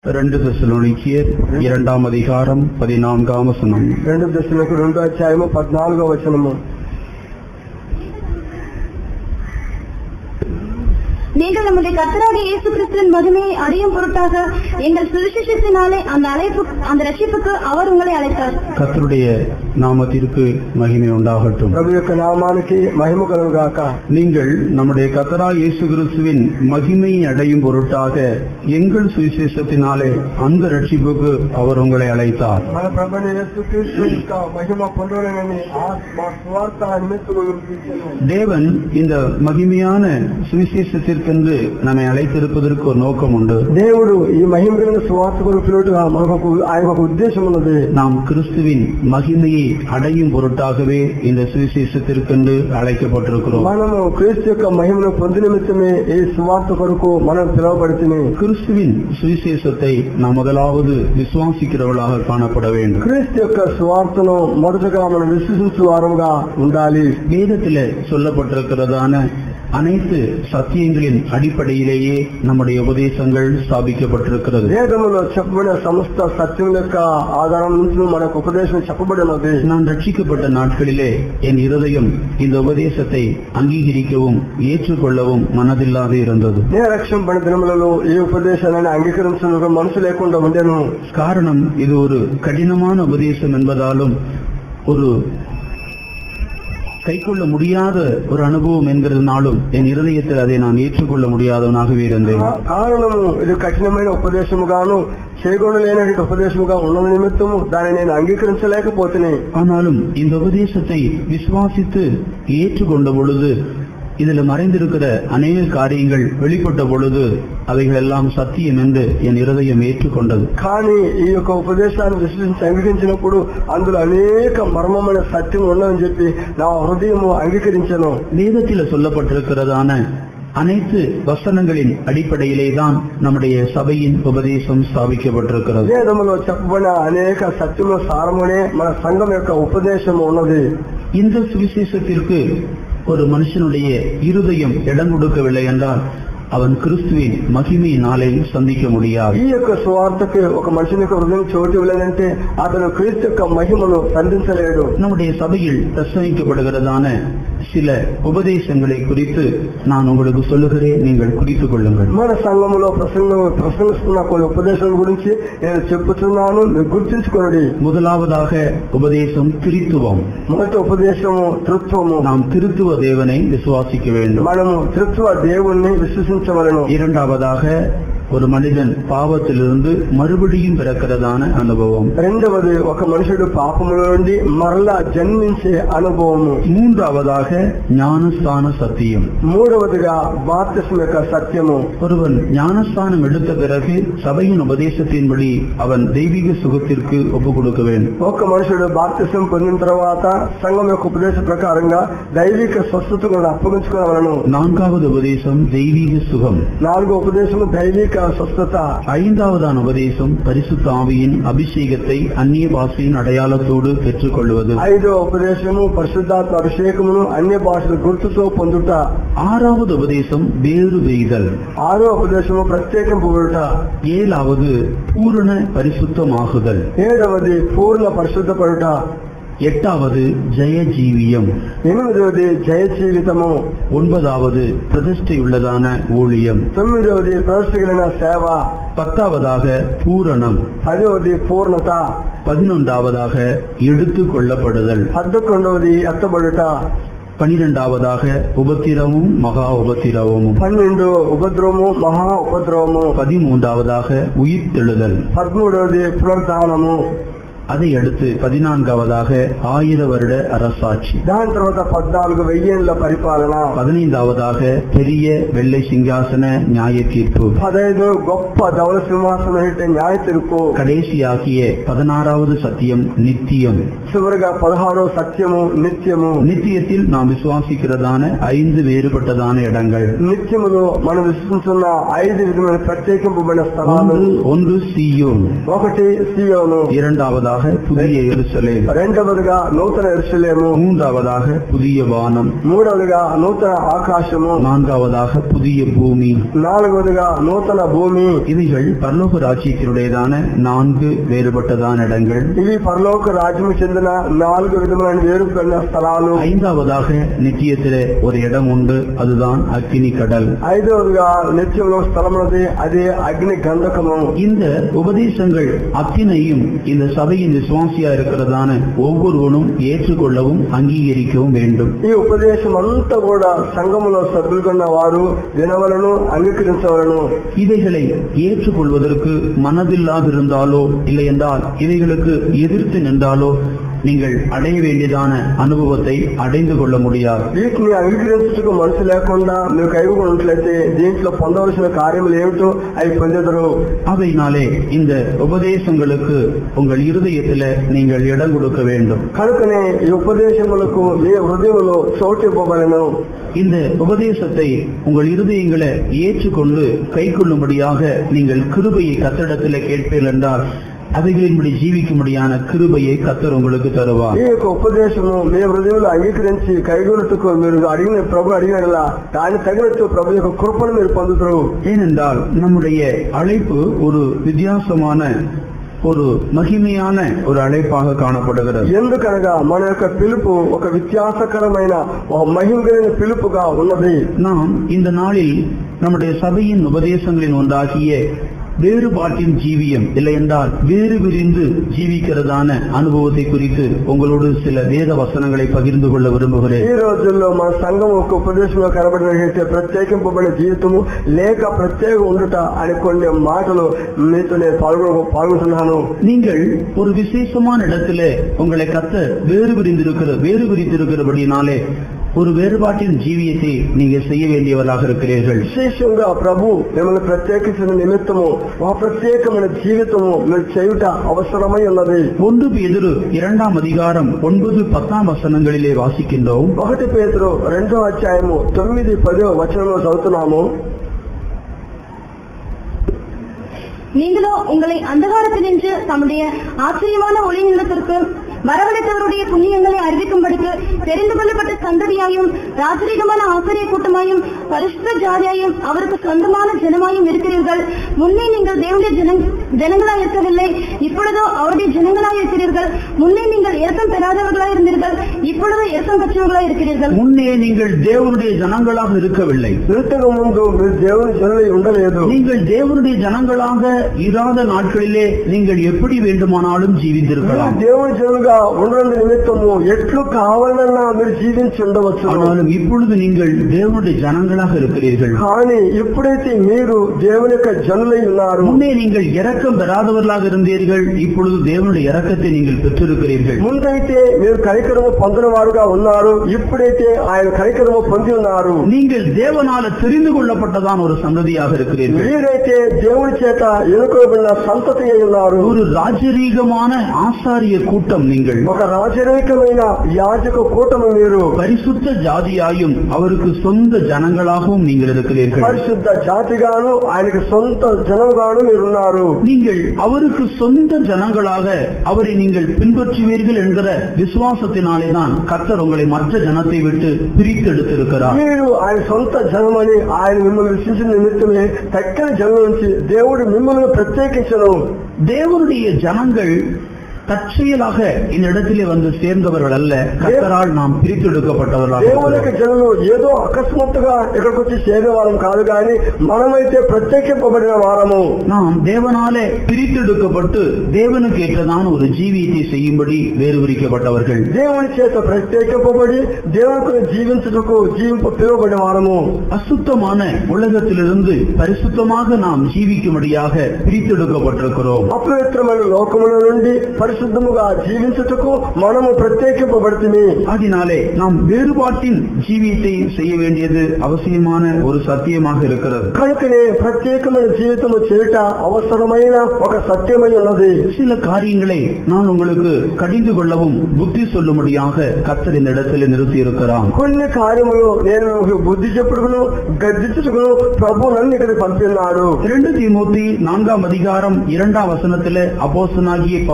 రెండు దశలోనికియర్ இரண்டாம் அதிகாரம் பதினான்காம் வசனம் రెండు దశలకు రెండో అధ్యాయము పద్నాలుగో వచనము நீங்கள் நம்முடைய கர்த்தராகிய இயேசு கிறிஸ்துவின் மகிமையை அறியும் பொருட்டாக எங்கள் சுவிசேஷத்தினாலே அந்த அழைப்பு அந்த ரட்சிப்புக்கு அவர் உங்களை அழைத்தார் கர்த்தருடைய நாமத்திற்கு மகிமை உண்டாகட்டும் ప్రభు యొక్క నామానికి మహిమ కలుగు గాక நீங்கள் நம்முடைய கர்த்தரா இயேசு கிறிஸ்துவின் மகிமையை அடையும் பொருட்டாக எங்கள் சுவிசேஷத்தினாலே அந்த ரட்சிப்புக்கு அவர் உங்களை அழைத்தார் మన ప్రభుని యేసుక్రీస్తు యొక్క మహిమ పొందలేనని ఆ మా స్వార్థ నిమిత్తము పిలిచాను. தேவன் இந்த மகிமையான சுவிசேஷத்திற்கென்று நம்மை அழைத்திருப்பதற்கு ஒரு நோக்கம் உண்டு దేవుడు ఈ మహిమ కలిగిన స్వార్థ కొరకు పిలువట్టుగా మనకు ఆయన ఒక ఉద్దేశం ఉన్నది நாம் கிறிஸ்துவின் மகிமையை அடையும் பொருட்டாகவே இந்த சுவிசேஷத்திற்கென்று அழைக்கப்பட்டிருக்கிறோம் మనము క్రీస్తు యొక్క మహిమను పొంది నిమిత్తమే ఈ స్వార్థ కొరకు మనం పిలువబడితే கிறிஸ்துவின் சுவிசேஷத்தை நாம் முதலாவது விசுவாசிக்கிறவர்களாக காணப்பட வேண்டும் క్రీస్తు యొక్క స్వార్థను మొదటగా మనం విశ్వసించు వారముగా ఉండాలి வேதத்தில் சொல்லப்பட்டிருக்கிறதான அனைத்து சத்தியங்களின் அடிப்படையிலேயே நம்முடைய உபதேசங்கள் ஸ்தாபிக்கப்பட்டிருக்கிறது వేదములో చెప్పబడిన సమస్త సత్యం యొక్క ఆధారం నుంచి మనకు ఉపదేశం చెప్పబడినది நான் ரட்சிக்கப்பட்ட நாட்களிலே என் இருதயம் இந்த உபதேசத்தை அங்கீகரிக்கவும் ஏற்றுக்கொள்ளவும் மனதில்லாது இருந்தது నేను రక్షింపడిన దినములలో ఈ ఉపదేశాన్ని అంగీకరించడానికి మనసు లేకుండా ఉండేను காரணம் இது ஒரு கடினமான உபதேசம் என்பதாலும் ஒரு கைக்கொள்ள முடியாத ஒரு அனுபவம் என்கிறதுனாலும் என் இருதயத்தில் அதை நான் ஏற்றுக்கொள்ள முடியாதவனாகவே இருந்தேன் ఆ కారణము ఇది కఠినమైన ఉపదేశముగాను చేయకూడలేనటువంటి ఉపదేశముగా ఉన్న నిమిత్తము దాన్ని నేను అంగీకరించలేకపోతున్నాయి ஆனாலும் இந்த உபதேசத்தை விசுவாசித்து ஏற்றுக்கொண்ட பொழுது இதுல மறைந்திருக்கிற அநேக காரியங்கள் வெளிப்பட்ட பொழுது அவைகள் எல்லாம் சத்தியம் என்று என் இருதயம் ஏற்றுக்கொண்டது కానీ ఈ యొక్క ఉపదేశాన్ని విశ్లేషించి అంగీకరించినప్పుడు అందులో అనేక మర్మమైన సత్యం ఉన్నదని చెప్పి నా హృదయము అంగీకరించను வேதத்தில் சொல்லப்பட்டிருக்கிறதான அனைத்து வசனங்களின் அடிப்படையிலே தான் நம்முடைய சபையின் உபதேசம் ஸ்தாபிக்கப்பட்டிருக்கிறது వేదములో చెప్పబడిన అనేక సత్యముల సారమునే మన సంఘం యొక్క ఉపదేశం ఉన్నది இந்த சுவிசேஷத்திற்கு ஒரு மனுஷனுடைய இருதயம் இடம் கொடுக்கவில்லை என்றால் அவன் கிறிஸ்துவின் மகிமையினாலே சந்திக்க முடியாது ఈ యొక్క సువార్తకి ఒక మనిషిని యొక్క హృదయం చోటు ఇవ్వలేదంటే అతను క్రీస్తు యొక్క మహిమను సంధించలేడు நம்முடைய సభையில் பிரசங்கிக்கப்படுகிறதான சில உபதேசங்களை குறித்து நான் உங்களுக்கு சொல்லுகிறேன் நீங்கள் குறித்துக் கொள்ளுங்கள் మన సంఘములో ప్రసంగ ప్రసంగిస్తున్న కొన్ని ఉపదేశాల గురించి నేను చెప్పుతున్నాను మీరు గుర్తించుకోండి முதலாவதாக உபதேசம் திருத்துவம் మొదటి ఉపదేశము తృత్వము நாம் திருத்துவ தேவனை விசுவாசிக்க வேண்டும் మనము తృత్వ దేవుణ్ణి విశ్వసించవలను இரண்டாவதாக ஒரு மனிதன் பாவத்திலிருந்து மறுபடியும் பிறக்கிறதான அனுபவம் రెండవది ఒక మనుషుడు పాపముల నుండి మరలా జన్మించే అనుభవము மூன்றாவதாக ஞானஸ்தான சத்தியம் మూడవదిగా బాప్తిస్మ యొక్క సత్యము ஒருவன் ஞானஸ்தானம் எடுத்த பிறகு சபையின் உபதேசத்தின்படி அவன் தெய்வீக சுகத்திற்கு ஒப்பு கொடுக்க வேண்டும் ఒక మనుషుడు బాప్తిసం పొందిన తర్వాత సంఘం యొక్క ఉపదేశ ప్రకారంగా దైవిక స్వస్థతను అప్పగించుకోవాలను நான்காவது உபதேசம் தெய்வீக சுகம் నాలుగో ఉపదేశము దైవిక స్వస్థత ஐந்தாவதான உபதேசம் பரிசுத்த ஆவியின் அபிஷேகத்தை அந்நிய பாஷையின் அடையாளத்தோடு பெற்றுக்கொள்வது ఐదో ఉపదేశము పరిశుద్ధాత్మ అభిషేకమును అన్య భాషల గుర్తుతో పొందుట ஆறாவது உபதேசம் வேறு வெய்தல் ఆరో ఉపదేశము ప్రత్యేకింపబడుట ஏழாவது பூரண பரிசுத்தமாகுதல் ఏడవది పూర్ణ పరిశుద్ధపడుట எட்டாவது ஜெய ஜீவியம் ఎనిమిదవది జయ జీవితము ஒன்பதாவது பிரதிஷ்டையுள்ளதான ஊழியம் తొమ్మిదవది ప్రదర్శికలైన సేవ பத்தாவதாக பூரணம் పదవది పూర్ణత பதினொன்றாவதாக எடுத்துக் கொள்ளப்படுதல் పదకొండవది ఎత్తబడుట பனிரெண்டாவதாக உபத்திரமும் மகா உபத்திரவமும் పన్నెండు ఉపద్రవము మహా ఉపద్రవము பதிமூன்றாவதாக உயிர்த்தெழுதல் పదమూడవది పునరుద్ధానము அதை அடுத்து பதினான்காவதாக ஆயிர வருட அரசாட்சி దాని తర్వాత పద్నాలుగు వెయ్యేళ్ల పరిపాలన பதினைந்தாவதாக பெரிய வெள்ளை சிங்காசன நியாய தீர்ப்பு పదహైదు గొప్ప ధవల సింహాసనం ఏంటి న్యాయ తీర్పు கடைசியாகிய பதினாறாவது சத்தியம் நித்தியம் చివరిగా పదహారో సత్యము నిత్యము நித்தியத்தில் நாம் விசுவாசிக்கிறதான ஐந்து வேறுபட்டதான இடங்கள் నిత్యములో మనం విశ్వసిస్తున్న ఐదు విధమైన ప్రత్యేకింపబడిన స్థలాలు ஒன்று ஒன்று சீயோன் ఒకటి సియోను இரண்டாவதாக முதலாவதாக புதிய எருசலேம் రెండవదిగా నూతన ఎరుసలేము மூன்றாவதாக புதிய வானம் మూడవదిగా నూతన ఆకాశము நான்காவதாக புதிய பூமி నాలుగవదిగా నూతన భూమి இவைகள் பரலோக ராஜ்யத்தினுடையதான நான்கு வேறுபட்டதான இடங்கள் ఇవి పరలోక రాజ్యము చెందిన నాలుగు విధములైన వేరుపడిన స్థలాలు ஐந்தாவதாக நித்தியத்திலே ஒரு இடம் உண்டு அதுதான் அக்கினி கடல் ఐదవదిగా నిత్యంలో స్థలమున్నది అదే అగ్ని గంధకము இந்த உபதேசங்கள் அத்தனையும் இந்த சபையின் விசுவாசியா இருக்கிறதான ஒவ்வொருவனும் ஏற்றுக்கொள்ளவும் அங்கீகரிக்கவும் வேண்டும் ఈ ఉపదేశం అంతా కూడా సంఘములో సభ్యులుకున్న వారు వినవలను అంగీకరించవలను இவைகளை ஏற்றுக்கொள்வதற்கு மனதில்லாதிருந்தாலோ இல்லை என்றால் இவைகளுக்கு எதிர்த்து நின்றாலோ நீங்கள் அடைய வேண்டியதான அனுபவத்தை அடைந்து கொள்ள முடியாது వీటిని అంగీకరించుటకు మనసు లేకుండా మీరు కైగుకొని ఉన్నట్లయితే దీంట్లో పొందవలసిన కార్యములు ఏమిటో అవి పొందెదరు அவையினாலே இந்த உபதேசங்களுக்கு உங்கள் இருதயத்தில் நீங்கள் இடம் கொடுக்க வேண்டும் కనుకనే ఈ ఉపదేశములకు మీ హృదయంలో చోటు ఇవ్వబడను இந்த உபதேசத்தை உங்கள் இருதயங்களை ஏற்றுக்கொண்டு கைக்கொள்ளும்படியாக நீங்கள் கிருபையை கத்தடத்தில் கேட்பீர்கள் என்றால் அவைகளின்படி ஜீவிக்கும்படியான கிருபையை கத்தர் உங்களுக்கு தருவார் ఈ యొక్క ఉపదేశము మీ హృదయంలో అంగీకరించి కైగొనుటకు మీరు అడిగిన ప్రభు అడిగిన దాని తగినట్టు ప్రభు యొక్క కృపను మీరు పొందుతారు ஏனென்றால் நம்முடைய அழைப்பு ஒரு வித்தியாசமான ஒரு மகிமையான ஒரு அழைப்பாக காணப்படுகிறது ఎందుకనగా మన యొక్క పిలుపు ఒక వ్యత్యాసకరమైన ఒక మహిమ కలిగిన పిలుపుగా ఉన్నది நாம் இந்த நாளில் நம்முடைய சபையின் உபதேசங்களின் ஒன்றாகிய வேறுபாட்டின் ஜீவியம் இல்லை என்றால் வேறு விரிந்து ஜீவிக்கிறதான அனுபவத்தை குறித்து உங்களோடு சில வேத வசனங்களை பகிர்ந்து கொள்ள விரும்புகிறேன் ఈ రోజుల్లో మన సంఘం ఒక ఉపదేశంలో కనబడినట్లయితే ప్రత్యేకింపబడిన జీవితము లేక ప్రత్యేక ఉండుట అని కొన్ని మాటలు మీతో నేను పాల్గొ పాల్గొంటున్నాను நீங்கள் ஒரு விசேஷமான இடத்துல உங்களை கத்த வேறு விரிந்திருக்கிற வேறு விரித்திருக்கிறபடினாலே ஒரு வேறுபாட்டின் ஜீவியத்தை நீங்க செய்ய வேண்டியவர்களாக இருக்கிறீர்கள் విశేషంగా ప్రభు మిమ్మల్ని ప్రత్యేకించిన నిమిత్తము ఒక ప్రత్యేకమైన జీవితము మీరు చేయుట అవసరమై ఉన్నది ஒன்று பேதுரு இரண்டாம் அதிகாரம் ஒன்பது பத்தாம் வசனங்களிலே வாசிக்கின்றோம் ఒకటి పేతురు రెండో అధ్యాయము తొమ్మిది పదో వచనంలో చదువుతున్నాము நீங்களோ உங்களை அந்தகாரத்தினின்று தம்முடைய ஆச்சரியமான ஒளி நிலத்திற்கு வரவழைத்தவருடைய புண்ணியங்களை அறிவிக்கும்படிக்கு தெரிந்து கொள்ளப்பட்ட சந்ததியாயும் ராஜரீகமான ஆசிரிய கூட்டமாயும் பரிசுத்த ஜாதியாயும் அவருக்கு சொந்தமான ஜனமாயும் இருக்கிறீர்கள் முன்னே நீங்கள் தேவனுடைய ஜன ஜனங்களாய் இருக்கவில்லை இப்பொழுதோ அவருடைய ஜனங்களாய் இருக்கிறீர்கள் முன்னே நீங்கள் இரக்கம் பெறாதவர்களாய் இருந்தீர்கள் இப்பொழுதோ இரக்கம் பெற்றவர்களாய் இருக்கிறீர்கள் முன்னே நீங்கள் தேவனுடைய ஜனங்களாக இருக்கவில்லை ఇంతకు ముందు మీరు దేవుని జనులై ఉండలేదు நீங்கள் தேவனுடைய ஜனங்களாக இராத நாட்களிலே நீங்கள் எப்படி வேண்டுமானாலும் మీరు ஜீவித்திருக்கலாம் దేవుని జనులుగా ఉండడం నిమిత్తము ఎట్లు కావాలన్నా మీరు జీవించి ఉండవచ్చు ஆனாலும் இப்பொழுது நீங்கள் தேவனுடைய ஜனங்களாக இருக்கிறீர்கள் కానీ ఎప్పుడైతే మీరు దేవుని యొక్క జనులై ఉన్నారు முன்னே நீங்கள் இரக்கம் பெறாதவர்களாக இருந்தீர்கள் இப்பொழுது தேவனுடைய இரக்கத்தை நீங்கள் பெற்றிருக்கிறீர்கள் ముందైతే మీరు కరికరము పొందిన వారుగా ఉన్నారు ఇప్పుడైతే ఆయన కరికరము పొంది ఉన్నారు நீங்கள் தேவனால தெரிந்து கொள்ளப்பட்டதான் ஒரு சந்ததியாக இருக்கிறீர்கள் మీరైతే దేవుని చేత ఎన్నుకోబడిన సంతతి అయి ఉన్నారు ஒரு ராஜரீகமான ஆசாரிய கூட்டம் நீங்கள் ఒక రాజరేకమైన యాజక కూటమి మీరు பரிசுத்த ஜாதியாயும் அவருக்கு சொந்த ஜனங்களாகவும் நீங்கள் இருக்கிறீர்கள் పరిశుద్ధ జాతిగాను ఆయనకి సొంత జనముగాను మీరున్నారు நீங்கள் அவருக்கு சொந்த ஜனங்களாக அவரை நீங்கள் பின்பற்றுவீர்கள் என்கிற விசுவாசத்தினாலே தான் கர்த்தர் உங்களை மற்ற ஜனத்தை விட்டு பிரித்தெடுத்திருக்கிறார் మీరు ఆయన సొంత జనమని ఆయన మిమ్మల్ని విశ్వసించిన నిమిత్తమే తక్కిన జనం నుంచి దేవుడు మిమ్మల్ని ప్రత్యేకించను தேவனுடைய ஜனங்கள் தற்செயலாக இந்த இடத்திலே வந்து சேர்ந்தவர்கள் அல்ல கர்த்தரால் நாம் பிரித்தெடுக்கப்பட்டவர்களாக దేవుని యొక్క இருக்கிறோம். జనులు ఏదో అకస్మాత్తుగా ఇక్కడికి వచ్చి చేరే వారం కాదు కానీ మనమైతే ప్రత్యేకింపబడిన వారము நாம் தேவனாலே பிரித்தெடுக்கப்பட்டு தேவனுக்கு ஏற்றதான ஒரு ஜீவியத்தை செய்யும்படி வேறு பிரிக்கப்பட்டவர்கள் దేవుని చేత ప్రత్యేకింపబడి దేవునికి జీవించుటకు జీవింప పిలువబడిన వారము அசுத்தமான உலகத்திலிருந்து பரிசுத்தமாக நாம் ஜீவிக்கும்படியாக பிரித்தெடுக்கப்பட்டிருக்கிறோம் అపవిత్రమైన లోకముల నుండి పరిశుద్ధముగా జీవించుటకు మనము ప్రత్యేకింపబడుతుంది அதனாலே நாம் வேறுபாட்டின் ஜீவியத்தை செய்ய வேண்டியது அவசியமான ஒரு சத்தியமாக இருக்கிறது కనుకనే ప్రత్యేకమైన జీవితము చేయుట అవసరమైన ఒక సత్యమై ఉన్నది சில காரியங்களை நான் உங்களுக்கு கடிந்து கொள்ளவும் புத்தி சொல்லும்படியாக கர்த்தர் இந்த இடத்துல நிறுத்தி இருக்கிறான் కొన్ని కార్యములు నేను మీకు బుద్ధి చెప్పుడుకును గద్దించుటకును ప్రభు నన్ను ఇక్కడికి పంపినాడు இரண்டு தீமோத்தி நான்காம் அதிகாரம் இரண்டாம் வசனத்திலே அப்போஸ்தலனாகிய பவுல்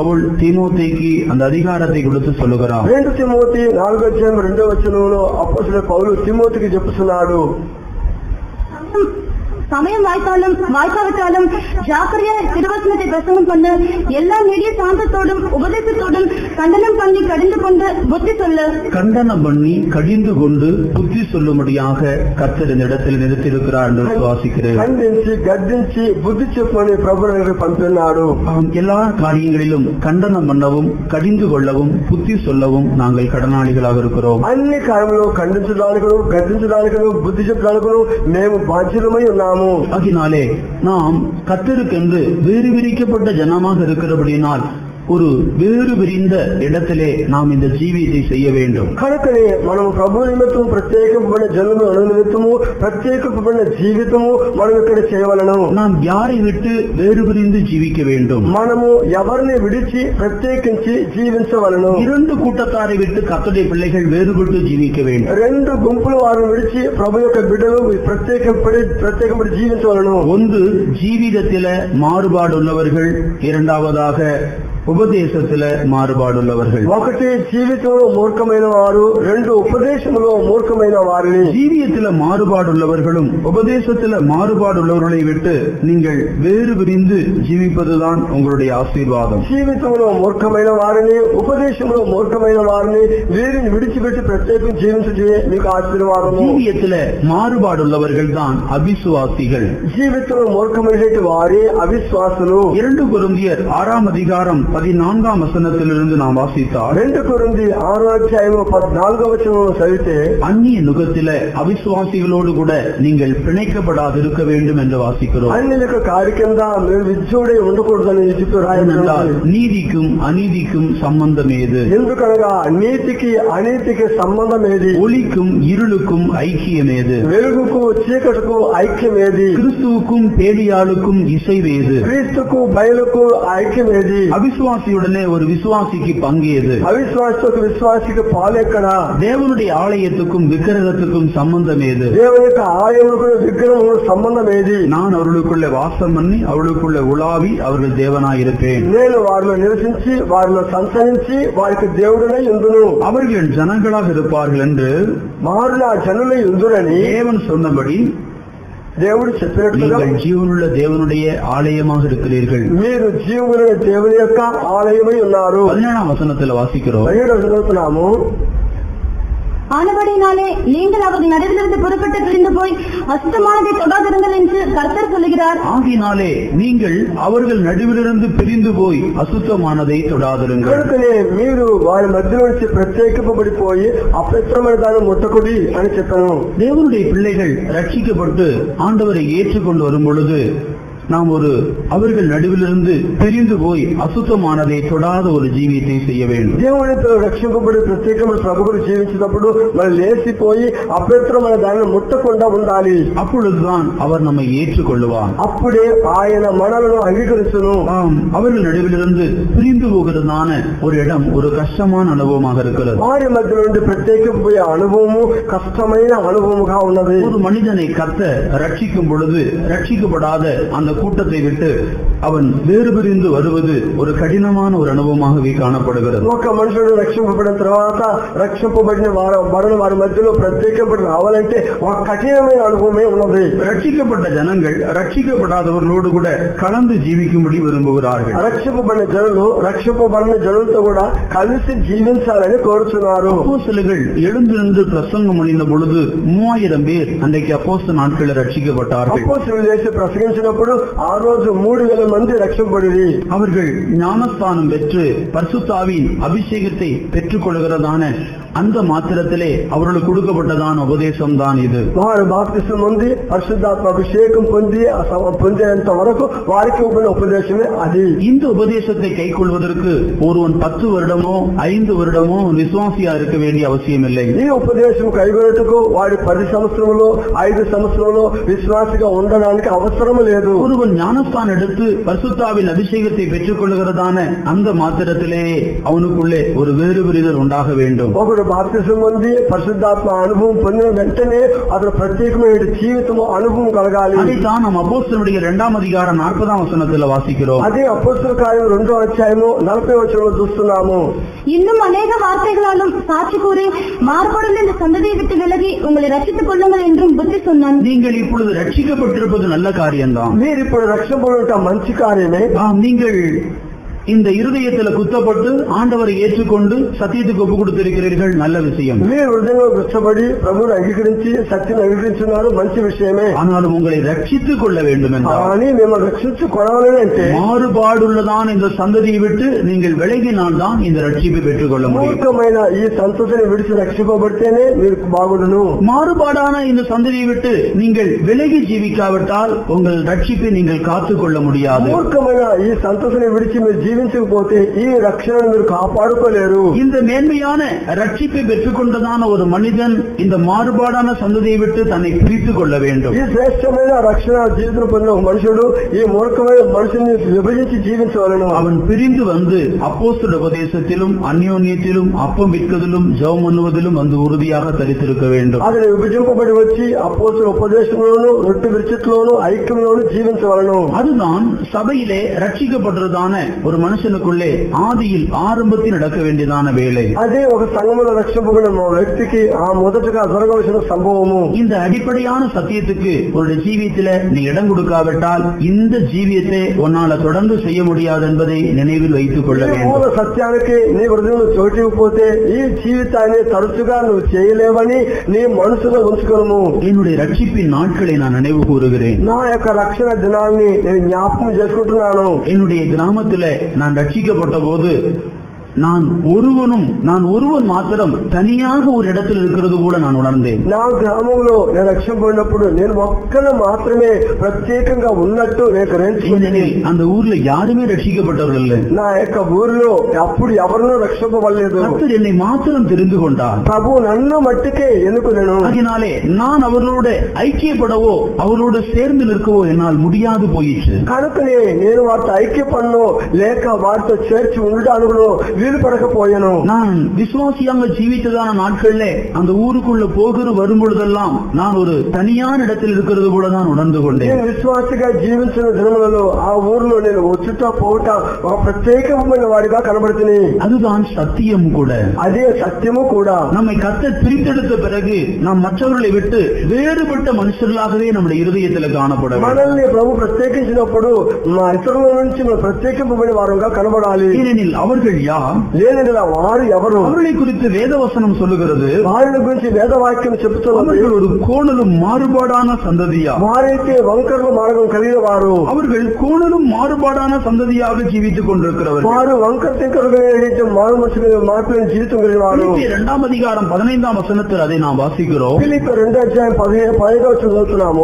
தீமோத்தேக்கு அந்த அதிகாரத்தை கொடுத்து சொல்லுகிறார் రెండు తిమోతి నాలుగో అధ్యాయం రెండో వచనంలో అపోసిన పౌలు తిమోతికి చెప్పుతున్నాడు சமயம் வாய்த்தாலும் வாய்க்காவிட்டாலும் ஜாக்கிரதையா திருவசனத்தை பிரசங்கம் பண்ணு எல்லா நெடிய சாந்தத்தோடும் உபதேசத்தோடும் கண்டனம் பண்ணி கடிந்து கொண்டு புத்தி சொல்லு கண்டனம் பண்ணி கடிந்து கொண்டு புத்தி சொல்லும்படியாக கர்த்தர் இந்த இடத்தில் நிறுத்தியிருக்கிறார் என்று விசுவாசிக்கிறேன் ఖండించి గద్దించి బుద్ధి చెప్పని ప్రభు దగ్గరికి పంపినాడు ஆம், எல்லா காரியங்களிலும் கண்டனம் பண்ணவும் கடிந்து கொள்ளவும் புத்தி சொல்லவும் நாங்கள் கடனாளிகளாக இருக்கிறோம் అన్ని కార్యంలో ఖండించడానికి గద్దించడానికి బుద్ధి చెప్పడానికి మేము బాధ్యులమై ఉన్నాము ஆகினாலே நாம் கத்தருக்கென்று வேறு விரிக்கப்பட்ட ஜனமாக இருக்கிறபடியினால் ஒரு வேறு விரிந்த இடத்திலே நாம் இந்த ஜீவியத்தை செய்ய வேண்டும் కనుకనే మనం ప్రభు నిమిత్తం ప్రత్యేకింపబడిన జన్మ నిమిత్తము ప్రత్యేకింపబడిన జీవితము మనం ఇక్కడ చేయవలను நாம் யாரை விட்டு வேறு பிரிந்து ஜீவிக்க வேண்டும் మనము ఎవరిని విడిచి ప్రత్యేకించి జీవించవలను இரண்டு கூட்டத்தாரை விட்டு கத்தருடைய பிள்ளைகள் வேறுபட்டு ஜீவிக்க வேண்டும் రెండు గుంపుల వారిని విడిచి ప్రభు యొక్క బిడ్డలు ప్రత్యేకపడి ప్రత్యేకపడి జీవించవలను ஒன்று ஜீவிதத்தில மாறுபாடுள்ளவர்கள் இரண்டாவதாக உபதேசத்தில மாறுபாடுள்ளவர்கள் ఒకటి జీవితంలో మూర్ఖమైన వారు రెండు ఉపదేశంలో మూర్ఖమైన వారిని ஜீவியத்தில மாறுபாடுள்ளவர்களும் உபதேசத்தில மாறுபாடுள்ளவர்களை விட்டு நீங்கள் வேறு பிரிந்து ஜீவிப்பதுதான் உங்களுடைய ஆசீர்வாதம் జీవితంలో మూర్ఖమైన వారిని ఉపదేశంలో మూర్ఖమైన వారిని వీరిని విడిచిపెట్టి ప్రత్యేకం జీవించే మీకు ఆశీర్వాదము ஜீவியத்தில மாறுபாடுள்ளவர்கள் தான் அபிசுவாசிகள் జీవితంలో మూర్ఖమైనటువంటి వారే అవిశ్వాసులు இரண்டு குருந்தியர் ஆறாம் அதிகாரம் பதினான்காம் வசனத்திலிருந்து நாம் வாசித்தால் రెండు కొరింది ఆరో అధ్యాయము పద్నాలుగో వచనం చదివితే அந்நிய நுகத்தில அவிசுவாசிகளோடு கூட நீங்கள் பிணைக்கப்படாதிருக்க வேண்டும் என்று வாசிக்கிறோம் అన్ని యొక్క కారి కింద మేము విద్యుడై ఉండకూడదని చెప్పి ஏனென்றால் రాయబడింది நீதிக்கும் அநீதிக்கும் சம்பந்தம் ஏது ఎందుకనగా నీతికి అనీతికి సంబంధం ఏది ஒளிக்கும் இருளுக்கும் ஐக்கியம் ஏது వెలుగుకు చీకటికు ఐక్యం ఏది கிறிஸ்துவுக்கும் பேலியாளுக்கும் இசைவேது క్రీస్తుకు బయలుకు ఐక్యం ఏది அவிசுவாசியுடனே ஒரு விசுவாசிக்கு பங்கு ஏது అవిశ్వాసకు విశ్వాసికి పాలెక్కడ தேவனுடைய ஆலயத்துக்கும் விக்கிரகத்துக்கும் சம்பந்தம் ஏது దేవుని యొక్క ఆలయములకు విగ్రహము సంబంధం ఏది நான் அவர்களுக்குள்ள வாசம் பண்ணி அவர்களுக்குள்ள உலாவி அவர்கள் தேவனாயிருப்பேன் నేను వారిలో నివసించి వారిలో సంచరించి వారికి దేవుడనే ఎందును அவர்கள் ஜனங்களாக இருப்பார்கள் என்று వారు నా జనుల ఎందునని தேவன் சொன்னபடி దేవుడు చెప్పినట్లుగా நீங்கள் ஜீவனுள்ள தேவனுடைய ஆலயமாக இருக்கிறீர்கள் మీరు జీవులైన దేవుని యొక్క ఆలయమై ఉన్నారు பதினேழாம் வசனத்துல வாசிக்கிறோம் పదిహేడు చదువుతున్నాము ஆனபடினாலே நீங்கள் அவர்கள் நடுவிலிருந்து புறப்பட்டு பிரிந்து போய் அசுத்தமானதை தொடாதிருங்கள் என்று கர்த்தர் சொல்லுகிறார் ஆகினாலே நீங்கள் அவர்கள் நடுவிலிருந்து பிரிந்து போய் அசுத்தமானதை தொடாதிருங்கள் కనుకనే మీరు వారి మధ్య నుంచి ప్రత్యేకింపబడిపోయి అపవిత్రమైన దాన్ని ముట్టకుడి అని చెప్పాను தேவனுடைய பிள்ளைகள் ரட்சிக்கப்பட்டு ஆண்டவரை ஏற்றுக்கொண்டு வரும் பொழுது நாம் ஒரு அவர்கள் நடுவிலிருந்து பிரிந்து போய் அசுத்தமானதை தொடாத ஒரு ஜீவியத்தை செய்ய வேண்டும் దేవునితో రక్షింపబడి ప్రత్యేకమైన ప్రభువులు జీవించినప్పుడు మనం లేచిపోయి అపవిత్రమైన దాన్ని ముట్టకుండా ఉండాలి அப்பொழுதுதான் அவர் நம்மை ஏற்றுக்கொள்ளுவார் అప్పుడే ఆయన మనలను అంగీకరిస్తును ஆம் அவர்கள் நடுவிலிருந்து பிரிந்து போகிறதான ஒரு இடம் ஒரு கஷ்டமான அனுபவமாக இருக்கிறது వారి మధ్య నుండి ప్రత్యేకిపోయే అనుభవము కష్టమైన అనుభవముగా ఉన్నది ஒரு மனிதனை கத்த ரட்சிக்கும் பொழுது ரட்சிக்கப்படாத அந்த கூட்டத்தை விட்டு அவன் வேறு பிரிந்து வருவது ஒரு கடினமான ஒரு அனுபவமாகவே காணப்படுகிறது ఒక మనుషుడు రక్షింపబడిన తర్వాత రక్షింపబడిన వారు బడిన వారి మధ్యలో ప్రత్యేకపడి రావాలంటే ఒక కఠినమైన అనుభవమే ఉన్నది ரட்சிக்கப்பட்ட ஜனங்கள் ரட்சிக்கப்படாதவர்களோடு கூட கலந்து ஜீவிக்கும்படி விரும்புகிறார்கள் రక్షింపబడిన జనులు రక్షింపబడిన జనులతో కూడా కలిసి జీవించాలని కోరుచున్నారు அப்போஸ்தலர்கள் எழுந்து நின்று பிரசங்கம் பண்ணின பொழுது மூவாயிரம் பேர் அன்றைக்கு அப்போஸ்த நாட்களில் ரட்சிக்கப்பட்டார்கள் అపోస్తులు చేసి ప్రసంగించినప్పుడు ఆ రోజు మూడు వేల మంది రక్షింపబడి அவர்கள் ஞானஸ்தானம் பெற்று பரிசுத்தாவின் அபிஷேகத்தை பெற்றுக் கொள்கிறதான அந்த மாத்திரத்திலே அவர்களுக்கு கொடுக்கப்பட்டதான உபதேசம் தான் இது వారు బాప్తిసం పొంది పరిశుద్ధాత్మ అభిషేకం పొంది ఆ సమ- పొందేంత వరకు వారికి ఇవ్వబడిన ఉపదేశమే అది இந்த உபதேசத்தை கைக்கொள்வதற்கு ஒருவன் பத்து வருடமோ ஐந்து வருடமோ விசுவாசியா இருக்க வேண்டிய அவசியம் இல்லை ఈ ఉపదేశం కైగొనటకు వాడి పది సంవత్సరంలో ఐదు సంవత్సరంలో విశ్వాసిగా ఉండడానికి అవసరం లేదు ஒரு ஒருவன் ஞானஸ்தான் எடுத்து பரிசுத்தாவின் அபிஷேகத்தை பெற்றுக் கொள்கிறதான அந்த மாத்திரத்திலே அவனுக்குள்ளே ஒரு வேறு புரிதல் உண்டாக வேண்டும் ఒకడు బాప్తిసం పొంది పరిశుద్ధాత్మ అనుభవం పొందిన వెంటనే అతను ప్రత్యేకమైన జీవితము అనుభవం కలగాలి அதைத்தான் நாம் அப்போஸ்தலனுடைய இரண்டாம் அதிகாரம் நாற்பதாம் வசனத்துல வாசிக்கிறோம் అదే అపోస్తుల కార్యం రెండో అధ్యాయము నలభై వచనంలో చూస్తున్నాము இன்னும் அநேக வார்த்தைகளாலும் சாட்சி கூறி மாறுபடும் இந்த சந்ததியை விட்டு விலகி உங்களை ரட்சித்துக் கொள்ளுங்கள் என்றும் புத்தி சொன்னான் நீங்கள் இப்பொழுது ரட்சிக்கப்பட்டிருப்பது நல்ல காரியம்தான் మీరు ఇప్పుడు రక్షణ మంచి కార్యమే ஆம் நீங்கள் இந்த இருதயத்துல குத்தப்பட்டு ஆண்டவரை ஏற்றுக்கொண்டு சத்தியத்துக்கு ஒப்பு கொடுத்திருக்கிறீர்கள் நல்ல விஷயம் మీరు హృదయంలో గుచ్చబడి ప్రభువుని అంగీకరించి సత్యం అంగీకరించున్నారు మంచి విషయమే ஆனாலும் உங்களை ரட்சித்துக் கொள்ள வேண்டும் என்றால் కానీ మిమ్మల్ని రక్షించుకోవాలి అంటే மாறுபாடுள்ளதான இந்த சந்ததியை விட்டு நீங்கள் விலகினால் தான் இந்த ரட்சிப்பை பெற்றுக் கொள்ள முடியும் మూర్ఖమైన ఈ సంతతిని విడిచి రక్షింపబడితేనే మీరు బాగుండును மாறுபாடான இந்த சந்ததியை விட்டு நீங்கள் விலகி ஜீவிக்காவிட்டால் உங்கள் ரட்சிப்பை நீங்கள் காத்துக் கொள்ள முடியாது మూర్ఖమైన ఈ సంతతిని విడిచి మీరు జీవించకపోతే ఈ రక్షణను మీరు కాపాడుకోలేరు இந்த மேன்மையான ரட்சிப்பை பெற்றுக்கொண்டதான ஒரு மனிதன் இந்த மாறுபாடான சந்ததியை விட்டு தன்னை பிரித்துக் கொள்ள வேண்டும் ఈ శ్రేష్టమైన రక్షణ జీవితం పొందిన ఒక మనుషుడు ఈ మూర్ఖమైన మనుషుని విభజించి జీవించవలను அவன் பிரிந்து வந்து அப்போஸ்தல உபதேசத்திலும் அந்யோன்யத்திலும் அப்பம் விற்கதிலும் ஜெபம் பண்ணுவதிலும் வந்து உறுதியாக தரித்திருக்க வேண்டும் అతను విభజింపబడి వచ్చి అపోతుల ఉపదేశంలోను రొట్టె విరుచిట్లోను ఐక్యంలోను జీవించవలను அதுதான் சபையிலே ரட்சிக்கப்பட்டதான ஒரு மனுஷனுக்குள்ளே ஆதியில் ஆரம்பத்தில் நடக்க வேண்டியதான வேலை అదే ఒక సంఘములో రక్షింపబడిన మా వ్యక్తికి ఆ మొదటగా జరగవలసిన సంభవము இந்த அடிப்படையான சத்தியத்துக்கு ஒரு ஜீவியத்தில நீ இடம் கொடுக்காவிட்டால் இந்த ஜீவியத்தை உன்னால தொடர்ந்து செய்ய முடியாது என்பதை நினைவில் வைத்துக் கொள்ள ఈ வேண்டும் మూల సత్యానికి నీ హృదయంలో చోటిపోతే ఈ జీవితాన్ని తరచుగా నువ్వు చేయలేవని నీ మనసులో ఉంచుకోను என்னுடைய ரட்சிப்பின் நாட்களை நான் நினைவு கூறுகிறேன் నా యొక్క రక్షణ దినాన్ని నేను జ్ఞాపకం చేసుకుంటున్నాను என்னுடைய கிராமத்துல நான் ரட்சிக்கப்பட்ட போது நான் ஒருவனும் நான் ஒருவன் மாத்திரம் தனியாக ஒரு இடத்தில் இருக்கிறது கூட நான் உணர்ந்தேன் నా గ్రామంలో నేను రక్షింపడినప్పుడు నేను ఒక్కను మాత్రమే ప్రత్యేకంగా ఉన్నట్టు నేను గ్రహించుకుని ஏனெனில் அந்த ஊர்ல யாருமே ரட்சிக்கப்பட்டவர்கள் இல்லை నా యొక్క ఊరిలో అప్పుడు ఎవరినూ రక్షింపబడలేదు கர்த்தர் என்னை மாத்திரம் தெரிந்து கொண்டார் ప్రభు నన్ను మట్టికే ఎన్నుకునేను அதனாலே நான் அவர்களோட ஐக்கியப்படவோ அவர்களோடு சேர்ந்து நிற்கவோ என்னால் முடியாது போயிற்று కనుకనే నేను వారితో ఐక్యపడను లేక వారితో చేర్చి ఉండడానికి వీలు పడకపోయాను நான் விசுவாசியாக ஜீவித்ததான நாட்கள்ல அந்த ஊருக்குள்ள போகிற வரும்பொழுதெல்லாம் நான் ஒரு தனியான இடத்தில் இருக்கிறது போல தான் உணர்ந்து கொண்டேன் నేను విశ్వాసిగా జీవించిన దినములలో ఆ ఊర్లో నేను వచ్చుట పోవుట ఒక ప్రత్యేకమైన వాడిగా కనబడుతుంది அதுதான் சத்தியம் கூட అదే సత్యము కూడా நம்மை கத்தர் பிரித்தெடுத்த பிறகு நாம் மற்றவர்களை விட்டு வேறுபட்ட மனுஷர்களாகவே நம்முடைய இருதயத்தில் காணப்பட வேண்டும் మనల్ని ప్రభు ప్రత్యేకించినప్పుడు మా ఇతరుల నుంచి మనం ప్రత్యేకింపబడిన వారుగా కనబడాలి ஏனெனில் அவர்கள் யார் లేనిలా వారు ఎవరు அவர்களை குறித்து வேதவசனம் சொல்லுகிறது వారిని గురించి వేదవాక్యం చెబుతున్నది அவர்கள் ஒரு கோணலும் மாறுபாடான சந்ததியா వారైతే వంకరల మార్గం కలిగిన వారు அவர்கள் கோணலும் மாறுபாடான சந்ததியாக ஜீவித்துக் கொண்டிருக்கிறவர்கள் వారు వంకర తింకరుగా ఏదైతే మారు మనుషులు మార్పులేని జీవితం కలిగిన వారు பிலிப்பியர் இரண்டாம் அதிகாரம் பதினைந்தாம் வசனத்தில் அதை நாம் வாசிக்கிறோம் ఫిలిప్ రెండో అధ్యాయం పదిహేను పదిహేదో చదువుతున్నాము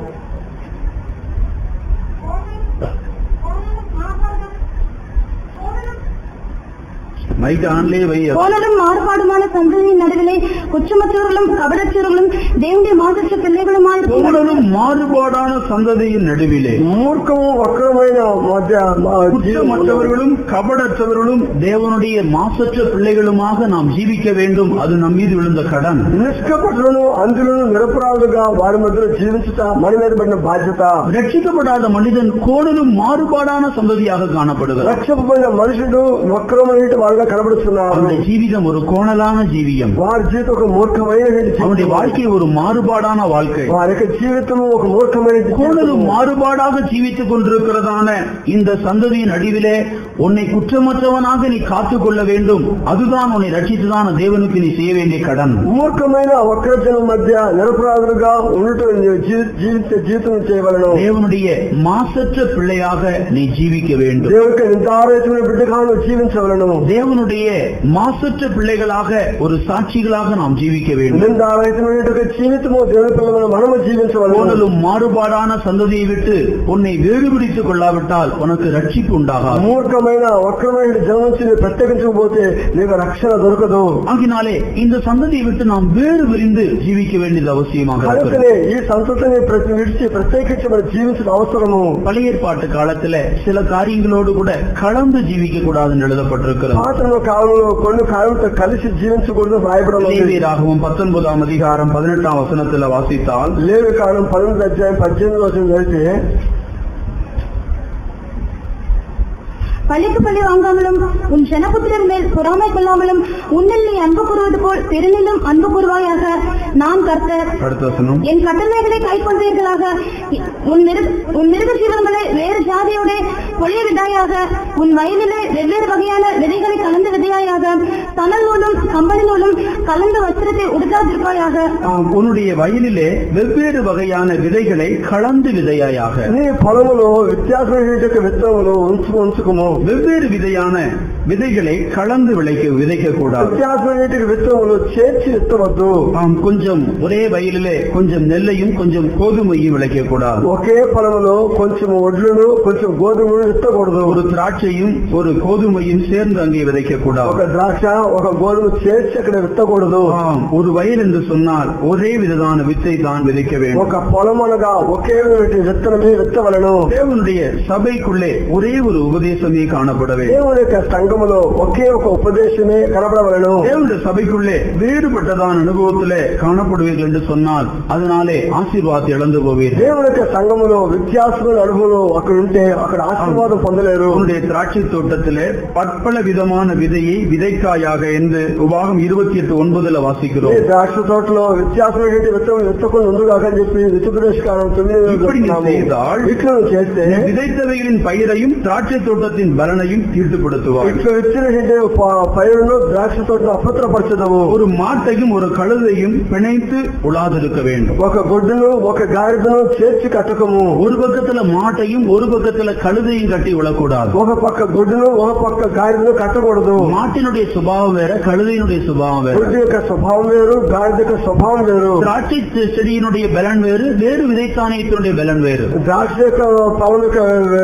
மைக் ஆன்லயே வை கோணலும் மாறுபாடுமான சந்ததியின் நடுவிலே குற்றமற்றவர்களும் கபடச்சவர்களும் தேவனுடைய மாசற்ற பிள்ளைகளுமாயிருக்கும் கோணலும் மாறுபாடான சந்ததியின் நடுவிலே మూర్ఖము వక్రమైన మధ్య మా జీవితంలో குற்றமற்றவர்களும் கபடற்றவர்களும் தேவனுடைய மாசற்ற பிள்ளைகளுமாக நாம் ஜீவிக்க வேண்டும் அது நம் மீது விழுந்த கடன் నిష్కపటులను అందులను నిరపరాధులుగా వారి మధ్యలో జీవించుట మన మీద పడిన బాధ్యత ரட்சிக்கப்படாத மனிதன் கோணலும் மாறுபாடான சந்ததியாக காணப்படுகிறார் రక్షింపబడిన మనుషుడు వక్రమైన వారుగా కనబడుతున్నారు அவனுடைய ஜீவிதம் ஒரு கோணலான ஜீவியம் వారి జీవితం ఒక మూర్ఖమైన அவனுடைய வாழ்க்கை ஒரு மாறுபாடான வாழ்க்கை వారి యొక్క జీవితం ఒక మూర్ఖమైన கோணலும் జీవితము. மாறுபாடாக ஜீவித்துக் கொண்டிருக்கிறதான இந்த சந்ததியின் அடிவிலே உன்னை குற்றமற்றவனாக நீ காத்துக் கொள்ள வேண்டும் அதுதான் உன்னை ரட்சித்துதான தேவனுக்கு நீ செய்ய வேண்டிய கடன் మూర్ఖమైన వక్రజనం మధ్య నిరపరాధులుగా ఉండటం నీవు జీ- జీవిత జీవితం చేయవలను தேவனுடைய மாசற்ற பிள்ளையாக நீ ஜீவிக்க வேண்டும் దేవుడికి నిర్ధారణ బిడ్డగా నువ్వు జీవించవలను தேவனுடைய தேவனுடைய மாசற்ற பிள்ளைகளாக ஒரு சாட்சிகளாக நாம் ஜீவிக்க வேண்டும் నిందారహితమైనటువంటి జీవితము దేవుని పిల్లలను మనము జీవించవలను போனலும் மாறுபாடான சந்ததியை விட்டு உன்னை வேறுபிடித்துக் கொள்ளாவிட்டால் உனக்கு ரட்சிப்பு உண்டாகாது మూర్ఖమైన వక్రమైన జనం నుంచి నువ్వు ప్రత్యేకించకపోతే నీకు రక్షణ దొరకదు ஆகினாலே இந்த சந்ததியை விட்டு நாம் வேறு விரிந்து ஜீவிக்க வேண்டியது அவசியமாக இருக்கிறது కనుకనే ఈ సంతతిని ప్రతి విడిచి ప్రత్యేకించి మనం జీవించిన అవసరము பழைய ஏற்பாட்டு காலத்துல சில காரியங்களோடு கூட கலந்து ஜீவிக்க கூடாதுன்னு எழுதப்பட்டிருக்கிறது పాత కాలంలో కొన్ని కాలంతో కలిసి జీవించకూడదు రాయబడం லேவியராகவும் பத்தொன்பதாம் அதிகாரம் பதினெட்டாம் வசனத்துல வாசித்தால் లేవి కాలం పన్నెండు అధ్యాయం పద్దెనిమిది వచ్చిన చదివితే பள்ளிக்கு பள்ளி வாங்காமலும் உன் ஜனபுத்திரர் மேல் பொறாமை கொள்ளாமலும் உன்னில் நீ அன்பு கூறுவது போல் பெருநிலும் அன்பு கூறுவாயாக நான் கர்த்தர் அடுத்த வசனம் என் கட்டளைகளை கைக்கொள்வீர்களாக உன் மிருக உன் மிருக ஜீவன்களை வேறு ஜாதியோட பொழிய விதாயாக உன் வயலிலே வெவ்வேறு வகையான விதைகளை கலந்து விதையாயாக சணல் நூலும் கம்பளி நூலும் கலந்த வஸ்திரத்தை உடுக்காதிருப்பாயாக ஆம், உன்னுடைய வயலிலே வெவ்வேறு வகையான விதைகளை கலந்து விதையாயாக నీ పొలములో వ్యత్యాసమైనటువంటి విత్తనములు ఉంచుకు ఉంచుకుము வெவ்வேறு விதையான விதைகளை கலந்து விளைக்க விதைக்க கூடாது వ్యత్యాసమైనటువంటి విత్తనములు చేర్చి విత్తవద్దు ஆம் கொஞ்சம் ஒரே வயலிலே கொஞ்சம் நெல்லையும் கொஞ்சம் கோதுமையும் விளைக்க கூடாது ఒకే పొలములో కొంచెం ఒడ్లను కొంచెం గోధుమలు విత్తకూడదు ஒரு திராட்சையும் ஒரு கோதுமையும் சேர்ந்து அங்கே விதைக்க ఒక கூடாது ద్రాక్ష ఒక గోధుమ చేర్చి అక్కడ విత్తకూడదు ஆம் ஒரு வயல் என்று சொன்னால் ஒரே விதமான வித்தை தான் விதைக்க வேண்டும் ఒక పొలం అనగా ఒకే విధమైన విత్తనమే విత్తవలను தேவனுடைய சபைக்குள்ளே ஒரே ஒரு உபதேசமே காணப்பட வேண்டும் దేవుని యొక్క సంఘములో ఒకే ఒక ఉపదేశమే కనబడవలను தேவனுடைய சபைக்குள்ளே வேறுபட்டதான அனுபவத்திலே காணப்படுவீர்கள் என்று சொன்னால் அதனாலே ஆசீர்வாதத்தை இழந்து போவீர்கள் దేవుని యొక్క సంఘములో వ్యత్యాసమైన అనుభవం అక్కడ ఉంటే అక్కడ ఆశీర్వాదం పొందలేరు உன்னுடைய திராட்சை தோட்டத்திலே பற்பல விதமான விதையை விதைக்காயாக என்று உபாகம் இருபத்தி எட்டு ஒன்பதுல ఈ வாசிக்கிறோம் ద్రాక్ష తోటలో వ్యత్యాసమైన విత్తనం విత్తకుండా ఉండుగాక అని చెప్పి విత్తుపదేశకారం తొమ్మిది இப்படி நீ செய்தால் ఇట్లా నువ్వు చేస్తే நீ விதைத்தவைகளின் பயிரையும் திராட்சை தோட்டத்தின் பலனையும் தீர்த்துப்படுத்துவார் ఇట్లా విత్తిన పైరును ద్రాక్ష తోటను అపత్రపరచదవు ஒரு மாட்டையும் ஒரு கழுதையும் பிணைத்து உலாதிருக்க வேண்டும் ఒక గొడ్డును ఒక గాడిదను చేర్చి కట్టకము ஒரு பக்கத்துல மாட்டையும் ஒரு பக்கத்துல கழுதையும் கட்டி விழக்கூடாது ఒక పక్క గొడ్డును ఒక పక్క గాడిదను కట్టకూడదు மாட்டினுடைய சுபாவம் வேற கழுதையினுடைய சுபாவம் வேற గొడ్డు యొక్క స్వభావం వేరు గాడిద యొక్క స్వభావం వేరు திராட்சை செ- செடியினுடைய பலன் வேறு வேறு விதைத்தானியத்தினுடைய பலன் வேறு ద్రాక్ష యొక్క పవన్ యొక్క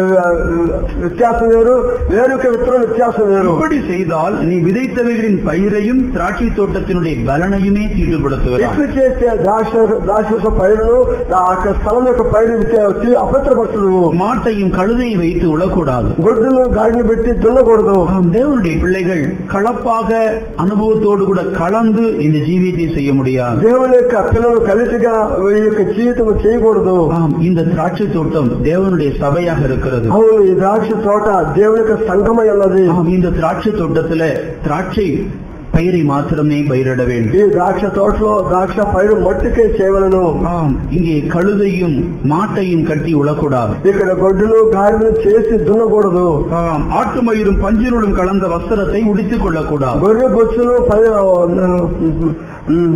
వ్యత్యాసం వేరు వేరు యొక్క విత్తనం వ్యత్యాసం వేరు இப்படி செய்தால் நீ விதைத்தவைகளின் பயிரையும் திராட்சை தோட்டத்தினுடைய பலனையுமே தீட்டுப்படுத்துகிறார் ఇట్లు చేస్తే ద్రాక్ష ద్రాక్ష యొక్క పైరును ఆ యొక్క స్థలం యొక్క పైరు అపత్రపరచదు மாட்டையும் கழுதையும் வைத்து உழக்கூடாது గొడ్డును గాడిని పెట్టి దున్నకూడదు ஆம், தேவனுடைய பிள்ளைகள் கலப்பாக அனுபவத்தோடு கூட கலந்து இந்த ஜீவியத்தை செய்ய முடியாது దేవుని యొక్క పిల్లలు కలిసిగా ఈ యొక్క జీవితం చేయకూడదు ஆம் இந்த திராட்சை தோட்டம் தேவனுடைய சபையாக இருக்கிறது అవును ఈ ద్రాక్ష తోట దేవుని యొక్క సంఘమై ఉన్నది ஆம் இந்த திராட்சை தோட்டத்துல திராட்சை பயிரை மாத்திரமே பயிரிட வேண்டும் ఈ ద్రాక్ష తోటలో ద్రాక్ష పైరు మట్టికే చేయవలను ஆம் இங்கே கழுதையும் மாட்டையும் கட்டி உழக்கூடாது ఇక్కడ గొడ్డును గాడిను చేసి దున్నకూడదు ஆம் ஆட்டு மயிரும் பஞ்சினுடன் கலந்த வஸ்திரத்தை உடித்துக் கொள்ளக்கூடாது గొర్రె బొచ్చును పై- ఉమ్,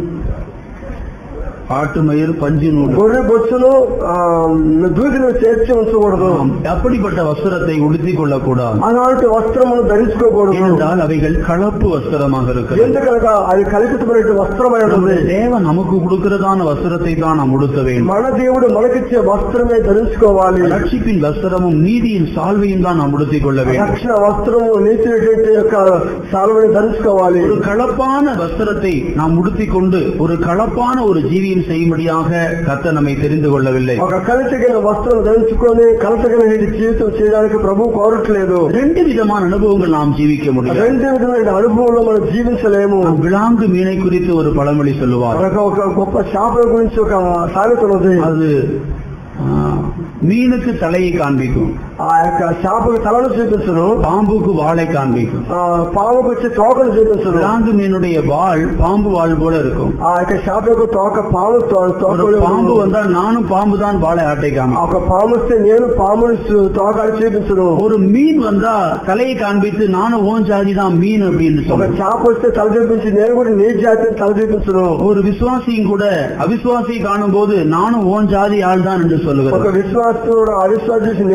ஆட்டு மயிர் பஞ்சினூடு గొర్రె బొచ్చును ఆ, దూదిని చేర్చి ఉంచకూడదు ஆம், அப்படிப்பட்ட வஸ்திரத்தை உடுத்திக் கொள்ளக்கூடாது అలాంటి వస్త్రమును ధరించుకోకూడదు ஏனென்றால் அவைகள் கலப்பு வஸ்திரமாக இருக்கிறது ఎందుకనగా అది కల్పితమైన వస్త్రమై ఉన్నది நம்முடைய தேவன் நமக்கு கொடுக்கிறதான வஸ்திரத்தை தான் நாம் உடுத்த வேண்டும் మన దేవుడు మనకిచ్చే వస్త్రమే ధరించుకోవాలి ரட்சிப்பின் வஸ்திரமும் நீதியின் சால்வையும் தான் நாம் உடுத்திக் கொள்ள வேண்டும் రక్షణ వస్త్రము నీతి యొక్క సాల్వని ధరించుకోవాలి ஒரு களப்பான வஸ்திரத்தை நாம் உடுத்திக் கொண்டு ஒரு களப்பான ஒரு ஜீவியம் செய்யும்படியாக கத்த நம்மை தெரிந்து கொள்ளவில்லை ఒక కలచగిన వస్త్రం ధరించుకొని కలచగిన జీవితం చేయడానికి ప్రభు కోరట్లేదు ரெண்டு விதமான அனுபவங்கள் நாம் ஜீவிக்க முடியும் రెండు విధమైన అనుభవంలో మనం జీవించలేము விளாங்கு மீனை குறித்து ஒரு பழமொழி சொல்லுவார் ఒక ఒక గొప్ప చేపల గురించి ఒక సామెత ఉన్నది அது ஆ, மீனுக்கு தலையை காண்பிக்கும் ఆ యొక్క చేపకు తలను చూపించను பாம்புக்கு வாளை காண்பிக்கும் ఆ పాముకు వచ్చి తోకను చూపించను விளாங்கு மீனுடைய வாள் பாம்பு வாள் போல இருக்கும் ఆ యొక్క చేప యొక్క తోక పాము తో- ஒரு తోక பாம்பு வந்தால் நானும் பாம்பு தான் வாளை ஆட்டை ఆ காமிக்கும் ఒక పాము వస్తే నేను పాముని చూ- తోకాడి చూపించను ஒரு மீன் வந்தா தலையை காண்பித்து நானும் ஓன் ஜாதி தான் மீன் அப்படின்னு ఒక சொல்றேன் చేప వస్తే తల చూపించి నేను కూడా నీ జాతిని తల చూపించను ஒரு விசுவாசியும் கூட அவிசுவாசியை காணும் போது நானும் ஓன் ஜாதி ஆள் தான் என்று ఒక சொல்லுகிறேன் విశ్వాసుడు అవిశ్వాసం చూసి నేను నీ జాతి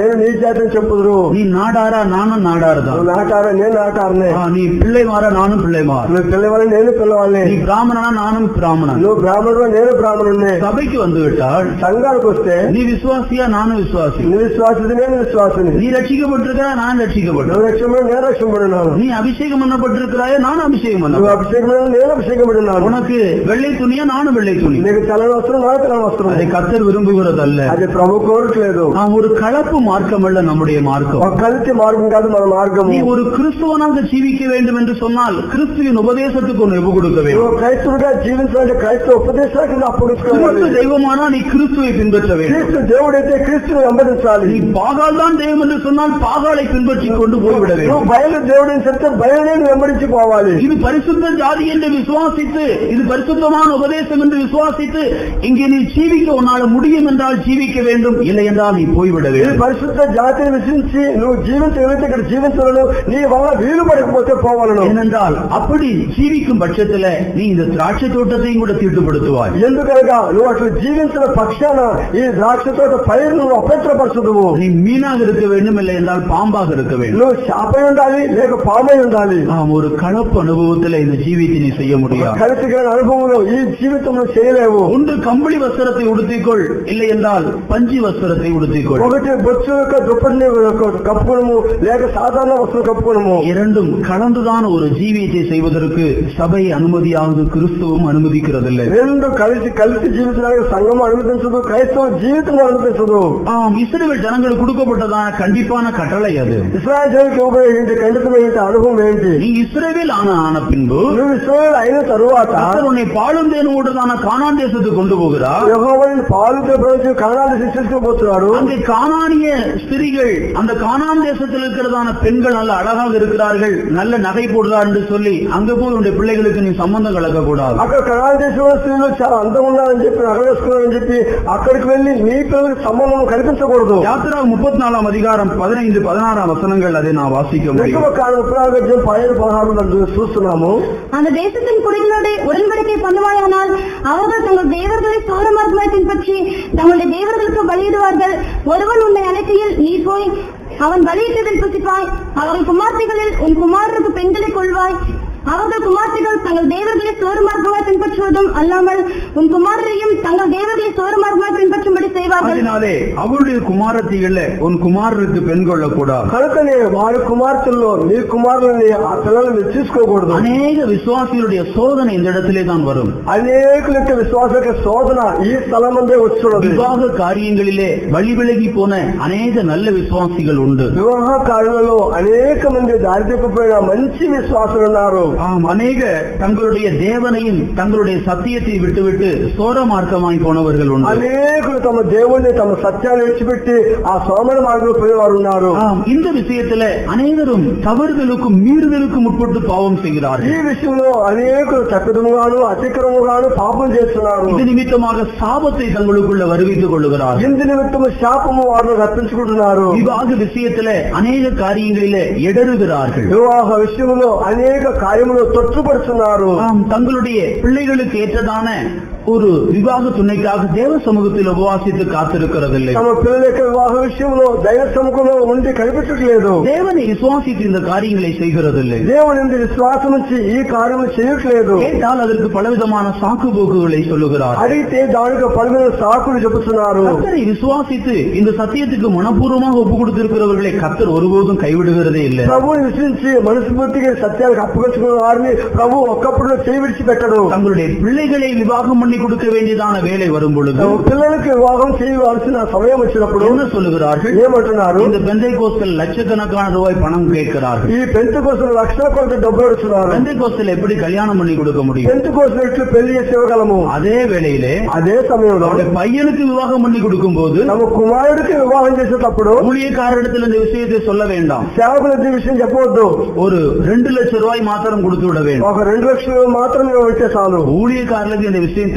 అయితే చెప్పుదురు நீ நாடாரா நானும் நாடாருதான் నువ్వు నాటారా నేను నాటారనే ஆ, நீ பிள்ளைமாரா நானும் பிள்ளைமார் నువ్వు పిల్లవాళ్ళని నేను పిల్లవాళ్ళని நீ பிராமணனா நானும் பிராமணன் నువ్వు బ్రాహ్మణుడు నేను బ్రాహ్మణుడిని சபைக்கு வந்து விட்டால் సంఘానికి వస్తే நீ விசுவாசியா நானும் விசுவாசி నువ్వు విశ్వాసిది నేను విశ్వాసిని நீ రక్షిக்கப்பட்டிருக்கிறா நான் రక్షిக்கப்பட்டேன் నువ్వు రక్షణ నేను రక్షింపడినాను நீ அபிஷேகம் பண்ணப்பட்டிருக்கிறாயா நானும் அபிஷேகம் నువ్వు பண்ண అభిషేకమైన నేను అభిషేకపడినాను உனக்கு வெள்ளை துணியா நானும் வெள்ளை துணி నీకు తెల్లని వస్త్రం నాకు తెల్లని వస్త్రం அதை கத்தர் விரும்புகிறதல்ல అది ప్రభు కోరట్లేదు நாம் ஒரு கலப்பு மார்க்கம் அல்ல நம்முடைய மார்க்கம் ఒక కలిసి మార్గం కాదు మన మార్గము நீ ஒரு கிறிஸ்துவனாக ஜீவிக்க வேண்டும் என்று சொன்னால் கிறிஸ்துவின் உபதேசத்துக்கு ஒன்று ஒப்பு கொடுக்க வேண்டும் నువ్వు క్రైస్తవుడిగా జీవించాలంటే క్రైస్తవ ఉపదేశానికి నువ్వు கிறிஸ்து అప్పగించుకోవాలి தெய்வமானா நீ கிறிஸ்துவை பின்பற்ற வேண்டும் క్రీస్తు దేవుడైతే క్రీస్తుని వెంబడించాలి நீ பாகால் தான் தெய்வம் என்று சொன்னால் பாகாலை பின்பற்றி கொண்டு போய்விட నువ్వు வேண்டும் బయలు దేవుడిని చెప్తే బయలునే నువ్వు వెంబడించి పోవాలి இது பரிசுத்த ஜாதி என்று விசுவாசித்து இது பரிசுத்தமான உபதேசம் என்று விசுவாசித்து இங்கே நீ ஜீவிக்க உன்னால முடியும் என்றால் ஜீவிக்க வேண்டும் இல்லை என்றால் நீ போய்விட ఈ வேண்டும் పరిశుద్ధ జాతిని విసించి నువ్వు జీవించగలిగితే ఇక్కడ జీవించలను నీ వల్ల వీలు పడకపోతే పోవాలను ஏனென்றால் அப்படி ஜீவிக்கும் பட்சத்துல நீ இந்த திராட்சை தோட்டத்தையும் கூட தீட்டுப்படுத்துவாய் ఎందుకనగా నువ్వు అట్లా జీవించిన పక్షాన ఈ ద్రాక్ష తోట పైరు నువ్వు అపవిత్రపరచుదువు நீ மீனாக இருக்க வேண்டும் இல்லை என்றால் பாம்பாக இருக்க வேண்டும் నువ్వు శాపై ఉండాలి లేక పామై ఉండాలి நாம் ஒரு கலப்பு அனுபவத்துல இந்த ஜீவியத்தை நீ செய்ய முடியாது కలిసి అనుభవంలో ఈ జీవితంలో చేయలేవు ஒன்று கம்பளி வஸ்திரத்தை உடுத்திக்கொள் இல்லை என்றால் பஞ்சி வஸ்திரத்தை உடுத்திக்கொள் ఒకటి బొచ్చు యొక్క దుప్పటిని కప్పుకోవడము లేక సాధారణ వస్తువులు కప్పుకోవడము இரண்டும் கலந்துதான் ஒரு ஜீவியத்தை செய்வதற்கு சபை அனுமதியாவது கிறிஸ்துவும் அனுமதிக்கிறதில்லை రెండు కలిసి కలిసి జీవించడానికి సంఘం అనుమతించదు క్రైస్తవ జీవితం అనుమతించదు ஆம் இஸ்ரேல் ஜனங்களுக்கு கொடுக்கப்பட்டதான கண்டிப்பான கட்டளை அது ఇస్రాయల్ జనులకు ఇవ్వబడే ఏంటి ఖండితమైన అనుభవం ఏంటి நீ இஸ்ரேவேல் ஆன ஆன பின்பு నువ్వు ఇస్రాయల్ అయిన తరువాత கர்த்தர் உன்னை பாலும் தேனும் ஓடுதான கானான் தேசத்துக்கு கொண்டு போகிறார் యెహోవాని పాలుతో ప్రవచించి కణాలు శిక్షించబోతున్నాడు அங்கே கானானிய ஸ்திரிகள் அந்த கானான் தேசத்தில் இருக்கிறதான பெண்கள் நல்ல அழகாக இருக்கிறார்கள் நல்ல நகை போடுறார் என்று சொல்லி அங்க போய் உன்னுடைய பிள்ளைகளுக்கு நீ சம்பந்தம் கலக்க கூடாது అక్కడ కణాల దేశంలో స్త్రీలు చాలా అందం ఉన్నారని చెప్పి నగలేసుకున్నారని చెప్పి అక్కడికి వెళ్లి నీ పిల్లలకి సంబంధం కల్పించకూడదు யாத்திரா முப்பத்தி நாலாம் அதிகாரம் பதினைந்து பதினாறாம் வசனங்கள் அதை நான் வாசிக்க முடியும் ఎక్కువ కాలం ఉత్తరాగత్యం పదిహేను పదహారు మనం చూస్తున్నాము அந்த தேசத்தின் குடிகளோட உடன்படிக்கை பண்ணுவாயானால் அவர்கள் தங்கள் தேவர்களை சோரமார்க்கமாய் பின்பற்றி தங்களுடைய தேவர்களுக்கு பலியிடுவார்கள் ஒருவன் உன்னை அழைக்கையில் நீ போய் அவன் பலியிட்டதில் புசிப்பாய் அவர்கள் குமார்த்திகளில் உன் குமாரருக்கு பெண்களை கொள்வாய் அவர்கள் குமார்த்திகள் தங்கள் தேவர்களை சோறுமார்க்கமாய் பின்பற்றுவதும் அல்லாமல் உன் குமாரரையும் தங்கள் தேவர்களை சோறுமார்க்கமாய் பின்பற்றும்படி செய்வார்கள் அதனாலே அவருடைய குமாரத்திகள்ல உன் குமாரருக்கு பெண் கொள்ளக்கூடாது కనుకనే వారి కుమార్తెల్లో నీ కుమారులని ఆ పిల్లల్ని మీరు తీసుకోకూడదు அநேக விசுவாசிகளுடைய சோதனை இந்த இடத்திலே தான் வரும் అనేకుల యొక్క విశ్వాస యొక్క శోధన ఈ స్థలం అందే వచ్చున్నది விவாக காரியங்களிலே வழி விலகி போன அநேக நல்ல விசுவாசிகள் உண்டு వివాహ కార్యాలలో అనేక మంది దారి తప్పిపోయిన మంచి విశ్వాసులు ఉన్నారు ஆம் அநேக தங்களுடைய தேவனையும் தங்களுடைய சத்தியத்தை விட்டுவிட்டு சோர மார்க்கமாய் போனவர்கள் உண்டு అనేకులు తమ దేవుణ్ణి తమ సత్యాన్ని విడిచిపెట్టి ఆ సోమన మార్గంలో పోయేవారు ఉన్నారు ஆம் இந்த விஷயத்துல அனைவரும் தவறுதலுக்கும் மீறுதலுக்கும் உட்பட்டு பாவம் செய்கிறார்கள் ఈ విషయంలో అనేకులు తప్పిదముగాను అతిక్రమగాను పాపం చేస్తున్నారు இது நிமித்தமாக சாபத்தை தங்களுக்குள்ள வருவித்துக் கொள்ளுகிறார்கள் ఇందు నిమిత్తము శాపము వారిని రప్పించుకుంటున్నారు விவாக விஷயத்துல அநேக காரியங்களிலே இடறுகிறார்கள் వివాహ విషయంలో అనేక కార్యములు తొట్టుపడుతున్నారు ஆம் தங்களுடைய பிள்ளைகளுக்கு ஏற்றதான ஒரு விவாக துணைக்காக தேவ சமூகத்தில் உபவாசித்து காத்திருக்கிறதில்லை తమ పిల్లల యొక్క వివాహ విషయంలో దైవ సముఖంలో ఉండి కనిపించట్లేదు தேவனை விசுவாசித்து இந்த காரியங்களை செய்கிறதில்லை దేవుని నుండి విశ్వాసం నుంచి ఈ కార్యము చేయట్లేదు கேட்டால் அதற்கு பலவிதமான சாக்கு போக்குகளை சொல்லுகிறார் అడిగితే దానికి పలువురు సాకులు చెబుతున్నారు கத்தரை விசுவாசித்து இந்த சத்தியத்துக்கு மனப்பூர்வமாக ஒப்பு கொடுத்திருக்கிறவர்களை கத்தர் ஒருபோதும் கைவிடுகிறதே இல்லை ప్రభువుని విశ్వించి మనస్ఫూర్తిగా సత్యానికి అప్పగించుకున్న వారిని ప్రభు ఒక్కప్పుడు చేయి విడిచిపెట్టడు தங்களுடைய பிள்ளைகளை விவாகம் பண்ணி கொடுக்க வேண்டியதான வேலை வரும் பொழுது తమ పిల్లలకి వివాహం చేయవలసిన సమయం వచ్చినప్పుడు என்ன சொல்லுகிறார்கள் ఏమంటున్నారు இந்த பெந்தை கோஸ்தல் லட்சக்கணக்கான ரூபாய் பணம் கேட்கிறார்கள் ఈ పెంతు కోసం లక్షల కొలత డబ్బులు అడుగుతున్నారు பெந்தை கோஸ்தல் எப்படி கல்யாணம் பண்ணி கொடுக்க முடியும் పెంతు కోసం ఎట్లు పెళ్లి చేసి ఇవ్వగలము அதே வேளையிலே అదే సమయంలో அவருடைய பையனுக்கு விவாகம் பண்ணி கொடுக்கும் போது తమ కుమారుడికి వివాహం చేసేటప్పుడు ஊழியக்காரரிடத்தில் இந்த விஷயத்தை சொல்ல வேண்டாம் సేవకుల ఈ విషయం చెప్పవద్దు ஒரு ரெண்டு லட்சம் ரூபாய் மாத்திரம் கொடுத்து விட வேண்டும் ఒక రెండు లక్షలు మాత్రమే ఇస్తే చాలు ஊழியக்காரர்களுக்கு இந்த விஷயம்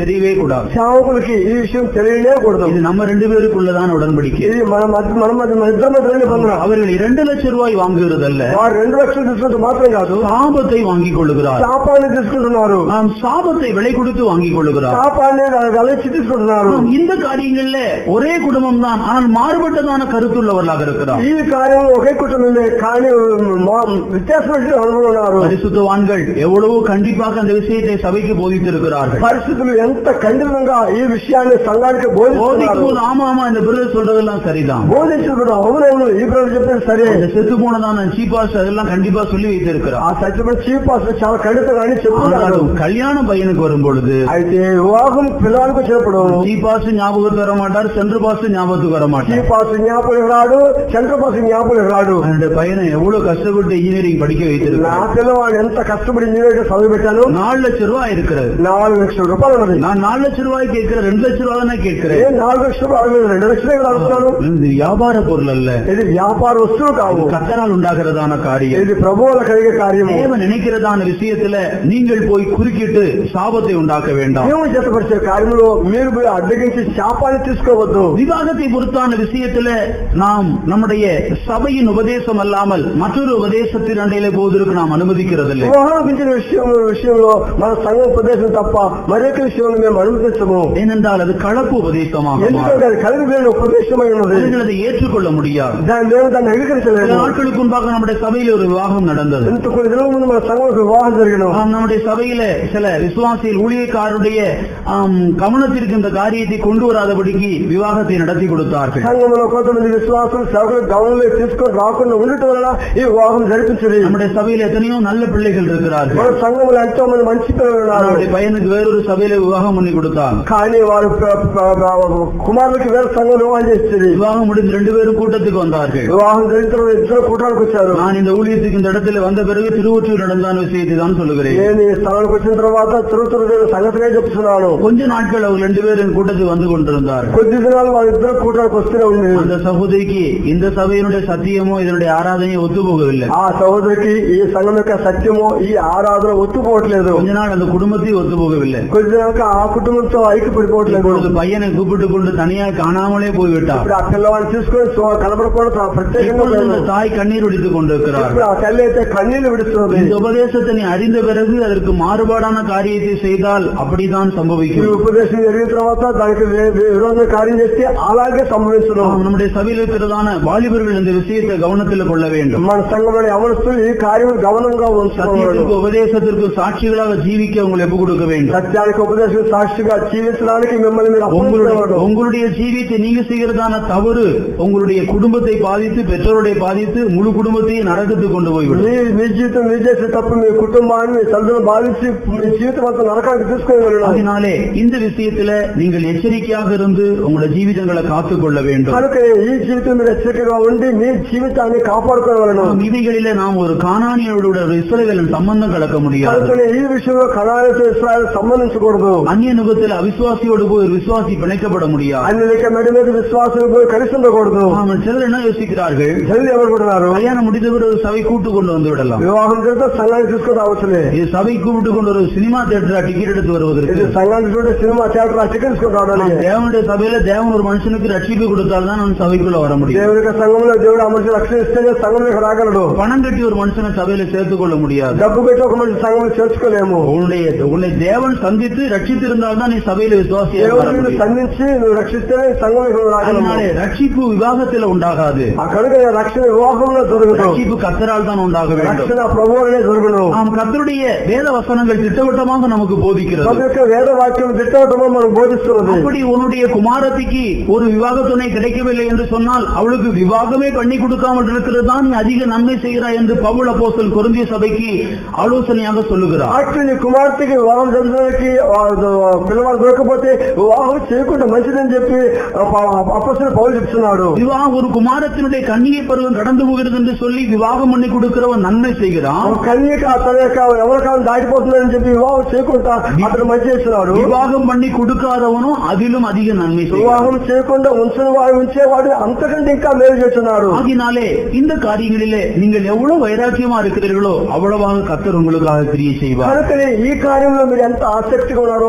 தெரியவே கூடாது సేవకులకి ఈ విషయం తెలియకూడదు இது நம்ம ரெண்டு பேருக்குள்ளதான ఉடன்பడిக்கை ఇది మన మధ్య మన మధ్య మన ఇద్దరి మధ్య పొందడం அவர்கள் இரண்டு லட்சம் ரூபாய் வாங்குகிறதல்ல వారు రెండు లక్షలు తీసుకుంటే మాత్రం కాదు சாபத்தை வாங்கிக் கொள்ளுகிறார் శాపాన్ని తీసుకుంటున్నారు நாம் சாபத்தை விலை கொடுத்து வாங்கிக் கொள்ளுகிறார் శాపాన్ని వెలచి తీసుకుంటున్నారు நாம் இந்த காரியங்கள்ல ஒரே குடும்பம் தான் ஆனால் மாறுபட்டதான கருத்துள்ளவர்களாக இருக்கிறார் ఈ కార్యం ఒకే కుటుంబమే కానీ మా- వ్యత్యాసమైన అనుభవం ఉన్నారు பரிசுத்தவான்கள் எவ்வளவோ கண்டிப்பாக அந்த விஷயத்தை சபைக்கு போதித்திருக்கிறார்கள் పరిస్థితులు ఎంత ఖండితంగా ఈ విషయాన్ని సంఘానికి போதிக்கும் బోధిస్తున్నారు போது ஆமா ஆமா இந்த பிரதர் சொல்றதெல்லாம் சரிதான் బోధించుకుంటారు అవునవును ఈ ప్రభుత్వం చెప్పేది సరే இந்த செத்து போனதான சீபாஸ் அதெல்லாம் கண்டிப்பா சொல்லி வைத்திருக்கிறார் ఆ సత్యమైన చీఫ్ పాస్టర్ చాలా ఖండితంగా అని చెప్తున్నారు ஆனாலும் கல்யாண பையனுக்கு வரும் பொழுது అయితే వివాహం పిల్లలకు వచ్చినప్పుడు சீபாஸ் ஞாபகத்துக்கு வர மாட்டார் சென்று பாஸ் ஞாபகத்துக்கு வர மாட்டார் చీఫ్ పాస్ జ్ఞాపకం రాడు చంద్ర పాస్ జ్ఞాపకం రాడు அந்த பையனை எவ்வளவு கஷ்டப்பட்டு இன்ஜினியரிங் படிக்க నా வைத்திருக்கிறார் పిల్లవాడిని ఎంత కష్టపడి ఇంజనీర్ చదువు పెట్టాను நாலு லட்சம் ரூபாய் இருக்கிறது నాలుగు లక్షల రూపాయలు ఉన్నది நான் நாலு லட்சம் ரூபாய் கேட்கிறேன் ரெண்டு లட்சம் ரூபாய் தானே ఏ கேட்கிறேன் నాలుగు లక్షల రూపాయలు రెండు లక్షలే కదా అడుగుతాను இது வியாபார பொருள் அல்ல ఇది వ్యాపార వస్తువు కావు கத்தரால் உண்டாகிறதான காரியம் ఇది ప్రభువుల కలిగే కార్యము தேவன் நினைக்கிறதான விஷயத்துல நீங்கள் போய் குறுக்கிட்டு சாபத்தை உண்டாக்க வேண்டாம் దేవుడు చేతపరిచే కార్యంలో మీరు పోయి అడ్డగించి శాపాన్ని తీసుకోవద్దు விவாகத்தை பொறுத்தான விஷயத்துல நாம் நம்முடைய சபையின் உபதேசம் அல்லாமல் மற்றொரு உபதேசத்தின் அண்டையில போவதற்கு நாம் அனுமதிக்கிறதில்லை వివాహం గురించిన విషయం విషయంలో మన సంఘం ఉపదేశం తప్ప మరొక విషయంలో మేము అనుమతించము ஏனென்றால் அது கலப்பு உபதேசமாக மாறும். ఎందుకంటే అది కలిగి వేరే ఉపదేశమై ఉన్నది அவர்கள் அதை ஏற்றுக்கொள்ள முடியாது దాని మేము దాన్ని சில అంగీకరించలేదు நாட்களுக்கு முன்பாக நம்முடைய சபையில் ஒரு விவாகம் நடந்தது ఇంత కొన్ని దినం ముందు మన సంఘంలో వివాహం జరిగిన ஆம், நம்முடைய சபையில சில விசுவாசிகள் ஊழியக்காரருடைய ஆம், கவனத்திற்கு இந்த காரியத்தை கொண்டு வராதபடிக்கு விவாகத்தை நடத்தி கொடுத்தார்கள் సంఘంలో కొంతమంది విశ్వాసులు సేవకులు గమనంలో తీసుకొని రాకుండా ఉండటం వలన ఈ వివాహం జరిపించింది நம்முடைய சபையில் எத்தனையோ நல்ல பிள்ளைகள் இருக்கிறார்கள் మన సంఘంలో ఎంతో మంది మంచి పిల్లలు ఉన్నారు நம்முடைய பையனுக்கு வேறொரு சபையில விவாகம் பண்ணி கொடுத்தாங்க కానీ వారు ప- ప- ప- కుమారులకి వేరే సంఘం వివాహం చేస్తుంది விவாகம் முடிந்து ரெண்டு பேரும் கூட்டத்துக்கு வந்தார்கள் వివాహం జరిగిన తర్వాత ఇద్దరు కూటానికి వచ్చారు நான் இந்த ஊழியத்துக்கு இந்த இடத்துல வந்த பிறகு திருவொற்றியூர் நடந்தான விஷயத்தை தான் சொல்லுகிறேன் నేను ఈ స్థలానికి వచ్చిన తర్వాత తిరుగుతున్న సంగతినే చెప్తున్నాను கொஞ்ச நாட்கள் அவர் ரெண்டு பேரும் கூட்டத்துக்கு வந்து கொண்டிருந்தார்கள் కొద్ది దినాలు వాళ్ళిద్దరు కూటానికి వస్తూనే ఉంది அந்த சகோதரிக்கு இந்த சபையினுடைய சத்தியமோ இதனுடைய ஆராதனையோ ஒத்து போகவில்லை ఆ సహోదరికి ఈ సంఘం యొక్క సత్యము ఈ ఆరాధన ఒత్తుకోవట్లేదు கொஞ்ச நாள் அந்த குடும்பத்தையும் ஒத்து போகவில்லை కొద్ది దినాక ఆ కుటుంబంతో ఐక్యపడిపోవట్లేదు இப்பொழுது பையனை கூப்பிட்டு கொண்டு தனியா காணாமலே போய்விட்டார் ఇప్పుడు ఆ పిల్లవాడిని తీసుకొని సో- కనబడకుండా ప్రత్యేకంగా இப்பொழுது పోయాడు. இந்த தாய் கண்ணீர் ஒடித்துக் கொண்டிருக்கிறார் ఇప్పుడు ఆ తల్లి అయితే కన్నీళ్లు విడుస్తున్నది இந்த உபதேசத்தை நீ அறிந்த பிறகு அதற்கு மாறுபாடான காரியத்தை செய்தால் அப்படிதான் ఈ சம்பவிக்கும் ఉపదేశం జరిగిన తర్వాత దానికి వే- వే- విరోధ కార్యం చేస్తే అలాగే సంభవించడం ஆம், நம்முடைய சபையில் இருக்கிறதான வாலிபர்கள் இந்த விஷயத்தை கவனத்தில் கொள்ள வேண்டும் మన సంఘంలోని ఎవరిస్తులు ఈ కార్యం గమనంగా ఉంచుకోవాలి சத்தியத்திற்கு உபதேசத்திற்கு சாட்சிகளாக ஜீவிக்க உங்களை ஒப்பு கொடுக்க வேண்டும் సత్యానికి ఉపదేశం సాక్షిగా జీవించడానికి మిమ్మల్ని మీరు உங்களுடைய అప్పగించకూడదు. உங்களுடைய ஜீவியத்தை நீங்க செய்கிறதான தவறு உங்களுடைய குடும்பத்தை பாதித்து பெற்றோருடைய பாதித்து முழு குடும்பத்தையும் நரகத்துக்கு கொண்டு போய்விடும் మీ మీ జీవితం మీరు చేసే తప్పు మీ కుటుంబాన్ని మీ తల్లిదండ్రులు భావించి మీ జీవితం అంతా నరకానికి తీసుకొని వెళ్ళడం அதனாலே இந்த விஷயத்துல நீங்கள் எச்சரிக்கையாக இருந்து உங்களுடைய ஜீவிதங்களை காத்துக் கொள்ள வேண்டும் కనుక ఈ జీవితం మీరు హెచ్చరికగా ఉండి మీ జీవితాన్ని కాపాడుకోగలను நாம் இவைகளிலே நாம் ஒரு காணானியோட ஒரு இஸ்ரவேலன் சம்பந்தம் கலக்க முடியாது కనుక ఈ విషయంలో కళాలతో ఇస్రాయల్ సంబంధించకూడదు அந்நிய நுகத்தில் அவிசுவாசியோடு போய் ஒரு விசுவாசி பிணைக்கப்பட முடியாது అన్ని లెక్క మెడ మీద విశ్వాసం పోయి కలిసి ఉండకూడదు ஆமாம், சிலர் என்ன யோசிக்கிறார்கள் జల్లి ఎవరు కూడారు கல்யாணம் முடிந்த பிறகு ஒரு சபை கூட்டு கொண்டு வந்து விடலாம் వివాహం జరిగితే సంఘానికి తీసుకొని రావచ్చులే இது சபை கூப்பிட்டு கொண்டு ஒரு சினிமா தியேட்டர் டிக்கெட் எடுத்து வருவதற்கு ఇది సంఘానికి చూడే సినిమా థియేటర్ ఆ టికెట్ తీసుకొని రావడానికి தேவனுடைய சபையில தேவன் ஒரு மனுஷனுக்கு ரட்சிப்பு கொடுத்தால்தான் அவன் சபைக்குள்ள வர முடியும் దేవుని యొక్క సంఘంలో దేవుడు ఆ మనిషి రక్షణ ఇస్తేనే సంఘంలోకి రాగలడు பணம் கட்டி ஒரு மனுஷனை சபையில சேர்த்துக் கொள்ள முடியாது డబ్బు పెట్టి ఒక మనిషి సంఘంలో చేర్చుకోలేము உன்னுடைய உன்னை தேவன் சந்தித்து ரட்சித்திருந்தால்தான் நீ சபையில விசுவாசியாக வர దేవుడు నిన్ను முடியும். సంధించి నువ్వు రక్షిస్తేనే సంఘంలోకి రాగలము அதனாலே ரட்சிப்பு விவாகத்தில் உண்டாகாது ఆ కనుక రక్షణ వివాహంలో దొరకదు ரட்சிப்பு கத்தரால் தான் உண்டாக வேண்டும் రక్షణ ప్రభువులనే దొరకను நாம் கத்தருடைய வேத வசனங்கள் திட்டவட்டமாக நமக்கு போதிக்கிறது ప్రభు యొక్క వేద వాక్యం దిట్టవటమో మనం బోధిస్తున్నది அப்படி உன்னுடைய குமாரத்திக்கு ஒரு விவாக துணை கிடைக்கவில்லை என்று சொன்னால் அவளுக்கு விவாகமே பண்ணி கொடுக்காமல் இருக்கிறது தான் நீ அதிக நன்மை செய்கிறாய் என்று பவுல் அப்போஸ்தலன் கொரிந்திய சபைக்கு ஆலோசனையாக சொல்லுகிறார் అట్లు నీ కుమార్తెకి వివాహం జరగడానికి పిల్లవాడు దొరకపోతే వివాహం చేయకుండా మంచిదని చెప్పి అప్పసిన పౌలు చెప్తున్నాడు விவாகம் ஒரு குமாரத்தினுடைய கன்னிகை பருவம் கடந்து போகிறது என்று சொல்லி விவாகம் பண்ணி கொடுக்கிறவன் நன்மை செய்கிறான் కన్యక తన యొక్క ఎవరి కాలం దాటిపోతుందని చెప్పి వివాహం చేయకుండా అతను మంచి చేస్తున్నాడు விவாகம் பண்ணி கொடுக்காதவனும் அதிலும் அதிக நன்மை செய்கிறான் వివాహం చేయకుండా ఉంచిన వాడు ఉంచేవాడు అంతకంటే ఇంకా మేలు చేస్తున్నాడు ஆகினாலே இந்த காரியங்களிலே நீங்கள் எவ்வளவு வைராக்கியமா இருக்கிறீர்களோ அவ்வளவாக கத்தர் உங்களுக்காக கிரியை செய்வார் కనుకనే ఈ కార్యంలో మీరు ఎంత ఆసక్తిగా ఉన్నారో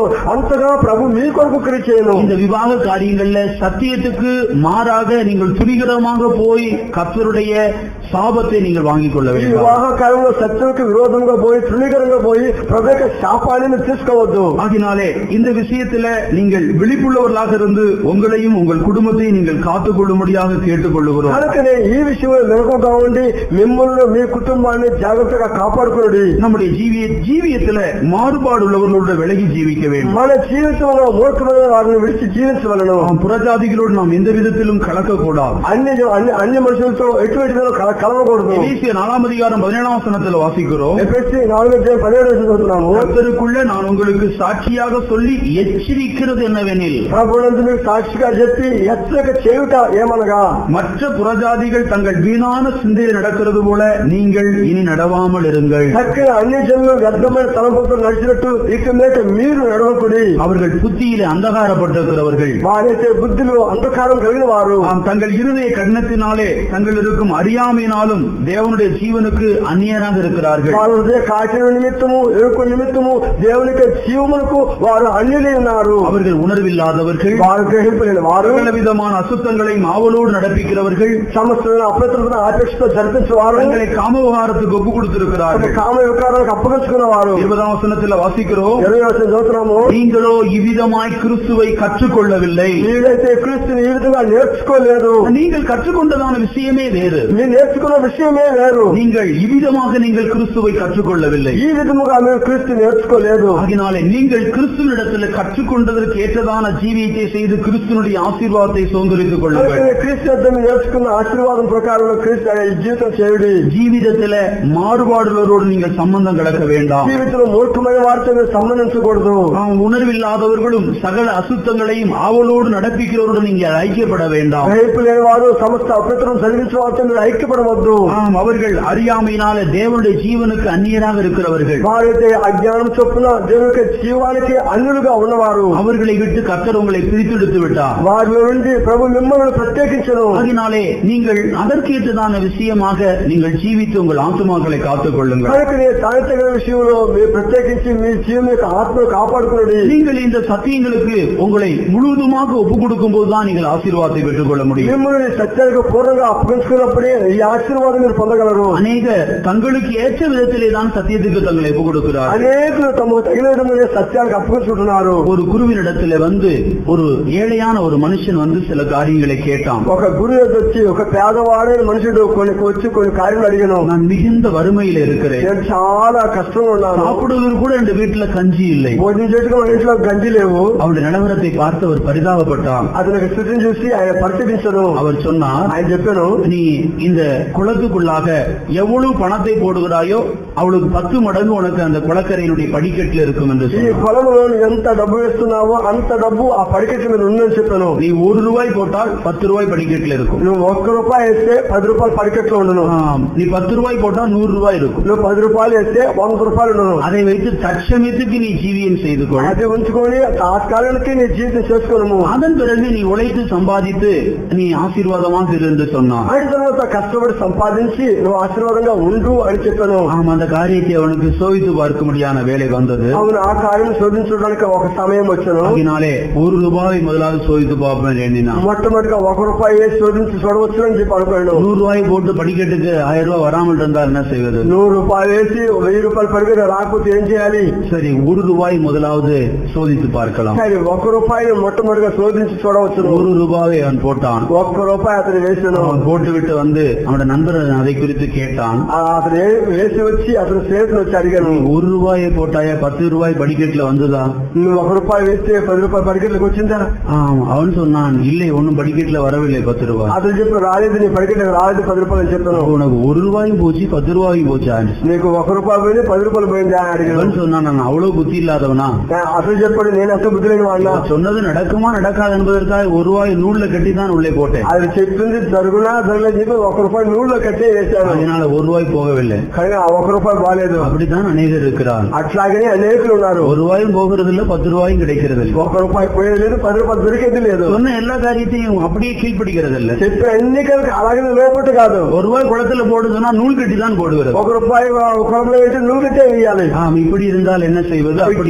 అంతగా ప్రభు మీ కొరకు క్రియ చేయను இந்த விவாக காரியங்கள்ல சத்தியத்துக்கு மாறாக நீங்கள் துணிகரமாக போய் கர்த்தருடைய சாபத்தை நீங்கள் வாங்கிக் கொள்ள ఈ வேண்டும் వివాహ కాలంలో సత్యంకి విరోధంగా పోయి తృణీకరంగా పోయి ప్రభు యొక్క శాపాన్ని తీసుకోవద్దు ஆகினாலே இந்த விஷயத்துல நீங்கள் விழிப்புள்ளவர்களாக இருந்து உங்களையும் உங்கள் குடும்பத்தையும் நீங்கள் காத்துக் கொள்ளும்படியாக கேட்டுக்கொள்ளுகிறோம் కనుకనే ఈ విషయంలో మెలకుగా ఉండి మిమ్మల్ని మీ కుటుంబాన్ని జాగ్రత్తగా కాపాడుకున్నది நம்முடைய ஜீவிய ஜீவியத்துல மாறுபாடு உள்ளவர்களோட விலகி ஜீவிக்க வேண்டும் మన జీవితంలో మూర్ఖమైన వారిని విడిచి జీవించవలను நாம் புறஜாதிகளோடு நாம் எந்த விதத்திலும் கலக்கக்கூடாது అన్ని అన్ని అన్ని మనుషులతో ఎటువంటి కల- కలవకూడదు எபேசிய நாலாம் அதிகாரம் பதினேழாம் வசனத்துல வாசிக்கிறோம் ఎఫ్ఎస్సి నాలుగు అధ్యాయం పదిహేడు వచ్చి చదువుతున్నాము கர்த்தருக்குள்ள நான் உங்களுக்கு சாட்சியாக சொல்லி எச்சரிக்கிறது என்னவெனில் ప్రభునందు మీకు సాక్షిగా చెప్పి హెచ్చరిక చేయుట ఏమనగా மற்ற புறஜாதிகள் தங்கள் வீணான சிந்தையில் நடக்கிறது போல நீங்கள் இனி நடவாமல் இருங்கள் చక్కగా అన్ని జనులు వ్యర్థమైన తలంపులతో నడిచినట్టు ఇక మీద మీరు నడవకుడి அவர்கள் புத்தியிலே அந்தகாரப்பட்டிருக்கிறவர்கள் వారైతే బుద్ధిలో అంధకారం కలిగిన వారు ஆம், தங்கள் இருதய கடினத்தினாலே தங்கள் இருக்கும் அறியாமையினாலும் தேவனுடைய ஜீவனுக்கு அந்நியராக இருக்கிறார்கள் వారు హృదయ కాచిన నిమిత్తము ఎరుకు నిమిత్తము దేవునికి జీవమునకు వారు అన్యులై ఉన్నారు அவர்கள் உணர்வில்லாதவர்கள் వారు గ్రహింపలేని వారు சகல விதமான அசுத்தங்களையும் ஆவலோடு நடப்பிக்கிறவர்கள் సమస్త అప్రతులను ఆపేక్షతో జరిపించేవారు தங்களை காமவிகாரத்துக்கு ஒப்பு கொடுத்திருக்கிறார்கள் కామ వికారాలకు అప్పగించుకున్న వారు இருபதாம் వசனத்துல வாசிக்கிறோம் ఇరవై వచ్చిన చదువుతున్నాము நீங்களோ இவ்விதமாய் கிறிஸ்துவை கற்றுக்கொள்ளவில்லை వీళ్ళైతే క్రీస్తుని ఈ విధంగా నేర్చుకోలేదు நீங்கள் கற்றுக்கொண்டதான விஷயமே வேறு మీరు నేర్చుకున్న విషయమే వేరు நீங்கள் இவ்விதமாக நீங்கள் கிறிஸ்துவை கற்றுக்கொள்ளவில்லை ఈ విధముగా మీరు క్రీస్తు నేర్చుకోలేదు ஆகினாலே நீங்கள் கிறிஸ்துவிடத்தில் கற்றுக்கொண்டதற்கு ஏற்றதான ஜீவியத்தை செய்து கிறிஸ்துனுடைய ஆசீர்வாதத்தை சுதந்திரித்துக் கொள்ளுங்கள் అందుకని క్రీస్తు యొద్ద మీరు నేర్చుకున్న ఆశీర్వాదం ప్రకారం క్రీస్తు ఈ జీవితం చేయుడి ஜீவிதத்தில மாறுபாடுகளோடு நீங்கள் சம்பந்தம் கலக்க வேண்டாம் జీవితంలో మూర్ఖమైన వారితో మీరు సంబంధించకూడదు ஆம், உணர்வில்லாதவர்களும் சகல அசுத்தங்களையும் ஆவலோடு நடப்பிக்கிறவரோடு நீங்கள் ஐக்கியப்பட வேண்டாம் గ్రహింపు లేని వారు సమస్త అపవిత్రం చదివించిన వారితో మీరు ఐక్యపడవద్దు ஆம், அவர்கள் அறியாமையினால தேவனுடைய ஜீவனுக்கு அந்நியராக இருக்கிறவர்கள் వారైతే అజ్ఞానం చొప్పున దేవుని యొక్క జీవానికి అన్యులుగా ఉన్నవారు அவர்களை விட்டு கர்த்தர் உங்களை பிரித்தெடுத்து விட்டார் వారిలో నుండి ప్రభు మిమ్మల్ని ప్రత్యేకించను ஆகினாலே நீங்கள் அதற்கேற்றதான விஷயமாக நீங்கள் ஜீவித்து உங்கள் ஆத்துமாக்களை காத்துக் கொள்ளுங்கள் కనుక తాగిన విషయంలో మీరు ప్రత్యేకించి మీ జీవం యొక్క ఆత్మను కాపాడుకున్నది நீங்கள் இந்த సత్యங்களுக்கு உங்களை முழுவதுமாக ஒப்புக் கொடுக்கும் போதுதான் நீங்கள் ஆசீர்வாதத்தை பெற்றுக்கொள்ள முடியும் మిమ్మల్ని సత్యానికి పూర్ణంగా అప్పగించుకున్నప్పుడే ఈ ఆశీర్వాదం మీరు పొందగలరు அநேக தங்களுக்கு ஏற்ற விதத்திலே தான் சத்தியத்துக்கு தங்களை ஒப்புக் கொடுக்கிறார் అనేకులు తమకు తగిన విధంగా సత్యానికి అప్పగించుకుంటున్నారు ஒரு குருவினிடத்துல வந்து ஒரு ஏழையான ஒரு மனுஷன் வந்து சில காரியங்களை கேட்டான் ఒక గురు యొద్ద వచ్చి ఒక పేదవాడైన మనుషుడు కొన్ని వచ్చి కొన్ని కార్యాలు అడిగాను நான் மிகுந்த வறுமையில இருக்கிறேன் నేను చాలా కష్టంగా ఉన్నాను சாப்பிடுவதற்கு கூட என் வீட்டுல கஞ்சி இல்லை భోజనం చేయడం మన ఇంట్లో గంజి లేవు அவருடைய நிலவரத்தை பார்த்து அவர் பரிதாபப்பட்டான் అతనికి స్థితిని చూసి ఆయన పరిశీలించను அவர் சொன்னார் ఆయన చెప్పాను நீ இந்த குளத்துக்குள்ளாக எவ்வளவு பணத்தை போடுகிறாயோ அவளுக்கு பத்து மடங்கு உனக்கு அந்த குளக்கரையினுடைய படிக்கட்டில் இருக்கும் என்று ఈ சொன்னார் పొలంలో నువ్వు ఎంత డబ్బు వేస్తున్నావో అంత డబ్బు ఆ పడికెట్ల మీద ఉందని చెప్పాను நீ ஒரு ரூபாய் போட்டால் பத்து ரூபாய் படிக்கட்டில் இருக்கும் నువ్వు ఒక్క రూపాయి వేస్తే పది రూపాయలు పడికెట్లో ఉండను ஆம், நீ பத்து ரூபாய் போட்டால் நூறு ரூபாய் இருக்கும் నువ్వు పది రూపాయలు వేస్తే వంద రూపాయలు ఉండను அதை வைத்து தற்சமயத்துக்கு நீ ஜீவியம் செய்து கொள் అది ఉంచుకొని తాత్కాలిక నీ జీవితం చేసుకోను அதன் பிறகு நீ உழைத்து சம்பாதித்து நீ ஆசீர்வாதமாக இரு என்று சொன்னான் ఆయన తర్వాత కష్టపడి సంపాదించి నువ్వు ఆశీర్వాదంగా ఉండు అని చెప్పాను ஆம் அந்த காரியத்தை அவனுக்கு சோதித்து பார்க்கும்படியான வேலை வந்தது అవును ఆ కార్యం శోధించడానికి ఒక సమయం వచ్చాను ஆகினாலே ஒரு ரூபாய் முதலாவது சோதித்து பார்ப்பேன் எண்ணினான் మొట్టమొదటిగా ఒక రూపాయి వేసి శోధించి చూడవచ్చు అని చెప్పి అనుకున్నాడు நூறு ரூபாய் போட்டு படிக்கட்டுக்கு ஆயிரம் ரூபாய் வராமல் இருந்தால் என்ன செய்வது నూరు రూపాయలు వేసి వెయ్యి రూపాయలు పడిపోయి రాకపోతే ఏం చేయాలి சரி ஒரு ரூபாய் முதலாவது சோதித்து பார்க்கலாம் సరే ఒక రూపాయిని మొట్టమొదటిగా శోధించి చూడవచ్చు ஒரு ரூபாயை அவன் போட்டான் ఒక్క రూపాయి అతను వేసాను அவன் போட்டுவிட்டு வந்து அவனோட நண்பர் அதை குறித்து கேட்டான் ఆ అతను ఏ- వేసి వచ్చి అతను స్నేహితులు వచ్చి అడిగాను நீ ஒரு ரூபாயை போட்டாயா பத்து ரூபாய் படிக்கட்டுல வந்ததா నువ్వు ఒక రూపాయి వేస్తే పది రూపాయలు పడికెట్లకు వచ్చిందా ஆம் அவன் சொன்னான் இல்லை ஒன்னும் படிக்கட்டுல வரவில்லை பத்து ரூபாய் అతను చెప్పి రాలేదు నీ పడికెట్లకు రాలేదు పది రూపాయలు అని చెప్పాను உனக்கு ஒரு ரூபாயும் போச்சு பத்து ரூபாயும் போச்சா నీకు ఒక రూపాయి పోయింది పది రూపాయలు పోయింది అని అడిగాను அவன் சொன்னான் நான் அவ்வளவு புத்தி இல்லாதவனா అసలు చెప్పాడు నేను అసలు బుద్ధి లేని వాడినా நான் சொன்னது நடக்குமா நடக்காது என்பதற்காக ஒரு ரூபாய் நூல்ல கட்டி தான் உள்ளே போட்டேன் అది చెప్పింది జరుగునా జరగలేదు చెప్పి ఒక రూపాయి నూనెలో కట్టే వేశాను அதனால ஒரு ரூபாய் போகவில்லை కానీ ఆ ఒక రూపాయి బాగాలేదు அப்படித்தான் அநேகர் இருக்கிறார் అట్లాగనే అనేకులు ఉన్నారు ஒரு ரூபாயும் போகிறது இல்ல பத்து ரூபாயும் கிடைக்கிறது இல்ல ఒక రూపాయి పోయేది లేదు పది రూపాయలు దొరికేది లేదు சொன்ன எல்லா காரியத்தையும் அப்படியே கீழ்ப்படுகிறது இல்ல చెప్పిన ఎన్నికలకి అలాగే లోపట్టు కాదు ஒரு ரூபாய் குளத்துல போடு சொன்னா நூல் கட்டி தான் போடுகிறது ఒక రూపాయి కొలంలో వేసి నూనె కట్టే వేయాలి ஆம் இப்படி இருந்தால் என்ன செய்வது அப்படி ஆகிவிட்டால்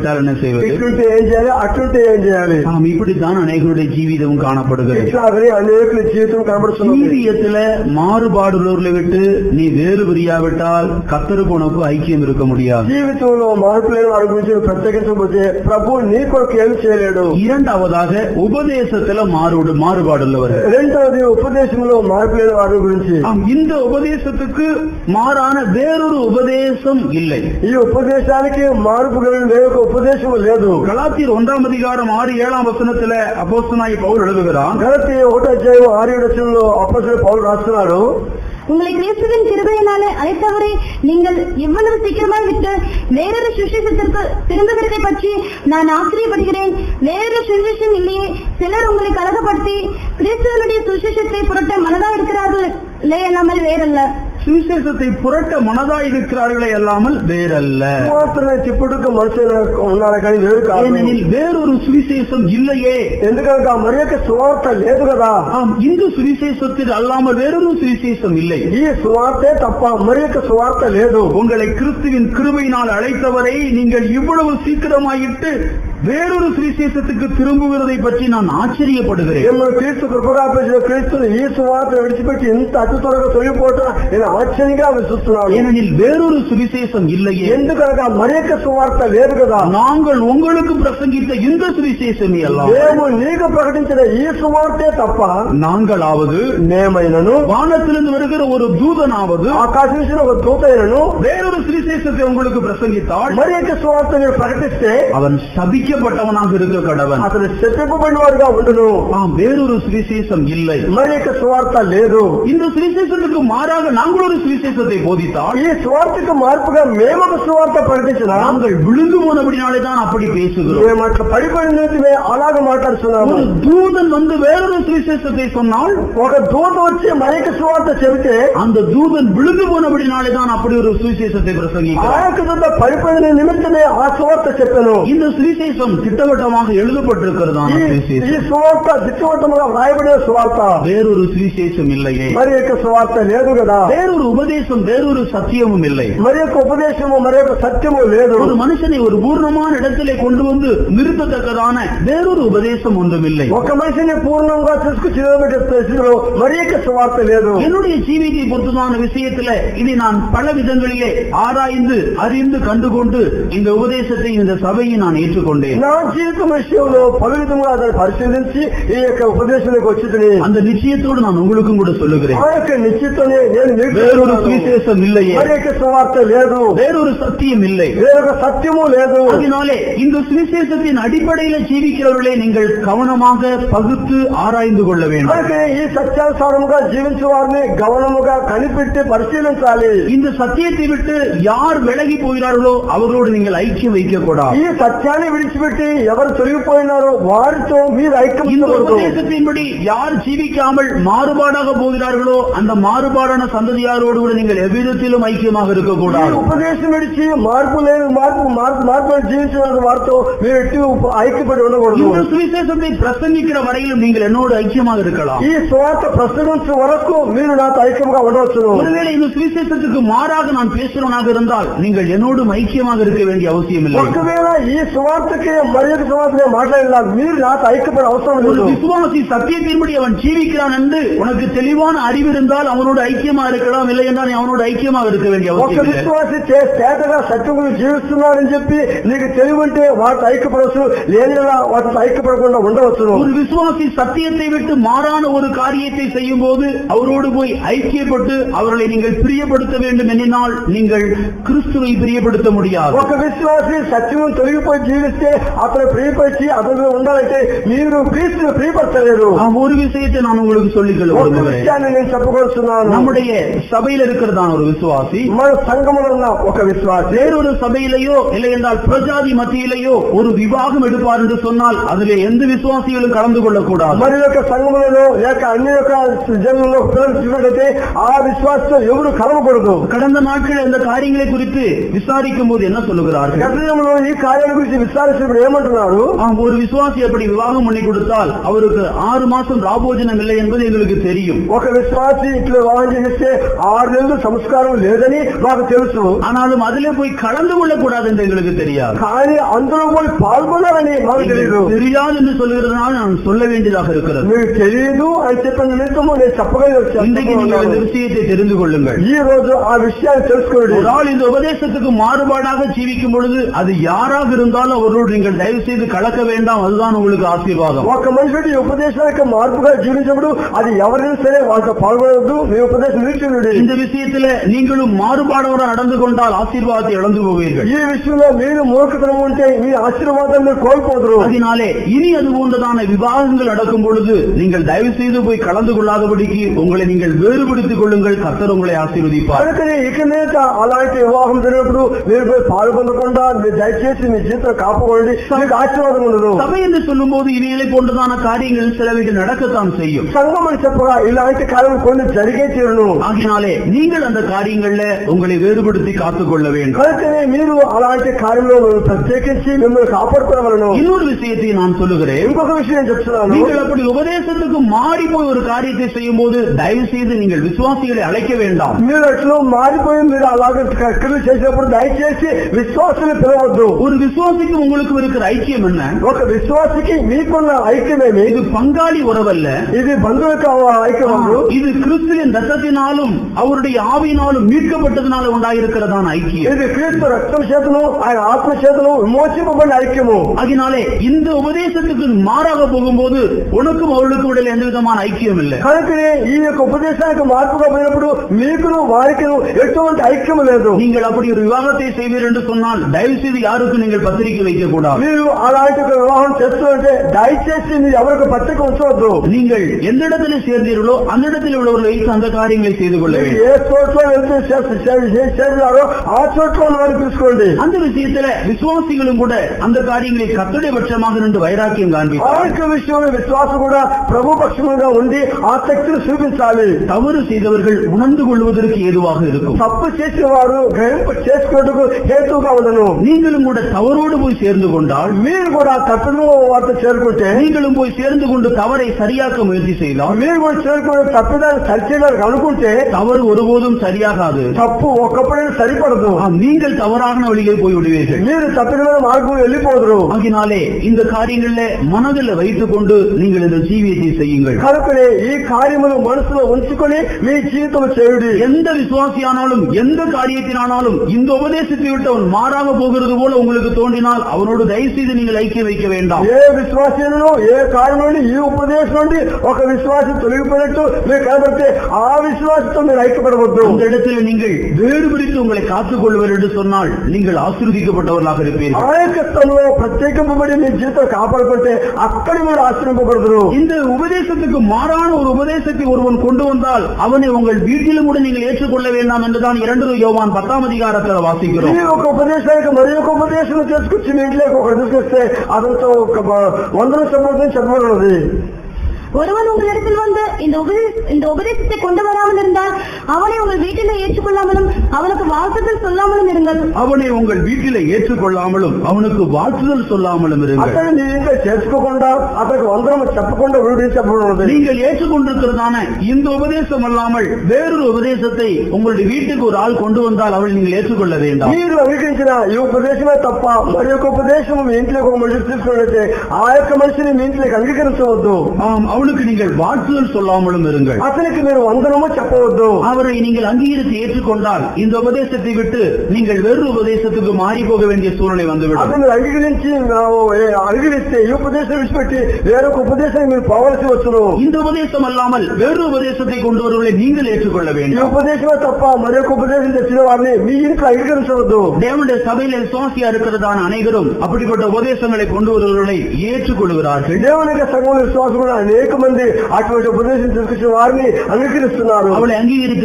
இல்லாவிட்டால் என்ன செய்வது ఇట్లుంటే ఏం చేయాలి అట్లుంటే ఏం చేయాలి ஆம் இப்படித்தான் அநேகருடைய ஜீவிதம் காணப்படுகிறது ఇట్లాగనే అనేకుల జీవితం కనబడుతుంది ஜீவியத்துல மாறுபாடுள்ளவர்களை விட்டு நீ வேறு பிரியாவிட்டால் கத்தருக்கு உனக்கு ஐக்கியம் இருக்க முடியாது జీవితంలో మార్పు లేని వారి గురించి నువ్వు ప్రత్యేకించకపోతే ప్రభు నీ కొరకు ఏమి చేయలేడు இரண்டாவதாக உபதேசத்துல மாறுபாடு மாறுபாடுள்ளவர்கள் రెండవది ఉపదేశంలో మార్పు లేని వారి గురించి ஆம், இந்த உபதேசத்துக்கு மாறான வேறொரு உபதேசம் இல்லை ఈ ఉపదేశానికి మార్పు కలిగిన వేరొక ఉపదేశం లేదు கலாத்தியர் ஒன்றாம் அதிகாரம் ஆறு ஏழாம் வசனத்துல அப்போஸ்தலனாகிய பவுல் எழுதுகிறான் గలతి ఒకటో అధ్యాయం ఆరు ఏడు వచనంలో అప్పసరి పౌరుడు రాస్తున్నాడు உங்களை கிறிஸ்துவின் கிருபையினாலே அழைத்தவரை நீங்கள் இவ்வளவு சீக்கிரமாய் விட்டு வேறொரு சுவிசேஷத்திற்கு திரும்புகிறதை பற்றி நான் ஆச்சரியப்படுகிறேன் வேறொரு சுவிசேஷம் இல்லையே சிலர் உங்களை கலகப்படுத்தி கிறிஸ்துவனுடைய சுவிசேஷத்தை புரட்ட மனதா இருக்கிறார்கள் அல்லாமல் வேறல்ல சுவிசேஷத்தை புரட்ட மனதாய் இருக்கிறார்களே அல்லாமல் வேறல்ல మాత్రమే చెప్పుడుకు మనుషులు ఉన్నారు కానీ వేరు కాదు ஏனெனில் வேறொரு சுவிசேஷம் இல்லையே ఎందుకంటే మరి యొక్క సువార్త లేదు కదా ஆம் இந்த சுவிசேஷத்தில் அல்லாமல் வேறொரு சுவிசேஷம் இல்லை ఈ సువార్తే తప్ప మరి యొక్క సువార్త లేదు உங்களை கிறிஸ்துவின் கிருபையினால் அழைத்தவரை நீங்கள் இவ்வளவு சீக்கிரமாயிட்டு வேறொரு சுவிசேஷத்துக்கு திரும்புகிறதை பற்றி நான் ஆச்சரியப்படுகிறேன் మిమ్మల్ని క్రీస్తు కృపగా పెంచిన క్రీస్తుని ఈ సువార్త విడిచిపెట్టి ఇంత అతి త్వరగా తొలిగిపోవటం నేను ఆశ్చర్యంగా విశ్వస్తున్నాను ஏனெனில் வேறொரு சுவிசேஷம் இல்லையே ఎందుకనగా మరి యొక్క సువార్త లేదు కదా நாங்கள் உங்களுக்கு பிரசங்கித்த இந்த சுவிசேஷமே அல்ல మేము నీకు ప్రకటించిన ఈ సువార్తే తప్ప நாங்களாவது మేమైనను வானத்திலிருந்து வருகிற ஒரு தூதனாவது ఆకాశం నుంచి ఒక దూతైనను வேறொரு சுவிசேஷத்தை உங்களுக்கு பிரசங்கித்தால் మరి యొక్క సువార్త మీరు ప్రకటిస్తే அவன் சபிக்கப்பட்டவனாக இருக்க கடவன் అతను శపింపబడిన వాడుగా ఉండును ஆம் வேறொரு சுவிசேஷம் இல்லை మరి యొక్క సువార్త లేదు இந்த சுவிசேஷத்துக்கு மாறாக நாங்கள் ஒரு சுவிசேஷத்தை போதித்தால் ఈ సువార్తకు మార్పుగా మేము ఒక సువార్త ప్రకటించిన நாங்கள் விழுந்து போனபடினாலே தான் அப்படி பேசுகிறோம் మేము అట్లా పడిపోయినమే అలాగ మాట్లాడుతున్నాము ஒரு தூதன் வந்து வேறொரு சுவிசேஷத்தை சொன்னால் ఒక దూత వచ్చి మరి యొక్క సువార్త చెబితే அந்த தூதன் விழுந்து போனபடினாலே தான் அப்படி ஒரு சுவிசேஷத்தை ఆ பிரசங்கிக்கிறார் యొక్క దూత పడిపోయిన నిమిత్తమే ఆ సువార్త చెప్పాను இந்த சுவிசேஷம் திட்டவட்டமாக எழுதப்பட்டிருக்கிறதான ఈ ఈ சுவிசேஷம் సువార్త దిక్కువటముగా వ్రాయబడిన సువార్త வேறொரு சுவிசேஷம் இல்லையே మరి యొక్క సువార్త లేదు కదా வேறொரு உபதேசம் வேறொரு சத்தியமும் இல்லை మరి యొక్క ఉపదేశము మరి యొక్క సత్యము లేదు ஒரு மனுஷனை ஒரு பூர்ணமான இடத்திலே கொண்டு வந்து நிறுத்தத்தக்கதான வேறொரு உபதேசம் ஒன்றும் இல்லை ఒక మనిషిని పూర్ణంగా తీసుకు చిరబెట్టే స్థితిలో మరి యొక్క సువార్త లేదు என்னுடைய ஜீவித்தை பொறுத்ததான விஷயத்துல இதை நான் பல விதங்களிலே ஆராய்ந்து அறிந்து கண்டுகொண்டு இந்த உபதேசத்தை இந்த சபையை நான் ஏற்றுக்கொண்டேன் నా జీవితం విషయంలో పలు విధంగా దాన్ని పరిశీలించి ఈ యొక్క ఉపదేశానికి వచ్చింది அந்த நிச்சயத்தோடு நான் உங்களுக்கும் கூட சொல்லுகிறேன் ఆ యొక్క నిశ్చితనే నేను మీకు வேறொரு చెప్తున్నాను. சுவிசேஷம் இல்லையே మరి యొక్క సువార్త లేదు வேறொரு சத்தியம் இல்லை వేరొక సత్యము లేదు அதனாலே இந்த சுவிசேஷத்தின் அடிப்படையில ஜீவிக்கிறவர்களே நீங்கள் கவனமாக பகுத்து ஆராய்ந்து கொள்ள வேண்டும் కనుక ఈ సత్యానుసారముగా జీవించే వారిని గమనముగా కనిపెట్టి పరిశీలించాలి இந்த சத்தியத்தை விட்டு யார் விலகி போகிறார்களோ அவர்களோடு நீங்கள் ஐக்கியம் வைக்க கூடாது ఈ సత్యాన్ని విడిచిపెట్టి ఎవరు తొలగిపోయినారో వారితో మీరు இந்த ఐక్యమించకూడదు உபதேசத்தின்படி யார் ஜீவிக்காமல் மாறுபாடாக போகிறார்களோ அந்த மாறுபாடான சந்ததியாரோடு கூட நீங்கள் எவ்விதத்திலும் ஐக்கியமாக ఈ இருக்கக்கூடாது ఉపదేశం విడిచి మార్పు లేని మార్పు మార్పు మార్పు జీవించిన వారితో మీరు ఎట్టి ఉప- ఐక్యపడి ఉండకూడదు இந்த சுவிசேஷத்தை பிரசங்கிக்கிற வரையிலும் நீங்கள் என்னோடு ஐக்கியமாக இருக்கலாம் ఈ స్వార్థ ప్రసంగించే వరకు మీరు నాతో ఐక్యంగా ఉండవచ్చును ஒருவேளை இந்த சுவிசேஷத்துக்கு மாறாக நான் பேசுறவனாக இருந்தால் நீங்கள் என்னோடும் ஐக்கியமாக இருக்க வேண்டிய அவசியம் இல்லை ఒకవేళ ఈ సువార్తకి మరి ఒక సువార్తనే మాట్లాడినా మీరు నాతో ఐక్యపడే అవసరం ஒரு లేదు விசுவாசி சத்தியத்தின்படி அவன் ஜீவிக்கிறான் என்று உனக்கு தெளிவான அறிவு இருந்தால் அவனோடு ஐக்கியமா இருக்கலாம் இல்லை என்றால் நீ அவனோடு ஐக்கியமாக இருக்க வேண்டிய ఒక அவசியம் இல்லை విశ్వాసి చే- తేటగా సత్యం గురించి జీవిస్తున్నాడని చెప్పి నీకు తెలివంటే వాటితో ఐక్యపడవచ్చు లేని వాటితో ఐక్యపడకుండా ఉండవచ్చును ஒரு விசுவாசி சத்தியத்தை விட்டு மாறான ஒரு காரியத்தை செய்யும் போது அவரோடு போய் ஐக்கியப்பட்டு அவர்களை நீங்கள் பிரியப்படுத்த வேண்டும் எண்ணினால் நீங்கள் கிறிஸ்துவை பிரியப்படுத்த முடியாது ఒక విశ్వాసి సత్యం తొలగిపోయి జీవిస్తే అతను ప్రియపరిచి అతను ఉండాలంటే మీరు క్రీస్తుని ప్రియపరచలేరు ஆம், ஒரு விஷயத்தை நான் உங்களுக்கு சொல்லிக்கொள்ள ఒక விரும்புகிறேன் విషయాన్ని నేను చెప్పగలుగుతున్నాను நம்முடைய சபையில் இருக்கிறதான ஒரு விசுவாசி మన సంఘములో ఉన్న ఒక విశ్వాసి வேறொரு சபையிலேயோ இல்லை என்றால் பிரஜாதி மத்தியிலேயோ ஒரு விவாகம் எடுப்பார் என்று சொன்னால் அதிலே எந்த விசுவாசிகளும் கலந்து கொள்ளக்கூடாது మరి యొక్క సంఘములలో లేక అన్ని యొక్క జనంలో పిల్లలు చూసినట్లయితే ఆ విశ్వాసంతో ఎవరు కలవకూడదు கடந்த நாட்கள் இந்த காரியங்களை குறித்து விசாரிக்கும் போது என்ன சொல்லுகிறார்கள் గతంలో ఈ కార్యాల గురించి విచారించిన ఇప్పుడు ఏమంటున్నారు ஆம், ஒரு விசுவாசி அப்படி விவாகம் பண்ணி கொடுத்தால் அவருக்கு ஆறு மாசம் ராபோஜனம் இல்லை என்பது எங்களுக்கு தெரியும் ఒక విశ్వాసి ఇట్లా వివాహం చేస్తే ఆరు నెలలు సంస్కారం లేదని మాకు తెలుసు ஆனாலும் அதிலே போய் கலந்து கொள்ளக்கூடாது என்று எங்களுக்கு தெரியாது కానీ అందులో పోయి పాల్గొనాలని మాకు తెలియదు தெரியாது என்று சொல்லுகிறதுனால நான் சொல்ல வேண்டியதாக இருக்கிறது మీకు తెలియదు అని చెప్పిన నిమిత్తము నేను இன்றைக்கு நீங்கள் இந்த చెప్పగలను விஷயத்தை தெரிந்து கொள்ளுங்கள் ఈ రోజు ఆ విషయాన్ని తెలుసుకోండి ஒரு ஆள் இந்த உபதேசத்துக்கு மாறுபாடாக ஜீவிக்கும் பொழுது அது யாராக இருந்தாலும் அவரோடு நீங்கள் தயவு செய்து கலக்க வேண்டாம் அதுதான் உங்களுக்கு ஆசீர்வாதம் ఒక మనుషుడు ఈ ఉపదేశానికి మార్పుగా జీవించినప్పుడు అది ఎవరైనా సరే వాళ్ళతో పాల్గొనవద్దు మీ ఉపదేశం నిలిచివిడి இந்த விஷயத்துல நீங்களும் மாறுபாடோட நடந்து கொண்டால் ஆசீர்வாதத்தை இழந்து போவீர்கள் ఈ విషయంలో మీరు మూర్ఖతనం ఉంటే మీ ఆశీర్వాదం మీరు కోల్పోదురు அதனாலே இனி அது போன்றதான விவாகங்கள் நடக்கும் பொழுது நீங்கள் தயவு செய்து போய் கலந்து கொள்ளாதபடிக்கு உங்களை நீங்கள் வேறுபடுத்திக் கொள்ளுங்கள் கர்த்தர் உங்களை ஆசீர்வதிப்பார் కనుకనే ఇక మీద అలాంటి వివాహం జరిగినప్పుడు మీరు పోయి పాల్గొనకుండా మీరు దయచేసి మీ జీవితం కాపాడండి మీకు ఆశీర్వాదం ఉండదు சபை என்று சொல்லும் போது இனியிலே போன்றதான காரியங்கள் சிலவைகள் நடக்கத்தான் செய்யும் సంఘం అని చెప్పగా ఇలాంటి కాలం కొన్ని జరిగే తీరును ஆகினாலே நீங்கள் அந்த காரியங்கள்ல உங்களை வேறுபடுத்தி காத்துக் கொள்ள வேண்டும் కనుకనే మీరు అలాంటి కార్యంలో మిమ్మల్ని ప్రత్యేకించి మిమ్మల్ని కాపాడుకోవలను இன்னொரு விஷயத்தை நான் சொல்லுகிறேன் ఇంకొక విషయం చెప్తున్నాను நீங்கள் அப்படி உபதேசத்துக்கு மாறி போய் ஒரு காரியத்தை செய்யும் போது தயவு செய்து நீங்கள் விசுவாசிகளை அழைக்க வேண்டாம் మీరు అట్లు మారిపోయి మీరు అలాగే క్రియలు చేసినప్పుడు దయచేసి విశ్వాసులు పిలవద్దు ஒரு விசுவாசிக்கும் உங்களுக்கும் இருக்கிற ஐக்கியம் என்ன ఒక విశ్వాసికి మీకున్న ఐక్యమేమి இது பங்காளி உறவல்ல ఇది బంధువుల ఐక్యం వద్దు. இது கிறிஸ்துவின் ரத்தத்தினாலும் அவருடைய ஆவியினாலும் மீட்கப்பட்டதினால உண்டாயிருக்கிறதான ஐக்கியம் ఇది క్రీస్తు రక్తం చేతను ఆయన ఆత్మ చేతను విమోచింపబడిన ఐక్యము அதனாலே இந்த உபதேசத்துக்கு மாறாக போகும்போது உனக்கும் அவளுக்கும் இடையில எந்த விதமான ஐக்கியம் இல்லை కనుకనే ఈ యొక్క ఉపదేశానికి మార్పుగా పోయినప్పుడు మీకును వారికిను ఎటువంటి ఐక్యం లేదు நீங்கள் அப்படி ஒரு விவாகத்தை செய்வீர் என்று சொன்னால் தயவு செய்து யாருக்கும் நீங்கள் பத்திரிக்கை வைக்க கூடாது మీరు అలాంటి ఒక వివాహం చేస్తుంటే దయచేసి మీరు ఎవరికి పత్రిక ఉంచవద్దు நீங்கள் எந்த இடத்துல சேர்ந்தீர்களோ அந்த இடத்தில் உள்ளவர்களை வைத்து அந்த காரியங்களை செய்து கொள்ள మీరు வேண்டும் ఏ చోట్ల వెళ్తే చేస్త- చే- చే- చేరినారో ఆ చోట్ల ఉన్న వారిని తీసుకోండి அந்த விஷயத்துல விசுவாசிகளும் கூட அந்த காரியங்களை கத்துடைய பட்சமாக நின்று வைராக்கியம் ఆ காண்பிப்பார் యొక్క విషయంలో విశ్వాసం కూడా ప్రభు పక్షముగా ఉండి ఆసక్తిని చూపించాలి தவறு செய்தவர்கள் உணர்ந்து கொள்வதற்கு ஏதுவாக இருக்கும் తప్పు చేసిన వారు గ్రహింపు చేసుకున్నట్టుకు హేతువుగా ఉండను நீங்களும் கூட தவறோடு போய் சேர்ந்து கொண்டால் మీరు కూడా తప్పును వారితో చేరుకుంటే நீங்களும் போய் சேர்ந்து கொண்டு தவறை சரியாக்க முயற்சி செய்தால் మీరు కూడా చేరుకుని తప్పిదాన్ని సరిచేయడానికి అనుకుంటే தவறு ஒருபோதும் சரியாகாது తప్పు ఒక్కప్పుడైనా సరిపడదు ஆம், நீங்கள் தவறான வழியிலே போய் விடுவீர்கள் మీరు తప్పిదమైన మార్గం వెళ్ళిపోదురు ஆகினாலே இந்த காரியங்கள்ல மனதில் வைத்துக் கொண்டு நீங்கள் இந்த ஜீவியத்தை செய்யுங்கள் కనుకనే ఈ కార్యములు మనసులో ఉంచుకొని మీ జీవితం చేయుడి எந்த விசுவாசியானாலும் எந்த காரியத்தினானாலும் இந்த உபதேசத்தை விட்டு அவன் மாறாக போகிறது போல உங்களுக்கு தோன்றினால் அவனோடு தயவு செய்து நீங்கள் ஐக்கியம் வைக்க வேண்டாம் ఏ విశ్వాసంలో ఏ కార్యం నుండి ఈ ఉపదేశం నుండి ఒక విశ్వాసం తొలగిపోయినట్టు మీరు కనబడితే ఆ విశ్వాసంతో మీరు ఐక్యపడవద్దు அந்த இடத்துல நீங்கள் வேறுபிடித்து உங்களை காத்துக் கொள்வர் என்று சொன்னால் நீங்கள் ஆசீர்வதிக்கப்பட்டவர்களாக இருப்பீர்கள் ఆ యొక్క స్థలంలో ప్రత్యేకింపబడి మీ జీవితం కాపాడుకుంటే అక్కడ మీరు ఆశ్రయింపబడదురు இந்த உபதேசத்துக்கு மாறான ஒரு உபதேசத்தை ஒருவன் கொண்டு வந்தால் அவனை உங்கள் வீட்டிலும் கூட நீங்கள் ஏற்றுக்கொள்ள வேண்டாம் என்றுதான் இரண்டு யோவான் பத்தாம் அதிகாரத்தில் வாசிக்கிறோம் ఈ ఒక ఉపదేశానికి మరి ఒక ఉపదేశం తీసుకొచ్చి మీ ఇంట్లోకి ఒకటి తీసుకొస్తే అతనితో ఒక వందల సంబంధం చెప్పబడినది ஒருவன் உங்களிடத்தில் வந்து இந்த உபதேச இந்த உபதேசத்தை கொண்டு வராமல் இருந்தால் அவனை உங்கள் வீட்டிலே ஏற்றுக்கொள்ளாமலும் அவனுக்கு வாழ்த்துதல் சொல்லாமலும் இருங்கள் அவனை உங்கள் வீட்டிலே ஏற்றுக்கொள்ளாமலும் அவனுக்கு வாழ்த்துதல் சொல்லாமலும் இருங்கள் అతను నీ ఇంట్లో చేసుకోకుండా అతనికి వందరం చెప్పకుండా విడిచి చెప్పబడినది நீங்கள் ஏற்றுக்கொண்டிருக்கிறதான இந்த உபதேசம் அல்லாமல் வேறொரு உபதேசத்தை உங்களுடைய வீட்டுக்கு ஒரு ஆள் கொண்டு வந்தால் அவள் நீங்கள் ஏற்றுக்கொள்ள வேண்டாம் మీరు అంగీకరించిన ఈ ఉపదేశమే తప్ప మరి ఒక ఉపదేశం మీ ఇంట్లోకి ఒక మనిషి తీసుకున్నట్లయితే ఆ యొక్క మనిషిని మీ ఇంట్లోకి అంగీకరించవద్దు ஆம் அவளுக்கு நீங்கள் வாழ்த்துதல் சொல்லாமலும் இருங்கள் అతనికి మీరు వందనము చెప్పవద్దు அவரை நீங்கள் அங்கீகரித்து ஏற்றுக்கொண்டால் இந்த உபதேசத்தை விட்டு நீங்கள் வேறு உபதேசத்துக்கு மாறி போக வேண்டிய சூழ்நிலை வந்துவிடும் అతను మీరు అంగీకరించి ನಾವು, ఏ, అంగీకరిస్తే ఈ ఉపదేశం విడిచిపెట్టి వేరొక ఉపదేశాన్ని మీరు పోవలసి వచ్చును இந்த உபதேசம் அல்லாமல் வேறு உபதேசத்தை கொண்டு வருவதை நீங்கள் ஏற்றுக்கொள்ள ఈ வேண்டும் ఉపదేశమే తప్ప మరి ఒక ఉపదేశం తెచ్చిన వారిని మీ ఇంట్లో అంగీకరించవద్దు தேவனுடைய சபையில விசுவாசியா இருக்கிறதான அனைவரும் அப்படிப்பட்ட உபதேசங்களை கொண்டு வருவர்களை ஏற்றுக்கொள்கிறார்கள் దేవునికి సంఘంలో విశ్వాసం కూడా అనేక మంది అటువంటి ఉపదేశం తీసుకొచ్చిన వారిని అంగీకరిస్తున్నారు அவளை அங்கீகரித்து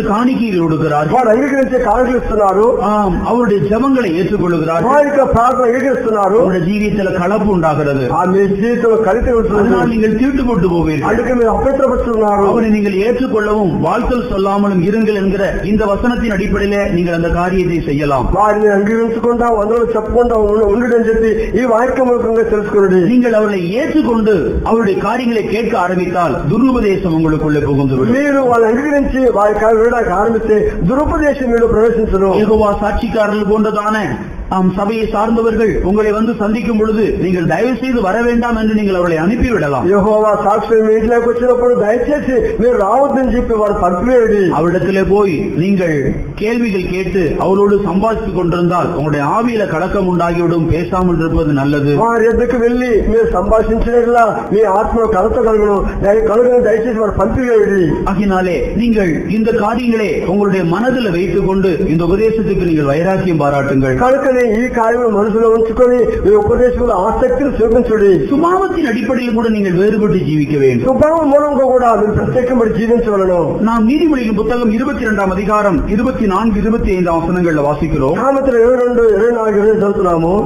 காணிக்கையில் கொடுக்கிறார்கள் వారు అంగీకరించే కానుకలు ఇస్తున్నారు ஆம் அவருடைய ஜெபங்களை ஏற்றுக்கொள்கிறார்கள் వారి యొక్క ప్రార్థన అంగీకరిస్తున్నారు அவருடைய ஜீவியத்துல கலப்பு உண்டாகிறது ఆ మీ జీవితంలో కలిసి ఉంటుంది அதனால் நீங்கள் தீட்டுப்பட்டு போவீர்கள் అందుకే మీరు అపవిత్రపరుస్తున్నారు அவனை நீங்கள் ஏற்றுக்கொள்ளவும் வாழ்த்தல் சொல்லாமலும் இருங்கள் என்கிற இந்த வசனத்தின் அடிப்படையில நீங்கள் அந்த காரியத்தை செய்யலாம் వారిని అంగీకరించకుండా వందలు చెప్పకుండా ఉండడం చెప్పి ఈ వాక్యం మూలకంగా తెలుసుకున్నది நீங்கள் அவர்களை ஏற்றுக்கொண்டு அவருடைய காரியங்களை கேட்க ஆரம்பித்தால் துருபதேசம் உங்களுக்குள்ளே புகுந்துவிடும் మీరు వాళ్ళని అంగీకరించి వారి కాలు వినడానికి ఆరంభిస్తే దురుపదేశం మీరు ప్రవేశించరు யெகோவா சாட்சிக்காரர்கள் போன்றதான ஆம் சபையை சார்ந்தவர்கள் உங்களை வந்து சந்திக்கும் பொழுது நீங்கள் தயவு செய்து வர வேண்டாம் என்று நீங்கள் அவர்களை அனுப்பிவிடலாம் యెహోవా సాక్షి మీ ఇంట్లోకి వచ్చినప్పుడు దయచేసి మీరు రావద్దని చెప్పి వారు పంపివేయడి அவரிடத்திலே போய் நீங்கள் கேள்விகள் கேட்டு அவரோடு சம்பாதித்துக் கொண்டிருந்தால் உங்களுடைய ஆவியில கலக்கம் உண்டாகிவிடும் பேசாமல் இருப்பது நல்லது వారి ఎద్దకు వెళ్లి మీరు సంభాషించినట్లా మీ ఆత్మ కలత కలుగును దయ- కలుగును దయచేసి వారు పంపివేయడి ஆகினாலே நீங்கள் இந்த காரியங்களை உங்களுடைய மனதில் வைத்துக் கொண்டு இந்த உபதேசத்துக்கு நீங்கள் வைராக்கியம் பாராட்டுங்கள் కనుకని ఈ కార్యం మనసులో ఉంచుకొని మీ ఉపదేశంలో ఆసక్తిని చూపించుడి சுபாவத்தின் அடிப்படையில் கூட நீங்கள் வேறுபட்டு ஜீவிக்க வேண்டும் స్వభావం మూలంగా కూడా మీరు ప్రత్యేకపడి జీవించవలను நாம் நீதிமொழியின் புத்தகம் இருபத்தி இரண்டாம் அதிகாரம் இருபத்தி நான்கு இருபத்தி ஐந்தாம் வசனங்கள்ல வாசிக்கிறோம் సామెతలు ఇరవై రెండు ఇరవై నాలుగు ఇరవై చదువుతున్నాము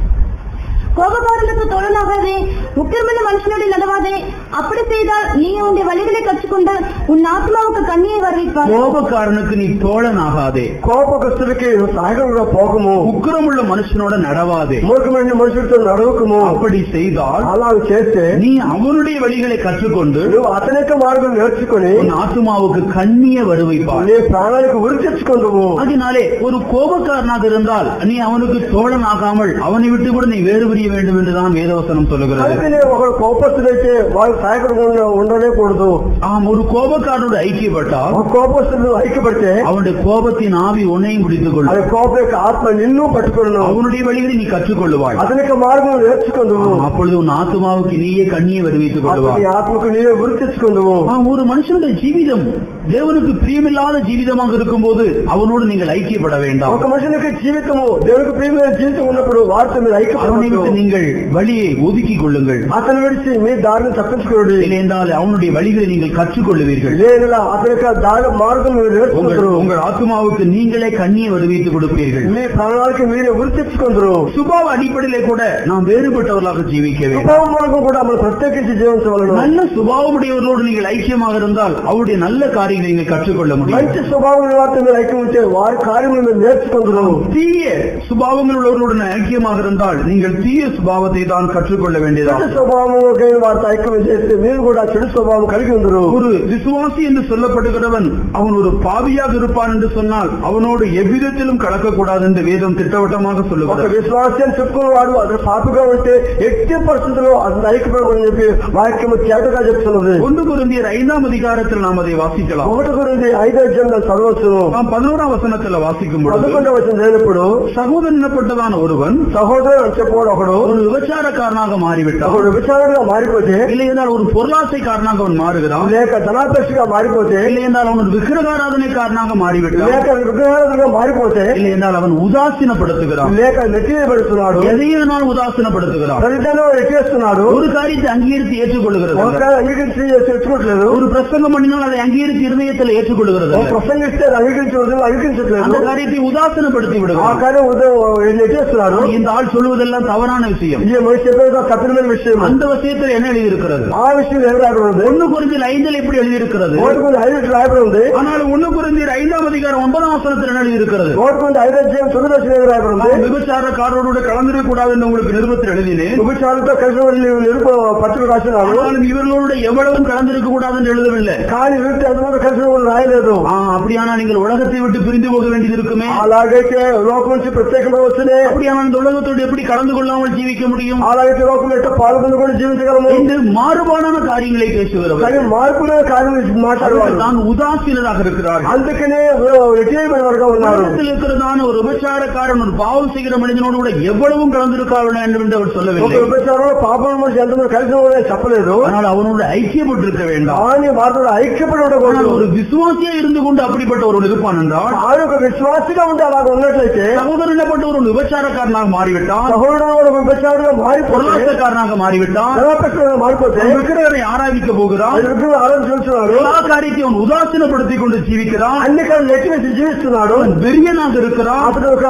கோபக்காரனுக்கு தோழனாகாதே உக்கிரமான மனுஷனோடு நடவாதே அப்படி செய்தால் நீ உன்னுடைய வழிகளை கற்றுக்கொண்டு உன் ஆத்மாவுக்கு கண்ணியை வருவிப்பார் கோபக்காரனுக்கு நீ தோழனாகாதே కోపగ్రస్తుడికి సహాయకుడుగా పోకము உக்கிரமுள்ள மனுஷனோட நடவாதே మూర్ఖమైన మనుషులతో నడవకము அப்படி செய்தால் అలా చేస్తే நீ அவனுடைய வழிகளை கற்றுக்கொண்டு నువ్వు అతని యొక్క మార్గం నేర్చుకుని உன் ஆத்மாவுக்கு கண்ணிய வருவைப்பார் నీ ప్రాణానికి ఉరి తెచ్చుకుందువు அதனாலே ஒரு கோபக்காரனாக இருந்தால் நீ அவனுக்கு தோழனாகாமல் அவனை விட்டு கூட நீ வேறு பிரிய வேண்டும் என்றுதான் வேதவசனம் சொல்லுகிறது అందుకనే ఒకడు కోపస్తుడైతే వాడు సహాయకుడు ఉండనే కూడదు ஆம் ஒரு கோபக்காரனோடு ஐக்கியப்பட்டால் ఒక కోపస్తుడు ఐక్యపడితే அவனுடைய கோபத்தின் ஆவி உன்னையும் பிடித்துக் கொள்ளும் అది కోపం యొక్క ఆత్మ నిన్ను పట్టుకును அவனுடைய வழிகளை நீ கற்றுக்கொள்ளுவாய் అతని యొక్క మార్గం నేర్చుకుందువు ஆம், அப்பொழுது உன் ஆத்மாவுக்கு நீயே கண்ணியை வருவித்துக் అతని கொள்ளுவாய் ఆత్మకు నీవే ఉరి తెచ్చుకుందువు ஆம், ஒரு மனுஷனுடைய ஜீவிதம் தேவனுக்கு பிரியமில்லாத ஜீவிதமாக இருக்கும்போது அவனோடு நீங்கள் ஐக்கியப்பட வேண்டாம் ఒక మనిషి యొక్క జీవితము దేవునికి ప్రియమైన జీవితం ఉన్నప్పుడు వారితో మీరు அவனை ఐక్యపడవచ్చు விட்டு நீங்கள் வழியை ஒதுக்கிக் கொள்ளுங்கள் అతను విడిచి మీ దారిని తప్పించుకోండి இல்லை என்றால் அவனுடைய வழிகளை நீங்கள் கற்றுக்கொள்ளுவீர்கள் లేదా అతని యొక్క దారి మార్గం మీరు உங்கள் నేర్చుకుంటారు உங்கள் ஆத்மாவுக்கு நீங்களே கண்ணியை வருவித்துக் கொடுப்பீர்கள் మీ ప్రాణాలకి మీరే ఉరి తెచ్చుకుందరు சுபாவ அடிப்படையிலே கூட நாம் வேறுபட்டவர்களாக ஜீவிக்க வேண்டும் స్వభావం మూలకం కూడా మనం ప్రత్యేకించి జీవించవలను நல்ல சுபாவமுடையவர்களோடு நீங்கள் ஐக்கியமாக இருந்தால் அவருடைய நல்ல காரியங்களை நீங்கள் கற்றுக்கொள்ள முடியும் మంచి స్వభావం నివార్త మీరు ఐక్యం ఉంటే వారి కార్యములు మీరు నేర్చుకుందరు தீய சுபாவங்கள் உள்ளவர்களுடன் ஐக்கியமாக இருந்தால் நீங்கள் தீய சுபாவத்தை தான் கற்றுக்கொள்ள చెడు வேண்டியதாகும் స్వభావం కలిగిన వారితో ఐక్యం చేస్తే మీరు కూడా చెడు స్వభావం కలిగి ఉందరు ஒரு விசுவாசி என்று சொல்லப்படுகிறவன் அவன் ஒரு பாவியாக இருப்பான் என்று சொன்னால் அவனோடு எவ்விதத்திலும் கலக்கக்கூடாது என்று வேதம் திட்டவட்டமாக ఒక சொல்லுகிறது విశ్వాసాన్ని చెప్పుకున్నవాడు అతను పాపిగా ఉంటే ఎట్టి పరిస్థితుల్లో అతను ఐక్యపడమని చెప్పి వాక్యము చేతగా చెప్తున్నది ஒன்று குருந்தியர் ஐந்தாம் அதிகாரத்தில் நாம் அதை வாசிக்கலாம் ఒకటి గురించి ఐదో అధ్యాయంలో చదవచ్చు நாம் பதினோராம் వசனத்துல వాసిக்கும் பொழுது పదకొండవ వచ్చిన చదివినప్పుడు சகோதரன் எனப்பட்டதான ஒருவன் సహోదరుడు అని చెప్పుకోడు ఒకడు ஒரு விபச்சாரக்காரனாக மாறிவிட்டான் ఒకడు విచారణగా మారిపోతే இல்லை என்றால் ஒரு பொருளாசைக்காரனாக அவன் மாறுகிறான் లేక ధనాపేక్షగా మారిపోతే இல்லை என்றால் அவன் ஒரு விக்கிரகாராதனைக்காரனாக மாறிவிட்டான் లేక విగ్రహాలుగా మారిపోతే இல்லை என்றால் அவன் உதாசீனப்படுத்துகிறான் లేక నెట్టి పెడుతున్నాడు எதையும் நான் உதாசீனப்படுத்துகிறான் ప్రతిదానం ఎక్కేస్తున్నాడు ஒரு కాரியத்தை అంగీకరిத்து ఏற்றுకొள்ளுகிறது ఒక అంగీకరించి తెచ్చుకోవట్లేదు ஒரு பிரசங்கம் பண்ணினால் அதை அங்கீகரித்து இருதயத்தில் ஏற்றுக்கொள்ளுகிறது ఒక ప్రసంగిస్తే అది అంగీకరించవద్దు அந்த అంగీకరించట్లేదు காரியத்தை உதாசீனப்படுத்தி ఆ விடுகிறான் కార్యం ఉదయం నెట్టేస్తున్నాడు இந்த ఆள் சொல்லுவதெல்லாம் தவறான விஷயம் ఈ మనిషి చెప్పేది కఠినమైన విషయం அந்த விஷயத்தில் என்ன எழுதியிருக்கிறது ఆ విషయం ఏం రాయబడి ఉంది ஒண்ணு குறிஞ்சில் ஐந்தில் எப்படி எழுதியிருக்கிறது ఓటుకుంది ఐదు రాయబడి ఉంది ஆனால் ஒண்ணு குறிஞ்சில் ஐந்தாம் அதிகாரம் ஒன்பதாம் வசனத்தில் என்ன எழுதியிருக்கிறது ఓటుకుంది ఐదు అధ్యాయం తొమ్మిది వచ్చిన ఏం రాయబడి ఉంది நான் விபச்சாரக்காரரோடு கலந்துடக் கூடாது என்று உங்களுக்கு நிருபத்தில் எழுதினேன் ఉపచారంతో కలిసి నిరుప పత్రిక రాసినాడు ஆனாலும் இவர்களோடு எவ்வளவும் கலந்திருக்க கூடாது என்று எழுதவில்லை కానీ వీటి అందరూ కలిసి వాళ్ళు రాయలేదు ஆ, அப்படியானா நீங்கள் உலகத்தை விட்டு பிரிந்து போக வேண்டியது இருக்குமே అలాగైతే లోకం నుంచి ప్రత్యేకంగా వస్తున్నాయి அப்படியானால் இந்த உலகத்தோடு எப்படி கலந்து கொள்ளாமல் ஜீவிக்க முடியும் అలాగైతే లోకం ఎట్ట పాల్గొని కూడా జీవించగలము என்று மாறுபாடான காரியங்களை பேசுகிறவர் కానీ మార్పుల కార్యం మాట్లాడేవాడు தான் உதாசீனராக இருக்கிறார்கள் అందుకనే ఎట్టి వరకు ఉన్నారు உலகத்தில் இருக்கிறதான ஒரு விபச்சாரக்காரன் ஒரு பாவம் செய்கிற மனிதனோடு கூட எவ்வளவும் கலந்திருக்க வேண்டும் என்று அவர் ఒక சொல்லவில்லை విభచారంలో పాపం మనిషి ఎంతమంది కలిసి ఉన్నారని చెప్పలేదు ஆனால் அவனோடு ஐக்கியப்பட்டிருக்க வேண்டாம் కానీ వారితో ఐక్యపడి ஆனால் ఉండకూడదు ஒரு விசுவாசியா இருந்து கொண்டு அப்படிப்பட்ட ஒரு இருப்பான் என்றால் ఆయన ఒక విశ్వాసిగా ఉంటే అలాగ ఉన్నట్లయితే சகோதரனப்பட்ட ஒரு விபச்சாரக்காரனாக மாறிவிட்டான் సహోదరుడు కూడా ఒక విభచారుగా మారిపోతే பொருளாதாரக்காரனாக மாறிவிட்டான் ధనపక్షంగా మారిపోతే அவன் விக்கிரகரை ஆராதிக்க போகிறான் ఆయన విగ్రహం ఆలోచిస్తున్నాడు எல்லா காரியத்தையும் அவன் உதாசீனப்படுத்திக் கொண்டு ஜீவிக்கிறான் అన్ని కాళ్ళు నెట్టివేసి జీవిస్తున్నాడు அவன் வெறியனாக இருக்கிறான் అతడు ఒక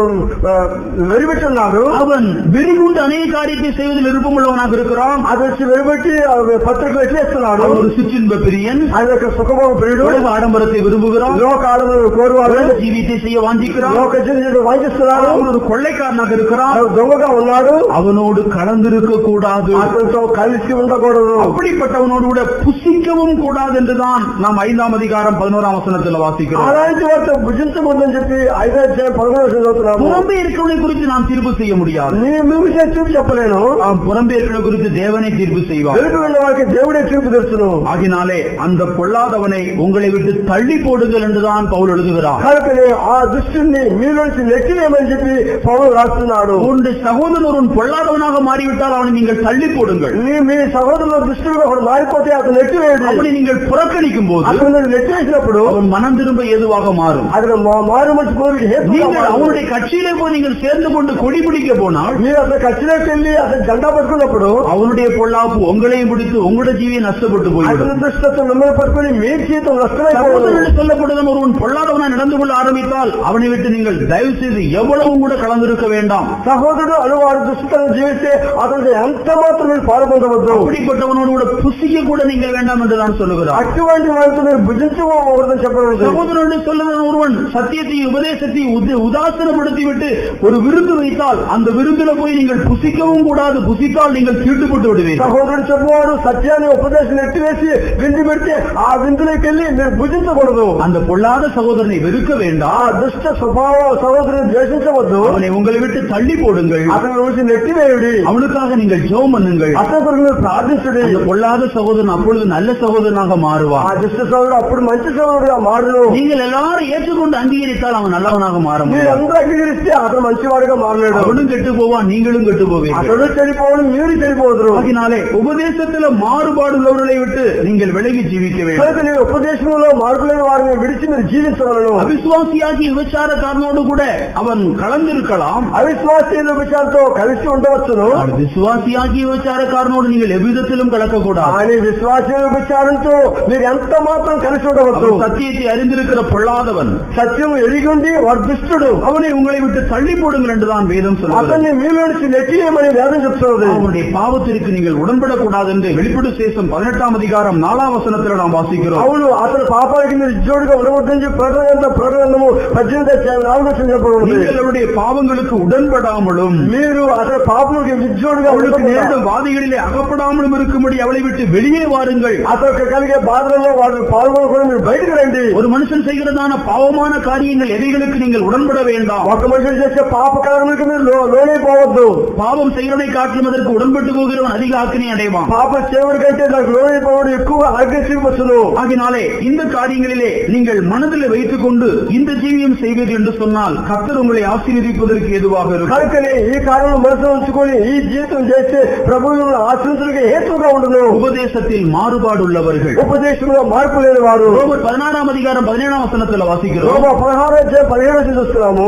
వెరిబెట్టున్నాడు அவன் வெறி கொண்டு அநேக காரியத்தை செய்வதில் விருப்பமுள்ளவனாக இருக்கிறான் అది వచ్చి వెరిబెట్టి పత్రికలు ఎట్లేస్తున్నాడు அவன் ஒரு சிற்றின்ப பிரியன் ఆయన యొక్క సుఖభోగ ప్రియుడు உலக ஆடம்பரத்தை விரும்புகிறான் లోక ఆడలను కోరువాడు உலக ஜீவியத்தை செய்ய வாஞ்சிக்கிறான் లోక జీవితం వాంఛిస్తున్నాడు அவன் ஒரு கொள்ளைக்காரனாக இருக்கிறான் ఆయన దొంగగా ఉన్నాడు அவனோடு கலந்திருக்க கூடாது అతనితో కలిసి ఉండకూడదు அப்படிப்பட்டவனோடு கூட புசிக்கவும் கூடாது என்றுதான் நாம் ஐந்தாம் அதிகாரம் பதினோராம் వசனத்தில் வாசிக்கிறோம் అలాంటి వారితో భుజించకూడదని చెప్పి ఐదో అధ్యాయం పదకొండు చదువుతున్నాము புறம்பே இருக்கிறவனை குறித்து நாம் தீர்ப்பு செய்ய முடியாது నీ మీ విషయం చూపి చెప్పలేను ఆ புறம்பே இருக்கிற குறித்து தேவனை தீர்ப்பு செய்வார் వెలుగు వెళ్ళిన వారికి దేవుడే చూపి తెలుసును ஆகினாலே அந்த பொல்லாதவனை உங்களை விட்டு தள்ளி போடுங்கள் என்றுதான் பவுல் எழுதுகிறார் కనుకనే ఆ దుష్టుని మీలోంచి నెట్టివేయమని చెప్పి పౌరులు రాస్తున్నాడు உன்னுடைய சகோதரன் ஒருவன் பொல்லாதவனாக மாறிவிட்டால் அவனை நீங்கள் தள்ளி போடுங்கள் నీ మీ సహోదరుల దుష్టుడుగా ఒకడు మారిపోతే అతను నెట్టివేయడు அவனை நீங்கள் புறக்கணிக்கும் போது అతను మీరు నెట్టివేసినప్పుడు அவன் மனம் திரும்ப ஏதுவாக மாறும் అతను మా- మారు మంచి కోరిక హేతువుగా நீங்கள் మారును. அவனுடைய கட்சியிலே போய் நீங்கள் சேர்ந்து கொண்டு கொடி பிடிக்க போனால் మీరు అసలు ఖర్చులోకి వెళ్ళి అసలు జెండా పట్టుకున్నప్పుడు அவனுடைய பொல்லாப்பு உங்களையும் பிடித்து உங்களுடைய ஜீவியை நஷ்டப்பட்டு போய்விடும் అతని దుష్టత్వం మిమ్మల్ని పట్టుకుని మీ జీవితం నష్టమైపోవడం சகோதரன் சொல்லப்படுவதன் ஒருவன் பொல்லாதவனாய் நடந்து கொள்ள ஆரம்பித்தால் அவனை விட்டு நீங்கள் தயவு செய்து எவ்வளவும் கூட கலந்திருக்க வேண்டாம் సహోదరుడు అనువాడు దుష్టతను జీవిస్తే అతనికి ఎంత మాత్రం మీరు పాల్పొందవద్దు அப்படிப்பட்டவனோடு கூட புசிக்க கூட நீங்கள் வேண்டாம் என்று நான் சொல்லுகிறார் అటువంటి వారితో మీరు భుజించకూడదని చెప్పడం சகோதரனுடைய சொல்லுவதன் ஒருவன் சத்தியத்தையும் உபதேசத்தையும் உத- உதாசீனப்படுத்தி விட்டு ஒரு விருந்து வைத்தால் அந்த விருந்துல போய் நீங்கள் புசிக்கவும் கூடாது புசித்தால் நீங்கள் தீட்டுப்பட்டு விடுவீர்கள் సహోదరుడు చెప్పేవాడు సత్యాన్ని ఉపదేశం ఎట్టివేసి విందు పెడితే ఆ విందులోకి వెళ్ళి మీరు భుజించకూడదు அந்த பொல்லாத சகோதரனை வெறுக்க ఆ வேண்டாம் దుష్ట స్వభావ సహోదరుని ద్వేషించవద్దు அவனை உங்களை விட்டு தள்ளி போடுங்கள் అతని గురించి నెట్టివేయుడి அவனுக்காக நீங்கள் ஜெபம் பண்ணுங்கள் అతని కొరకు మీరు ప్రార్థించుడి அந்த பொல்லாத சகோதரன் அப்பொழுது நல்ல சகோதரனாக ఆ மாறுவான் దుష్ట సహోదరుడు అప్పుడు మంచి సహోదరుడుగా మారును நீங்கள் எல்லாரும் ஏற்றுக்கொண்டு அங்கீகரித்தால் அவன் நல்லவனாக மாற మీరు முடியும் అందరూ అంగీకరిస్తే అతను మంచివాడుగా మారలేడు அவனும் கெட்டு போவான் நீங்களும் கெட்டு போவீர்கள் అతడు చెడిపోవడం మీరు చెడిపోదురు ஆகினாலே உபதேசத்துல மாறுபாடு உள்ளவர்களை விட்டு நீங்கள் விலகி ஜீவிக்க வேண்டும் కనుక నీ ఉపదేశంలో మార్పు లేని వారిని విడిచి మీరు జీవించగలను அவிசுவாசியாகி விபச்சாரக்காரனோடு கூட அவன் கலந்திருக்கலாம் అవిశ్వాసీల విషయాలతో కలిసి ఉండవచ్చును ஆனால் விசுவாசியாகி விபச்சாரக்காரனோடு நீங்கள் எவ்விதத்திலும் கலக்கக்கூடாது కానీ విశ్వాసీల విచారంతో మీరు ఎంత మాత్రం కలిసి ఉండవచ్చు அவன் சத்தியத்தை அறிந்திருக்கிற பொல்லாதவன் సత్యం ఎరిగి ఉండి వాడు దుష్టుడు அவனை உங்களை விட்டு தள்ளி போடுங்கள் என்றுதான் வேதம் சொல்லுகிறது అతన్ని మీలో నుంచి నెట్టివేయమని వేదం చెప్తున్నది அவனுடைய பாவத்திற்கு நீங்கள் உடன்படக்கூடாது என்று வெளிப்படு சேசம் பதினெட்டாம் அதிகாரம் நாலாம் வசனத்தில் நாம் வாசிக்கிறோம் అవును అతని పాపానికి మీరు జోడుగా ఉండవద్దని చెప్పి ప్రకటన ప్రకటనము పద్దెనిమిది అధ్యాయం నాలుగో వచనం చెప్పబడింది நீங்கள் அவருடைய பாவங்களுக்கு உடன்படாமலும் మీరు అతని పాపలకు విజ్జోడుగా அவளுக்கு ఉండకుండా நேர்ந்த வாதிகளிலே அகப்படாமலும் இருக்கும்படி அவளை விட்டு வெளியே வாருங்கள் అతనికి కలిగే బాధలలో వాడు పాల్గొనకుండా మీరు బయటకు రండి ஒரு மனுஷன் செய்கிறதான பாவமான காரியங்கள் எவைகளுக்கு நீங்கள் உடன்பட வேண்டாம் ఒక మనుషుడు చేసే పాప కారణములకు మీరు లో- లోనైపోవద్దు பாவம் செய்கிறவனை காட்டிலும் அதற்கு உடன்பட்டு போகிறவன் அதிக ஆக்கினை அடைவான் పాప చేవుడి కంటే నాకు లోనైపోవడం ఎక్కువ అగ్రెసివ్వచ్చును ஆகினாலே இந்த காரியங்களிலே நீங்கள் மனதில் வைத்துக் கொண்டு இந்த ஜீவியம் செய்வீர்கள் என்று சொன்னால் கர்த்தர் உங்களை ஆசீர்வதிப்பதற்கு ஏதுவாக இருக்கும் కనుకనే ఈ కారణం మనసులో ఉంచుకొని ఈ జీవితం చేస్తే ప్రభువు ఆశ్రయించడానికి హేతువుగా ఉండదు உபதேசத்தில் மாறுபாடுள்ளவர்கள் ఉపదేశంలో మార్పు లేని వారు ரோமர் பதினாறாம் அதிகாரம் பதினேழாம் வசனத்தில் வாசிக்கிறோம் రోమా పదహారు అధ్యాయం పదిహేడు వచ్చి చూస్తున్నాము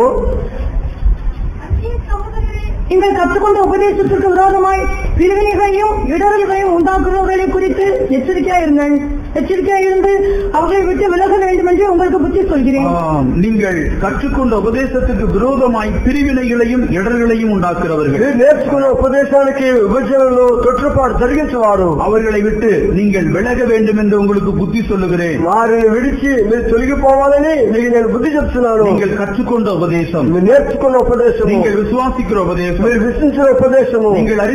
நீங்கள் கற்றுக்கொண்ட உபதேசத்திற்கு விரோதமாய் பிரிவினைகளையும் இடரல்களையும் உண்டாக்குறவர்களை குறித்து எச்சரிக்கையாயிருங்கள் எச்சரிக்கையாயிருந்து அவர்களை விட்டு விலக வேண்டும் என்று உங்களுக்கு புத்தி சொல்கிறேன் ஆம், நீங்கள் கற்றுக்கொண்ட உபதேசத்துக்கு விரோதமாய் பிரிவினைகளையும் இடர்களையும் உண்டாக்குறவர்கள் మీరు నేర్చుకున్న ఉపదేశానికి విభజనలు తొట్టుపాటు జరిగించేవారు அவர்களை விட்டு நீங்கள் விலக வேண்டும் என்று உங்களுக்கு புத்தி சொல்லுகிறேன் వారిని విడిచి మీరు తొలగిపోవాలని మీకు నేను బుద్ధి చెప్తున్నాను நீங்கள் కற்றுக்கொண்ட உபதேசம் మీరు నేర్చుకున్న ఉపదేశము நீங்கள் விசுவாசிக்கிற உபதேசம் మీరు విశ్వసించిన ఉపదేశము நீங்கள் அறிந்திருக்கிறதான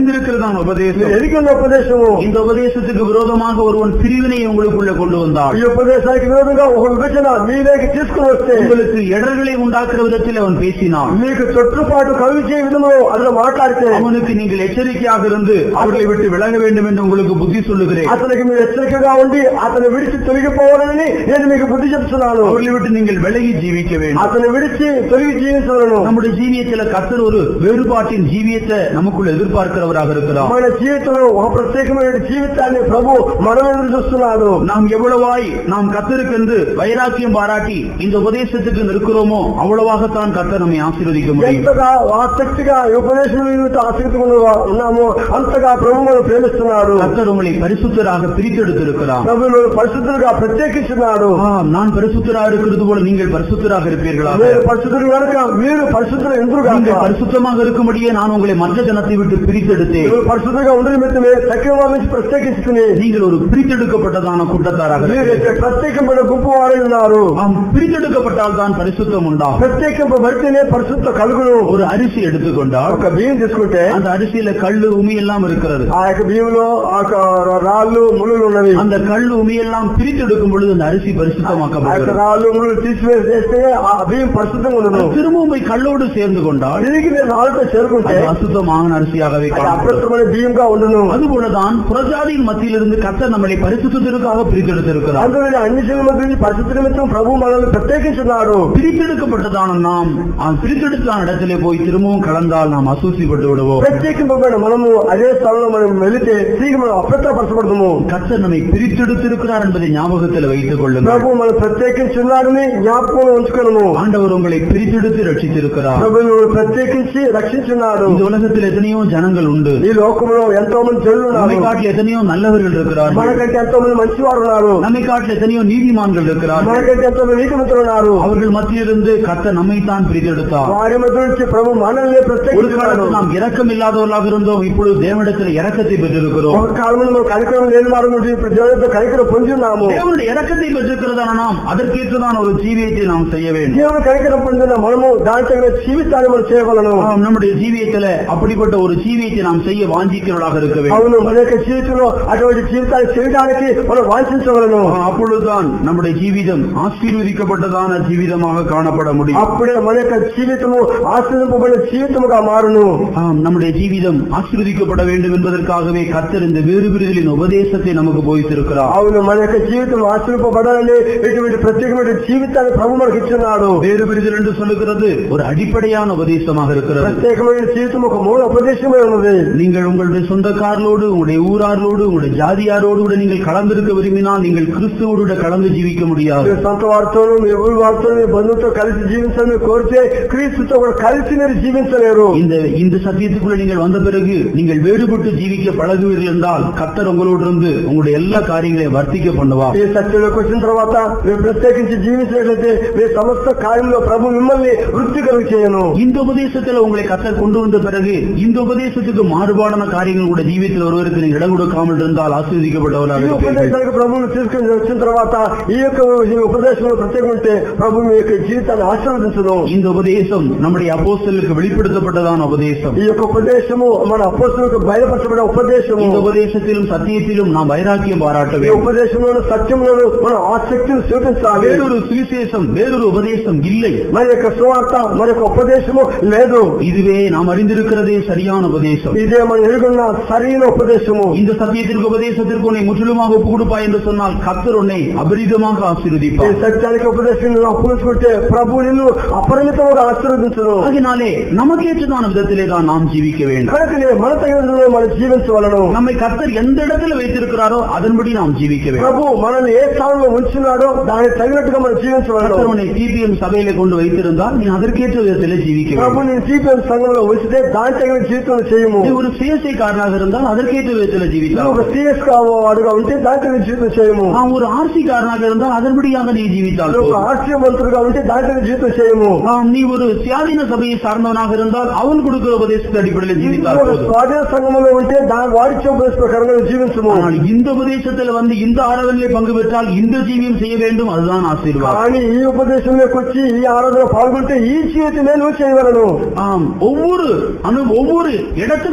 எதற்கான మీరు உபதேசம் ఎదిగిన ఉపదేశము இந்த உபதேசத்துக்கு விரோதமாக ஒருவன் பிரிவினை உங்களுக்குள்ள கொண்டு வந்தாள் ఈ ఉపదేశానికి విరోధంగా ఒక విభజన మీలోకి తీసుకుని వస్తే உங்களுக்கு இடர்களை உண்டாக்குற விதத்தில் அவன் பேசினான் మీకు చుట్టుపాటు కవిచే విధంలో అందులో మాట్లాడితే அவனுக்கு நீங்கள் எச்சரிக்கையாக இருந்து அவர்களை விட்டு விலக வேண்டும் என்று உங்களுக்கு புத்தி சொல்லுகிறேன் అతనికి మీరు హెచ్చరికగా ఉండి అతను విడిచి తొలగిపోవాలని నేను మీకు బుద్ధి చెప్తున్నాను அவர்களை விட்டு நீங்கள் விலகி ஜீவிக்க வேண்டும் అతను విడిచి తొలగి జీవించవలను நம்முடைய ஜீவியத்தில் கர்த்தர் ஒரு வேறுபாட்டின் ஜீவியத்தை நமக்குள்ள எதிர்பார்க்கிறவராக இருக்கிறார் మన జీవితంలో ఒక ప్రత్యేకమైన జీవితాన్ని ప్రభు మనం ఎదురు చూస్తున్నాడు நாம் எவ்வளவாய் நாம் கத்தருக்கென்று வைராக்கியம் பாராட்டி இந்த உபதேசத்துக்கு நிற்கிறோமோ அவ்வளவாகத்தான் கத்தர் நம்மை ஆசீர்வதிக்க முடியும் ఎంతగా ఆసక్తిగా ఈ ఉపదేశం మీద ఆసక్తి ఉన్నామో అంతగా ప్రభు మనం ప్రేమిస్తున్నాడు கத்தர் உங்களை பரிசுத்தராக பிரித்தெடுத்திருக்கிறார் ప్రభు మనం పరిశుద్ధులుగా ప్రత్యేకించున్నాడు ஆம், நான் பரிசுத்தராக இருக்கிறது போல நீங்கள் பரிசுத்தராக இருப்பீர்களா మీరు పరిశుద్ధులు కనుక మీరు పరిశుద్ధులు ఎందుకు நீங்கள் పரிசுத்தமாக இருக்கும்படியே நான் உங்களை மற்ற ஜனத்தை விட்டு பிரித்தெடுத்தேன் మీరు పరిశుద్ధంగా ఉండే నిమిత్తమే తక్కువ వాళ్ళ నుంచి ప్రత్యేకించుకుని நீங்கள் ஒரு பிரித்தெடுக்கப்பட்டதான கூட்டத்தாராக మీరు இருக்கிறீர்கள். ప్రత్యేకమైన గుంపు వారై ఉన్నారు ஆம் பிரித்தெடுக்கப்பட்டால் தான் பரிசுத்தம் உண்டாகும் ప్రత్యేకింపబడితేనే పరిశుద్ధ కలుగును ஒரு அரிசி எடுத்துக்கொண்டால் ఒక బియ్యం తీసుకుంటే அந்த அரிசியில கல்லு உமி எல்லாம் இருக்கிறது ఆ యొక్క బియ్యంలో ఆ యొక్క రాళ్ళు ముళ్ళు ఉన్నవి அந்த கல்லு உமி எல்லாம் பிரித்தெடுக்கும் பொழுது அந்த அரிசி ఆ యొక్క பரிசுத்தமாக்கப்படுகிறது రాళ్ళు ముళ్ళు తీసివేసేస్తే ఆ బియ్యం పరిశుద్ధంగా ఉండదు அது திரும்பவும் போய் కల్లోடு சேர்ந்து கொண்டால் తిరిగి మీరు రాళ్ళతో చేరుకుంటే அது அசுத்தமான அரிசியாகவே అది காணப்படும் అప్రస్తుతమైన బియ్యంగా ఉండను அதுபோலதான் புறஜாதியின் மத்தியிலிருந்து கர்த்தர் நம்மளை பரிசுத்தத்திற்காக பிரித்தெடுத்திருக்கிறார் అందువల్ల అన్ని జనుల మధ్య నుంచి పరిశుద్ధ నిమిత్తం ప్రభు మనల్ని ప్రత్యేకించున్నాడు பிரித்தெடுக்கப்பட்டதான நாம் அந்த பிரித்தெடுத்தான இடத்திலே போய் திரும்பவும் கலந்தால் நாம் அசூசிப்பட்டு விடுவோம் ప్రత్యేకింపబడిన మనము అదే స్థలంలో మనం వెళితే తిరిగి మనం అప్రత్యపరచబడము கர்த்தர் நம்மை பிரித்தெடுத்திருக்கிறார் என்பதை ஞாபகத்தில் வைத்துக் கொள்ளுங்கள் ప్రభు మనం ప్రత్యేకించున్నాడని జ్ఞాపకంలో ఉంచుకోను ஆண்டவர் உங்களை பிரித்தெடுத்து ரட்சித்திருக்கிறார் ప్రభు మిమ్మల్ని ప్రత్యేకించి రక్షించున్నాడు இந்த உலகத்தில் எத்தனையோ ஜனங்கள் உண்டு ఈ లోకంలో ఎంతో మంది జనులు நம்மை ఉన్నారు காட்டில் எத்தனையோ நல்லவர்கள் இருக்கிறார்கள் మనకంటే ఎంతో మంది మంచివారు ఉన్నారు நம்மை காட்டில் எத்தனையோ நீதிமான்கள் இருக்கிறார்கள் మనకంటే ఎంతో మంది నీతిమంతులు ఉన్నారు அவர்கள் மத்தியிலிருந்து கர்த்தர் நம்மைத்தான் பிரித்தெடுத்தார் వారి మధ్య నుంచి ప్రభు మనల్ని ஒரு ప్రత్యేకించాడు காலத்தில் நாம் இரக்கம் இல்லாதவர்களாக இருந்தோம் இப்பொழுது தேவனிடத்தில் இரக்கத்தை பெற்றிருக்கிறோம் ఒక కాలంలో మనం కనికరం లేని వారు నుండి ఇప్పుడు దేవుడితో కనికరం పొంది ఉన్నాము தேவனுடைய இரக்கத்தை பெற்றிருக்கிறதான நாம் அதற்கேற்றதான ஒரு ஜீவியத்தை நாம் செய்ய வேண்டும் దేవుడు కనికరం పొందిన మనము దాని తగిన జీవితాన్ని మనం చేయగలను ஆம், நம்முடைய ஜீவியத்துல அப்படிப்பட்ட ஒரு ஜீவியத்தை நாம் செய்ய வாஞ்சிக்கிறவர்களாக இருக்க வேண்டும் అవును మన యొక్క జీవితంలో అటువంటి జీవితాన్ని చేయడానికి మనం వాంఛించగలను ஆ, அப்பொழுதுதான் நம்முடைய ஜீவிதம் ஆசீர்வதிக்கப்பட்டதான ஜீவிதமாக காணப்பட முடியும் అప్పుడే మన యొక్క జీవితము ఆశ్రదింపబడిన జీవితముగా మారును ஆம் நம்முடைய ஜீவிதம் ஆசீர்வதிக்கப்பட வேண்டும் என்பதற்காகவே கர்த்தர் இந்த வேறு விருதலின் உபதேசத்தை நமக்கு போதித்திருக்கிறார் అవును మన యొక్క జీవితం ఆశ్రయింపబడాలని ఇటువంటి ప్రత్యేకమైన జీవితాన్ని ప్రభు మనకి ఇచ్చున్నాడు வேறு விருதல் என்று சொல்லுகிறது ஒரு அடிப்படையான உபதேசமாக இருக்கிறது ప్రత్యేకమైన జీవితం ఒక మూల ఉపదేశమే ఉన్నది நீங்கள் உங்களுடைய சொந்தக்காரர்களோடு உங்களுடைய ஊரார்களோடு உங்களுடைய ஜாதியாரோடு கூட நீங்கள் கலந்திருக்க விரும்பினால் நீங்கள் கிறிஸ்துவோடு கூட கலந்து ஜீவிக்க முடியாது మీ సొంత వారితోనూ మీ ఊరి వారితో మీ బంధువుతో కలిసి జీవించాలని కోరితే క్రీస్తుతో కూడా కలిసి మీరు జీవించలేరు இந்த இந்த సత్యத்துக்குள்ள நீங்கள் వந்த பிறகு நீங்கள் வேறுபட்டு ஜீவிக்க பழகுவீர்கள் என்றால் கர்த்தர் உங்களோடு இருந்து உங்களுடைய எல்லா காரியங்களையும் வர்த்திக்க பண்ணுவார் ఈ సత్యంలోకి వచ్చిన తర్వాత మీరు ప్రత్యేకించి జీవించినట్లయితే మీ సమస్త కార్యంలో ప్రభు మిమ్మల్ని వృద్ధి కలుగు చేయను இந்த உபதேசத்துல உங்களை கர்த்தர் கொண்டு வந்த பிறகு இந்த உபதேசத்துக்கு மாறுபாடான காரியங்கள் உங்களுடைய ஜீவியத்தில் ஒருவருக்கு நீங்கள் இடம் கொடுக்காமல் இருந்தால் ஆசீர்வதிக்கப்பட்டவராக ఈ இருப்பீர்கள் ఉపదేశానికి ప్రభువును తీసుకుని వచ్చిన తర్వాత ఈ యొక్క ఈ ఉపదేశంలో ప్రత్యేకం ఉంటే ప్రభు మీ యొక్క జీవితాన్ని ఆశీర్వదించను இந்த உபதேசம் நம்முடைய அப்போஸ்தலருக்கு வெளிப்படுத்தப்பட்டதான உபதேசம் ఈ యొక్క ఉపదేశము మన అపోస్తులకు బయలుపరచబడిన ఉపదేశము இந்த உபதேசத்திலும் சத்தியத்திலும் நாம் வைராக்கியம் பாராட்ட ఈ வேண்டும் ఉపదేశంలోని సత్యంలోను మనం ఆసక్తిని చూపించాలి வேறொரு சுவிசேஷம் வேறொரு உபதேசம் இல்லை మన యొక్క సువార్త మన యొక్క ఉపదేశము లేదు இதுவே நாம் அறிந்திருக்கிறதே சரியான உபதேசம் ఇదే మనం ఎరుగున్న సరైన ఉపదేశము இந்த சத்தியத்திற்கு உபதேசத்திற்கு உன்னை முற்றிலுமாக ஒப்பு கொடுப்பாய் என்று சொன்னால் கர்த்தர் உன்னை அபரிதமாக ఈ ஆசீர்வதிப்பார் సత్యానికి ఉపదేశం అప్పుకుంటే ప్రభు నిన్ను అపరిమితముగా ఆశీర్వదించను அதனாலே நமக்கேற்றதான விதத்திலே தான் நாம் ஜீவிக்க வேண்டும் కనుకనే మన తగిన విధంగా మనం జీవించవలను நம்மை கர்த்தர் எந்த இடத்துல வைத்திருக்கிறாரோ அதன்படி நாம் ஜீவிக்க வேண்டும் ప్రభు మనల్ని ఏ స్థానంలో ఉంచున్నాడో దానికి తగినట్టుగా మనం జీవించవలను கர்த்தர் உன்னை டிபிஎம் சபையில கொண்டு வைத்திருந்தால் நீ அதற்கேற்ற விதத்திலே ஜீவிக்க ప్రభు வேண்டும் నేను జీవితం సంఘంలో ఉంచితే దాని తగిన జీవితం చేయము நீ ஒரு சிஎஸ்ஐ காரனாக இருந்தால் அதற்கேற்ற விதத்திலே నువ్వు ஜீவித்தால் ఒక సీఎస్ వాడుగా ఉంటే దాని తగిన జీవితం చేయము நான் ஒரு ஆர்சி காரனாக இருந்தால் அதன்படியாக நீ ஜீவித்தால் నువ్వు ఒక போதும். ఆశ్రయవంతుడుగా ఉంటే దాని తగిన జీవితం చేయము ஆம், நீ ஒரு சுயாதீன சபையை சார்ந்தவனாக இருந்தால் அவன் கொடுக்கிற உபதேசத்தை அடிப்படையில் ஜீவித்தால் నువ్వు ఒక போதும். స్వాధీన సంఘంలో ఉంటే దాని వాడిచ్చే ఉపదేశ ప్రకారంగా నువ్వు జీవించము ஆனால் இந்த உபதேசத்தில் வந்து இந்த ஆராதனையிலே பங்கு பெற்றால் இந்த ஜீவியம் செய்ய வேண்டும் அதுதான் ஆசீர்வாதம் కానీ ఈ ఉపదేశంలోకి వచ్చి ఈ ఆరాధన పాల్గొంటే ఈ జీవితమే నువ్వు చేయగలను ஆம் ஒவ்வொரு அனு ஒவ்வொரு இடத்துக்கும் தக்கபடி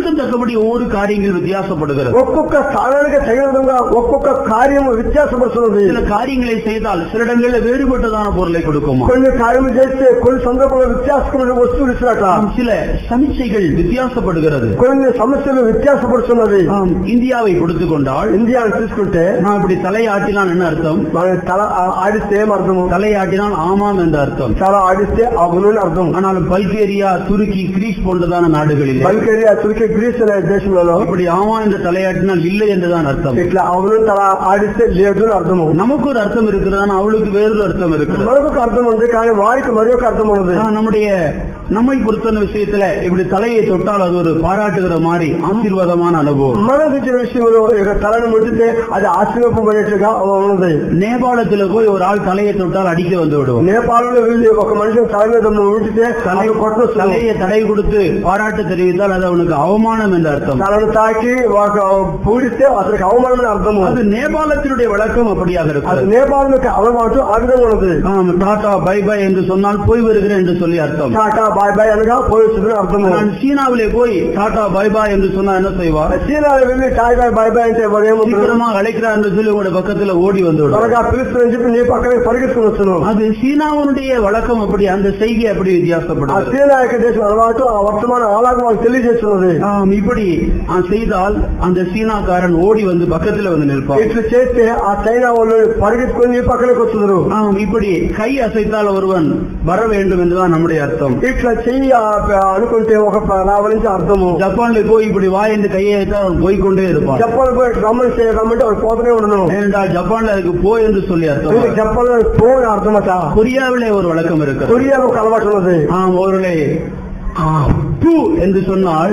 அப்படி ஒவ்வொரு காரியங்கள் வித்தியாசப்படுகிறது ఒక్కొక్క స్థానానికి తగిన విధంగా ఒక్కొక్క కార్యము వ్యత్యాసపడుతున్నది சில காரியங்களை செய்தால் சில இடங்களில் வேறுபட்டதான பொருளை கொடுக்குமா కొన్ని కార్యములు చేస్తే కొన్ని సందర్భంలో వ్యత్యాసమైన వస్తువులు ఇచ్చినట ஆம், சில சமிச்சைகள் வித்தியாசப்படுகிறது కొన్ని సమస్యలు వ్యత్యాసపడుతున్నది ஆம், இந்தியாவை கொடுத்துக் கொண்டால் ఇండియాను తీసుకుంటే நான் இப்படி தலையாட்டினால் என்ன அர்த்தம் మన తల ఆ- ఆడిస్తే ఏం అర్థము தலையாட்டினால் ஆமாம் என்ற அர்த்தம் చాలా ఆడిస్తే అవును అని అర్థం ஆனால் பல்கேரியா துருக்கி கிரீஸ் போன்றதான நாடுகளில் బల్గేరియా తుర్కీ గ్రీస్ అనే దేశంలో இப்படி ஆமா என்று தலையாட்டினால் இல்லை என்றுதான் அர்த்தம் ఇట్లా అవును తల ఆడిస్తే లేదు అని అర్థము நமக்கு ஒரு அர்த்தம் இருக்கிறது அவளுக்கு வேறொரு அர்த்தம் இருக்கிறது మరొక అర్థం ఉంది కానీ వారికి మరి ఒక అర్థం ఉన్నది ஆனா, நம்முடைய நம்மை பொறுத்தன விஷயத்துல இப்படி தலையை தொட்டால் அது ஒரு பாராட்டுகிற மாதிரி ஆசீர்வாதமான அனுபவம் మన ఇచ్చిన విషయంలో ఇక తలను ముట్టితే అది ఆశ్చర్యపడేట్టుగా ఉన్నది நேபாளத்துல போய் ஒரு ஆள் தலையை தொட்டால் அடிக்க வந்து விடுவோம் నేపాల్లో వెళ్ళి ఒక మనిషిని తల మీద ముట్టితే தலை తల కొట్టొస్తుంది தலையை தடை கொடுத்து பாராட்டு தெரிவித்தால் அது அவனுக்கு அவமானம் என்று அர்த்தம் తలను తాకి ఒక పూడిస్తే అతనికి అవమానం అని అర్థము அது நேபாளத்தினுடைய வழக்கம் அப்படியாக అది இருக்கிறது నేపాల్ యొక్క అలవాటు ఆ విధంగా ఉన్నది ஆம், டாடா பை பை என்று சொன்னால் போய் வருகிறேன் என்று சொல்லி அர்த்தம் టాటా బాయ్ బాయ్ అనగా పోయిస్తుంది అర్థము நான் சீனாவிலே போய் டாடா பை பாய் என்று சொன்னா என்ன செய்வார் చీనాలు వెళ్ళి టాయ్ బాయ్ బాయ్ బాయ్ అంటే వాడు ఏమంటారు சீக்கிரமாக அழைக்கிறார் என்று சொல்லி உங்களுடைய பக்கத்துல ஓடி வந்து விடுவார் త్వరగా పిలుస్తుందని చెప్పి నీ పక్కనే పరిగెత్తుకుని వచ్చును அது சீனாவுடைய வழக்கம் அப்படி அந்த செய்கை அப்படி ఆ வித்தியாசப்படுகிறது చీనా యొక్క దేశం అలవాటు ఆ వర్తమానం అలాగే వాళ్ళకి తెలియజేస్తున్నది ஆம், இப்படி ஆ, செய்தால் அந்த சீனாக்காரன் ஓடி வந்து பக்கத்துல வந்து நிற்பான் ఇట్లా చేస్తే ఆ చైనా వాళ్ళు పరిగెత్తుకుని నీ పక్కనకి వస్తున్నారు ஆம், இப்படி கை అసైతాல் ஒருவன் வர வேண்டும் என்றுதான் நம்முடைய அர்த்தம் ఇట్లా చెయ్యి ఆ- ఆ అనుకుంటే ఒక ప- రావాలని అర్థము ஜப்பான்ல போய் இப்படி வாய் என்று கையை வைத்தால் அவன் போய்க்கொண்டே இருப்பான் చెప్పాలి పోయి రమ్మని చేయ రమ్మంటే వాడు పోతూనే ఉండను ஏனென்றால் ஜப்பான்ல அதுக்கு போய் என்று சொல்லி அர்த்தம் వీళ్ళకి చెప్పాలని పోని అర్థమట கொரியாவிலே ஒரு வழக்கம் இருக்கு కొరియాలో ఒక అలవాటు ఉన్నది ஆம் ஒருவரை ஆ, பூ என்று சொன்னால்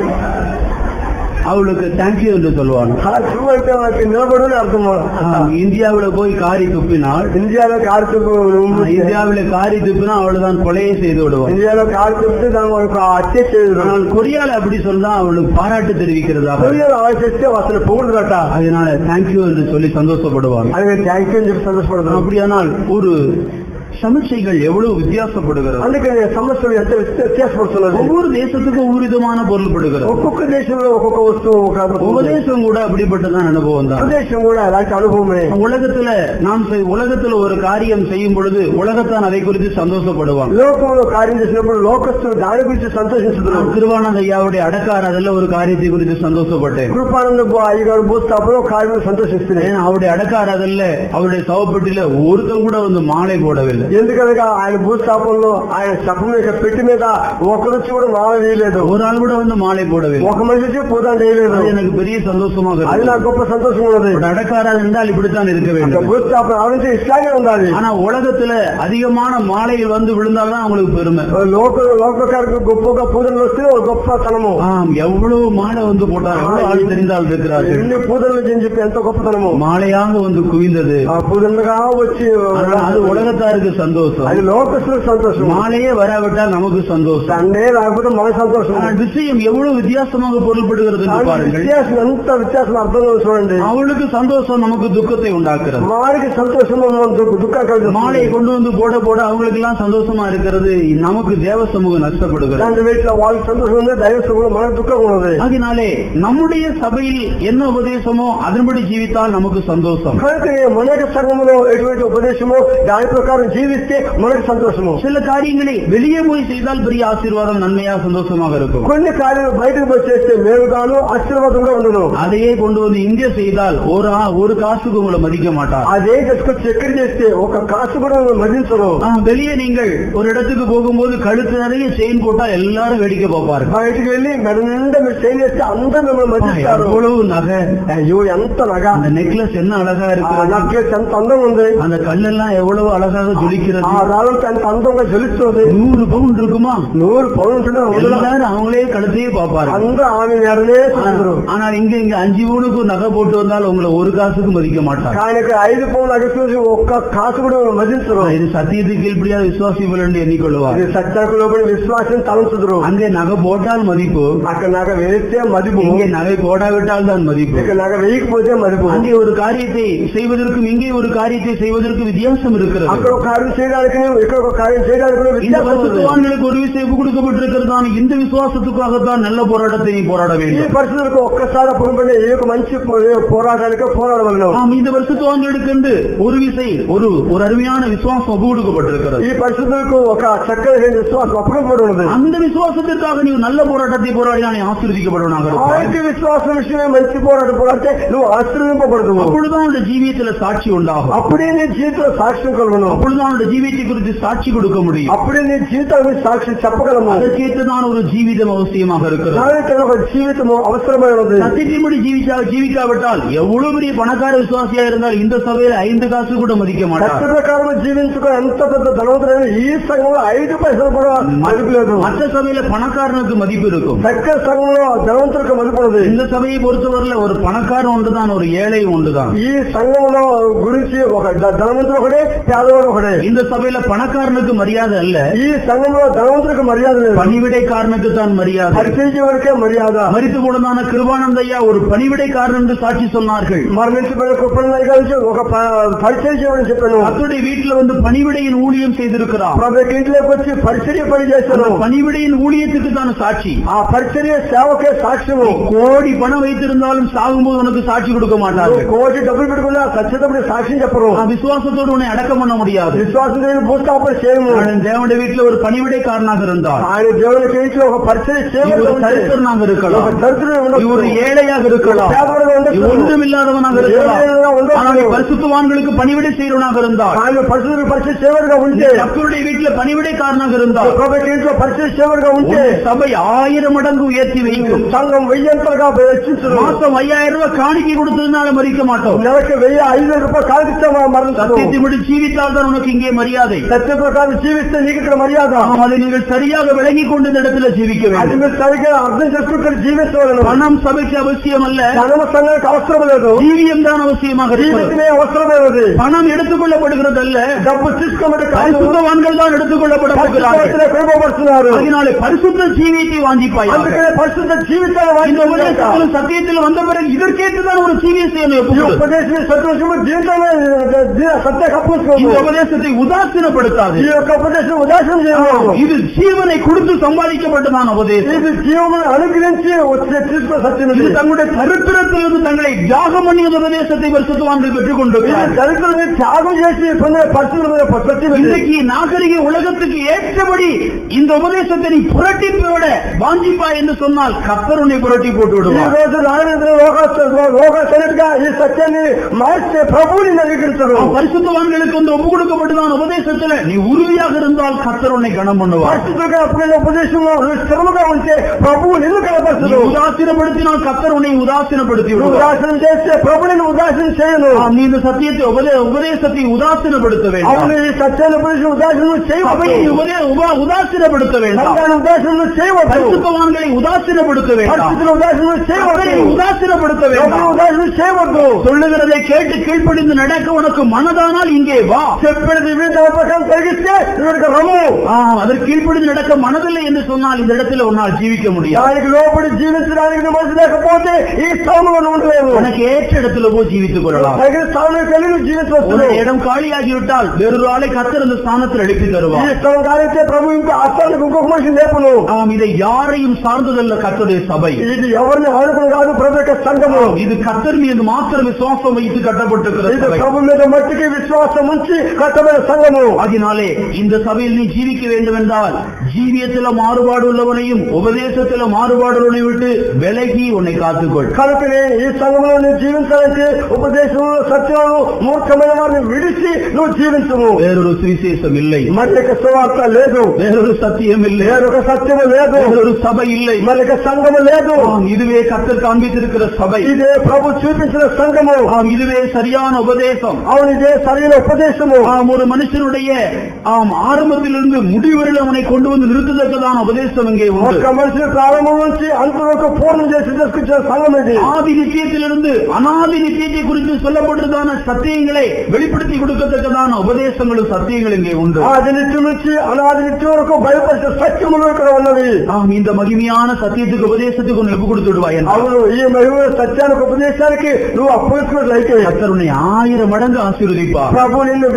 அவளுக்கு தேங்க்யூ என்று சொல்லுவான் ఆ చూ అంటే వాళ్ళకి నిలబడు అని అర్థం ஆம், இந்தியாவுல போய் காரி துப்பினால் ఇండియాలో కారు చూపు ஆ, இந்தியாவில காரி துப்பினா அவளுதான் கொலையை செய்து விடுவான் ఇండియాలో కారు చూపితే దాని వాళ్ళకి హత్య చేయదు ஆனால் கொரியால அப்படி சொன்னா அவளுக்கு பாராட்டு தெரிவிக்கிறதா కొరియాలో అలా చేస్తే అసలు పొగుడుదట அதனால தேங்க்யூ என்று சொல்லி சந்தோஷப்படுவாங்க అది థ్యాంక్ యూ అని చెప్పి సంతోషపడదు அப்படியானால் ஒரு சமிச்சைகள் எவ்வளவு வித்தியாசப்படுகிறது అందుకని సమస్యలు ఎంత వ్యత్యాసపడుతున్నది ஒவ்வொரு தேசத்துக்கும் ஒவ்வொரு விதமான பொருள்படுகிறது ఒక్కొక్క దేశంలో ఒక్కొక్క వస్తువు ఒక உபதேசம் கூட அப்படிப்பட்டதான் அனுபவம் தான் ఉపదేశం కూడా అలాంటి అనుభవమే உலகத்துல நாம் செய்- உலகத்துல ஒரு காரியம் செய்யும் பொழுது உலகத்தான் அதை குறித்து சந்தோஷப்படுவாங்க లోకంలో కార్యం చేసినప్పుడు లోకస్తులు దాని గురించి సంతోషిస్తున్నారు நான் திருவானந்த ஐயாவுடைய அடக்கார் அதில் ஒரு காரியத்தை குறித்து சந்தோஷப்பட்டேன் కృపానంద బు- అయ్యగారు భూస్థాపన కార్యం సంతోషిస్తున్నాయి ஏன்னா அவருடைய அடக்கார் அதில் அவருடைய சவப்பெட்டியில ஒருத்தன் கூட வந்து மாலை போடவில்லை ఎందుకనగా ఆయన భూస్థాపనలో ఆయన శపం యొక్క పెట్టి మీద ఒకరు కూడా మాల వేయలేదు ஒரு ஆள் கூட வந்து மாலை போடவில்லை ఒక మనిషి వచ్చి పూజ చేయలేదు அது எனக்கு பெரிய சந்தோஷமாக అది இருக்கு నాకు గొప్ప సంతోషం ఉన్నది ஒரு அடக்காரர் என்றால் இப்படித்தான் இருக்க ఒక வேண்டும் భూస్థాపన ఆలోచన ఇట్లాగే ఉండాలి ஆனா உலகத்துல அதிகமான மாலைகள் வந்து விழுந்தால்தான் அவங்களுக்கு பெருமை లోక లోకకారికి గొప్పగా పూజలు వస్తే ఒక గొప్పతనము ஆம் எவ்வளவு மாலை வந்து போட்டார் எவ்வளவு ஆள் தெரிந்தால் இருக்கிறார்கள் ఎన్ని పూజలు అని చెప్పి ఎంత గొప్పతనము மாலையாக வந்து குவிந்தது ఆ పూజలుగా వచ్చి ஆனா அது உலகத்தாருக்கு சந்தோஷம் అది లోకస్తులకు సంతోషం மாலையே வராவிட்டால் நமக்கு சந்தோஷம் సండే లేకపోతే మన సంతోషం ஆனால் விஷயம் எவ்வளவு வித்தியாசமாக பொருள்படுகிறது என்று కానీ பாருங்கள் వ్యత్యాసం ఎంత వ్యత్యాసం అర్థం చూడండి அவளுக்கு சந்தோஷம் நமக்கு துக்கத்தை உண்டாக்குறது వారికి సంతోషం దుఃఖం కలిగిస్తుంది மாலையை கொண்டு வந்து போட போட அவங்களுக்கு எல்லாம் சந்தோஷமா இருக்கிறது நமக்கு தேவ சமூகம் நஷ்டப்படுகிறது దాని వీటిలో వాళ్ళకి సంతోషం ఉంది దైవ సుఖం మనకు దుఃఖం ఉన్నది அதனாலே நம்முடைய சபையில் என்ன உபதேசமோ அதன்படி ஜீவித்தால் நமக்கு சந்தோஷம் కనుక మన యొక్క సంఘంలో ఎటువంటి ఉపదేశమో దాని ప్రకారం జీవిస్తే మనకు సంతోషము சில காரியங்களை வெளியே போய் செய்தால் பெரிய ஆசீர்வாதம் நன்மையா சந்தோஷமாக இருக்கும் కొన్ని కార్యాలు బయటకు పోయి చేస్తే మేలుగాను ఆశీర్వాదంగా ఉండను அதையே கொண்டு வந்து இங்கே செய்தால் ஒரு ஆ- ஒரு காசுக்கு உங்களை மதிக்க மாட்டார் అదే తీసుకొచ్చి ఎక్కడ చేస్తే ఒక కాసు కూడా మదించరు ஆ, வெளியே நீங்கள் ஒரு இடத்துக்கு போகும்போது கழுத்து நிறைய செயின் போட்டா எல்லாரும் வேடிக்கை பார்ப்பாரு బయటకు వెళ్ళి మెడ నిండా మీరు చేంజ్ చేస్తే అందరూ మిమ్మల్ని మదిస్తారు எவ்வளவு நகை అయ్యో ఎంత నగ அந்த நெக்லஸ் என்ன அழகா ఆ இருக்கு నక్లెస్ ఎంత అందంగా ఉంది அந்த కళ్ళெல்லாம் எவ்வளவு அழகாக ஜொலிக்கிறது ఆ రాళ్ళంతా ఎంత అందంగా జలుస్తుంది நூறு பவுன் இருக்குமா నూరు పౌండ్ எல்லாரும் அவங்களே கழுத்தையே பார்ப்பாரு అందరూ ఆమె మేడనే చూడరు ஆனால் இங்க இங்க அஞ்சு பவுனுக்கு நகை போட்டு வந்தால் உங்களை ஒரு காசுக்கு மதிக்க மாட்டார் కానీ ఇక్కడ ఐదు పౌండ్లు అక్కడ చూసి ఒక్క కాసు కూడా మదించరు இது சத்தியத்துக்கு கீழ்படியாத விசுவாசிகள் என்று ఎన్నికొள்వాர் ఇది సత్యాకు లోపలి విశ్వాసం తలంచుదురు அங்கே நகை போட்டால் மதிப்பு అక్కడ నగ వేస్తే మదిపు இங்கே நகை போடாவிட்டால் தான் மதிப்பு ఇక్కడ నగ వేయకపోతే మదిపు அங்கே ஒரு காரியத்தை செய்வதற்கும் இங்கே ஒரு காரியத்தை செய்வதற்கும் வித்தியாசம் இருக்கிறது అక్కడ ఒక కార్యం కార్యం చేయడానికి ఇక్కడ ఒక కార్యం చేయడానికి இந்த వ్యత్యాసం ఉంది. பரிசுத்தவான்களுக்கு ஒரு விஷயம் ஒப்பு கொடுக்கப்பட்டிருக்கிறதான இந்த விசுவாசத்துக்காகத்தான் நல்ல போராட்டத்தை நீ போராட ఈ வேண்டும் పరిస్థితులకు ఒక్కసారి పొందబడిన ఏ ఒక మంచి పోరాటానికి పోరాడవలను ஆம் இந்த பரிசுத்தவான்களுக்கு என்று ஒரு விசை ஒரு ஒரு அருமையான விசுவாசம் ஒப்பு கொடுக்கப்பட்டிருக்கிறது ఈ పరిస్థితులకు ఒక చక్కని విశ్వాసం అప్పుడప్పుడు ఉన్నది அந்த విశ్వాసத்திற்காக நீ நல்ல போராட்டத்தை போராடினா நீ ஆசீர்வதிக்கப்படுவனாக இருப்பாய். అలాంటి విశ్వాసం విషయమే మంచి పోరాటం పోరాడితే నువ్వు ఆశ్రయింపబడదు அப்பொழுதுதான் உன்னுடைய ஜீவியத்துல சாட்சி உண்டாகும் అప్పుడే నీ జీవితంలో సాక్ష్యం కలుగును அப்பொழுதுதான் உன்னுடைய ஜீவியத்தை குறித்து சாட்சி கொடுக்க முடியும் అప్పుడే నీ జీవితానికి సాక్షి చెప్పగలము அதற்கேற்றதான் ஒரு ஜீவிதம் அவசியமாக இருக்கிறது దానికి ఒక జీవితము అవసరమైనది சத்தியத்தின்படி ஜீவிச்சா ஜீவிக்காவிட்டால் எவ்வளவு பெரிய பணக்கார விசுவாசியா இருந்தால் இந்த சபையில ஐந்து காசு கூட மதிக்க భక్తి மாட்டார் ప్రకారం జీవించుకో ఎంత పెద్ద ధనవంతుడైన ఈ సంఘంలో ఐదు పైసలు కూడా మదుపు లేదు மற்ற சபையில பணக்காரனுக்கு மதிப்பு இருக்கும் చక్కర సంఘంలో ధనవంతులకు మదుపున్నది இந்த சபையை பொறுத்தவரையில ஒரு பணக்காரன் ஒன்றுதான் ஒரு ஏழை ஒன்றுதான் ఈ సంఘంలో గురించి ఒక ధ- ధనవంతుడు ఒకడే పేదవాడు ఒకడే இந்த சபையில பணக்காரனுக்கு மரியாதை அல்ல ఈ సంఘంలో ధనవంతుడికి మర్యాద లేదు பணிவிடைக்காரனுக்கு தான் மரியாதை పరిచయించేవాడికే మర్యాద மரித்து போனதான கிருபானந்தையா ஒரு பணிவிடைக்காரன் என்று சாட்சி சொன்னார்கள் మరణించబడిన కుప్పల గారించి ఒక ప- పరిచయం చేయమని చెప్పాను அத்துடைய வீட்டுல வந்து பணிவிடையின் ஊழியம் செய்திருக்கிறார் ప్రభు ఇంట్లోకి వచ్చి పరిచర్య పని చేశాను அந்த பணிவிடையின் ஊழியத்துக்கு தான் சாட்சி ఆ పరిచర్య సేవకే సాక్ష్యము கோடி பணம் வைத்திருந்தாலும் சாகும்போது உனக்கு சாட்சி கொடுக்க నువ్వు மாட்டார்கள் కోటి డబ్బులు పెట్టుకున్నా ఖచ్చితంగా సాక్ష్యం చెప్పరు ஆ, விசுவாசத்தோடு உன்னை அடக்கம் பண்ண முடியாது విశ్వాసం లేని భూస్థాపన చేయము நான் தேவனுடைய வீட்டுல ஒரு பணிவிடைக்காரனாக இருந்தார் ఆయన దేవునికి ఇంట్లో ఒక పరిచయం நீ చేయవలసి ஒரு ఉంటే தரித்திரனாக இருக்கலாம் ఒక దరిద్రుడు நீ ஒரு ఉండొచ్చు. ஏழையாக இருக்கலாம் పేదవాడుగా நீ ఉండొచ్చు. ஒன்றும் இல்லாதவனாக இருக்கலாம் ஏழையாக ఉండొచ్చు. ஆனால் நீ பரிசுத்தவான்களுக்கு பணிவிடை செய்யறவனாக இருந்தார் ఆయన పరిస్థితులకు పరిచయం చేయవరుగా நீ ఉంటే கர்த்தருடைய வீட்டுல பணிவிடைக்காரனாக இருந்தார் ప్రభుకి ఇంట్లో పరిచయం చేయవరుగా ఉంటే உன்னை சபை ஆயிரம் மடங்கு உயர்த்தி வைக்கும் సంఘం వెయ్యంతలుగా వెచ్చించరు மாசம் ஐயாயிரம் ரூபாய் காணிக்கை கொடுத்ததுனால மறிக்க மாட்டோம் నెలకి వెయ్యి ఐదు వేల రూపాయలు కాగిస్తే మరణించదు சத்தியத்தின்படி ஜீவித்தால் தான் உனக்கு இங்கே மரியாதை సత్య ప్రకారం జీవిస్తే నీకు ఇక్కడ మర్యాద ஆம், அதை நீங்கள் சரியாக விளங்கிக் கொண்டு இந்த இடத்துல ஜீவிக்க అది வேண்டும் మీరు సరిగ్గా అర్థం చేసుకుంటే జీవించవలను பணம் சபைக்கு அவசியம் அல்ல ధనమ సంఘానికి అవసరం లేదు ஜீவியம் தான் அவசியமாக இருக்கிறது జీవితమే అవసరమైనది பணம் எடுத்துக்கொள்ளப்படுகிறது அல்ல డబ్బు తీసుకోమంటే కాదు பரிசுத்தவான்கள் தான் எடுத்துக்கொள்ளப்பட போகிறார்கள் పరిశుద్ధతనే కొనుగోబడుతున్నారు அதனாலே பரிசுத்த ஜீவியத்தை வாஞ்சிப்பாயாக అందుకనే పరిశుద్ధ జీవితాన్ని இந்த వాయించాలి. உபதேசத்திலும் சத்தியத்தில் வந்த பிறகு இதற்கேற்றுதான் ஒரு ஜீவியத்தை ఈ ஒப்புக்கொடு. ఉపదేశం సత్యోషము జీవితాన్ని సత్య இந்த కప్పుకోము உபதேசத்தை உதாசீனப்படுத்தாது ఈ యొక్క ఉపదేశం ఉదాసనం చేయకూడదు இது ஜீவனை கொடுத்து சம்பாதிக்கப்பட்டதான உபதேசம் ఇది జీవమును అనుగ్రహించి వచ్చే తీసుకున్న సత్యం இது ఇది தங்களுடைய தரித்திரத்திலிருந்து தங்களை தியாகம் பண்ணிய உபதேசத்தை பரிசுத்தவான்கள் பெற்றுக் ఇది கொண்டிருக்கிறார்கள் దళితులని త్యాగం చేసి పొందిన పరిస్థితుల మీద సత్యం ఇది. இன்றைக்கு நாகரிக உலகத்துக்கு ஏற்றபடி இந்த உபதேசத்தை நீ புரட்டி போட வாஞ்சிப்பா என்று சொன்னால் கத்தர் உன்னை புரட்டி போட்டு ఈ விடுவார் రోజు నాగరిక లోకస్తుగా ఈ సత్యాన్ని మార్చే ప్రభువుని నవీకరించడు பரிசுத்தவான்களுக்கு வந்து ஒப்பு கொடுக்கப்பட்டதான உபதேசத்துல நீ உறுதியாக இருந்தால் கத்தர் உன்னை கனம் பண்ணுவார் పరిస్థితులుగా అప్పుడైన ఉపదేశంలో నువ్వు స్థిరముగా ఉంటే ప్రభువు నిన్ను நீ కనపరచడు உதாசீனப்படுத்தினால் கத்தர் உன்னை உதாசீனப்படுத்தி నువ్వు விடுவார் ఉదాసనం చేస్తే ప్రభు నిన్ను ఉదాసనం చేయను ஆம், நீ இந்த சத்தியத்தை உபதே- உபதேசத்தை உதாசீனப்படுத்த అవును வேண்டாம் ఈ సత్యాన్ని ఉపదేశం ఉదాసనం சபையை చేయవద్దు உபதே- உப- உதாசீனப்படுத்த வேண்டாம் సంఘాన్ని ఉదాసనం చేయవద్దు பரிசுத்தவான்களை உதாசீனப்படுத்த வேண்டாம் పరిస్థితులు ఉదాసనం கத்தரை చేయవద్దు உதாசீனப்படுத்த ప్రభువుని வேண்டாம் ఉదాసనం చేయవద్దు சொல்லுகிறதை கேட்டு கீழ்ப்படிந்து நடக்க உனக்கு மனதானால் இங்கே வா చెప్పినది వివిధ ప్రకారం కలిగిస్తే ఇక్కడికి రమ్ము ஆ, அதற்கு கீழ்ப்படிந்து நடக்க மனதில்லை என்று சொன்னால் இந்த இடத்துல உன்னால் ஜீவிக்க முடியாது దానికి లోపడి జీవించడానికి నువ్వు మనసు లేకపోతే ఈ స్థానంలో నువ్వు ఉండలేవు உனக்கு ஏற்ற இடத்துல போய் ஜீவித்துக் கொள்ளலாம் తగిన స్థానంలో కలిగి నువ్వు జీవించవచ్చు உன்னுடைய இடம் காலியாகிவிட்டால் வேறொரு ஆளை கத்தர் இந்த ஸ்தானத்தில் எழுப்பி ఈ தருவார் స్థలం కాలిస్తే ప్రభు ఇంకో ఆ స్థానానికి ఇంకొక మనిషి లేపును ஆம் இதை யாரையும் சார்ந்ததல்ல கத்தருடைய சபை ఇది ఎవరిని ఆనుకుని కాదు ప్రభు యొక్క సంఘము இது கத்தர் மீது மாத்திரம் விசுவாசம் வைத்து கட்டப்பட்டிருக்கிற ఇది சபை ప్రభు మీద మట్టికి విశ్వాసం ఉంచి కట్టబడిన సంఘము அதனாலே இந்த சபையில் நீ ஜீவிக்க வேண்டும் என்றால் ஜீவியத்தில மாறுபாடு உள்ளவனையும் உபதேசத்தில மாறுபாடு உள்ளவனை விட்டு விலகி உன்னை காத்துக்கொள் కనుకనే ఈ సంఘంలో నువ్వు జీవించాలంటే ఉపదేశము సత్యము మూర్ఖమైన వారిని విడిచి నువ్వు జీవించము வேறொரு சுவிசேஷம் இல்லை మళ్ళీ సువార్త లేదు வேறொரு சத்தியம் இல்லை వేరొక సత్యము లేదు வேறொரு சபை இல்லை మళ్ళీ సంఘము లేదు ஆம், இதுவே கத்தர் காண்பித்திருக்கிற சபை ఇదే ప్రభు చూపించిన సంఘము ஆம் இதுவே சரியான உபதேசம் అవును ఇదే సరైన ఉపదేశము ஆம் ஒரு மனுஷனுடைய ஆம் ஆரம்பத்திலிருந்து முடிவரையில் அவனை கொண்டு வந்து நிறுத்தத்தக்கதான உபதேசம் இங்கே உண்டு ఒక్క మనిషిని ప్రారంభం నుంచి అంతవరకు పూర్ణం చేసి తీసుకొచ్చిన సంఘం ఇది ஆதி நித்தியத்திலிருந்து அனாதி நித்தியத்தை குறித்து சொல்லப்பட்டதான சத்தியங்களை வெளிப்படுத்தி கொடுக்கத்தக்கதான உபதேசங்களும் சத்தியங்கள் இங்கே உண்டு ఆది నిత్యం నుంచి అనాది నిత్యం వరకు బయలుపరిచిన సత్యములు ఇక్కడ ఉన్నవి ஆம் இந்த மகிமையான சத்தியத்துக்கு உபதேசத்துக்கு உன்னை ஒப்பு கொடுத்து விடுவாய் என்றால் అవును ఈ మహిమ సత్యానికి ఉపదేశానికి నువ్వు అప్పగించుకున్నట్లయితే கர்த்தர் உன்னை ஆயிரம் மடங்கு ஆசீர்வதிப்பார் ప్రభు నిన్ను వెయ్యి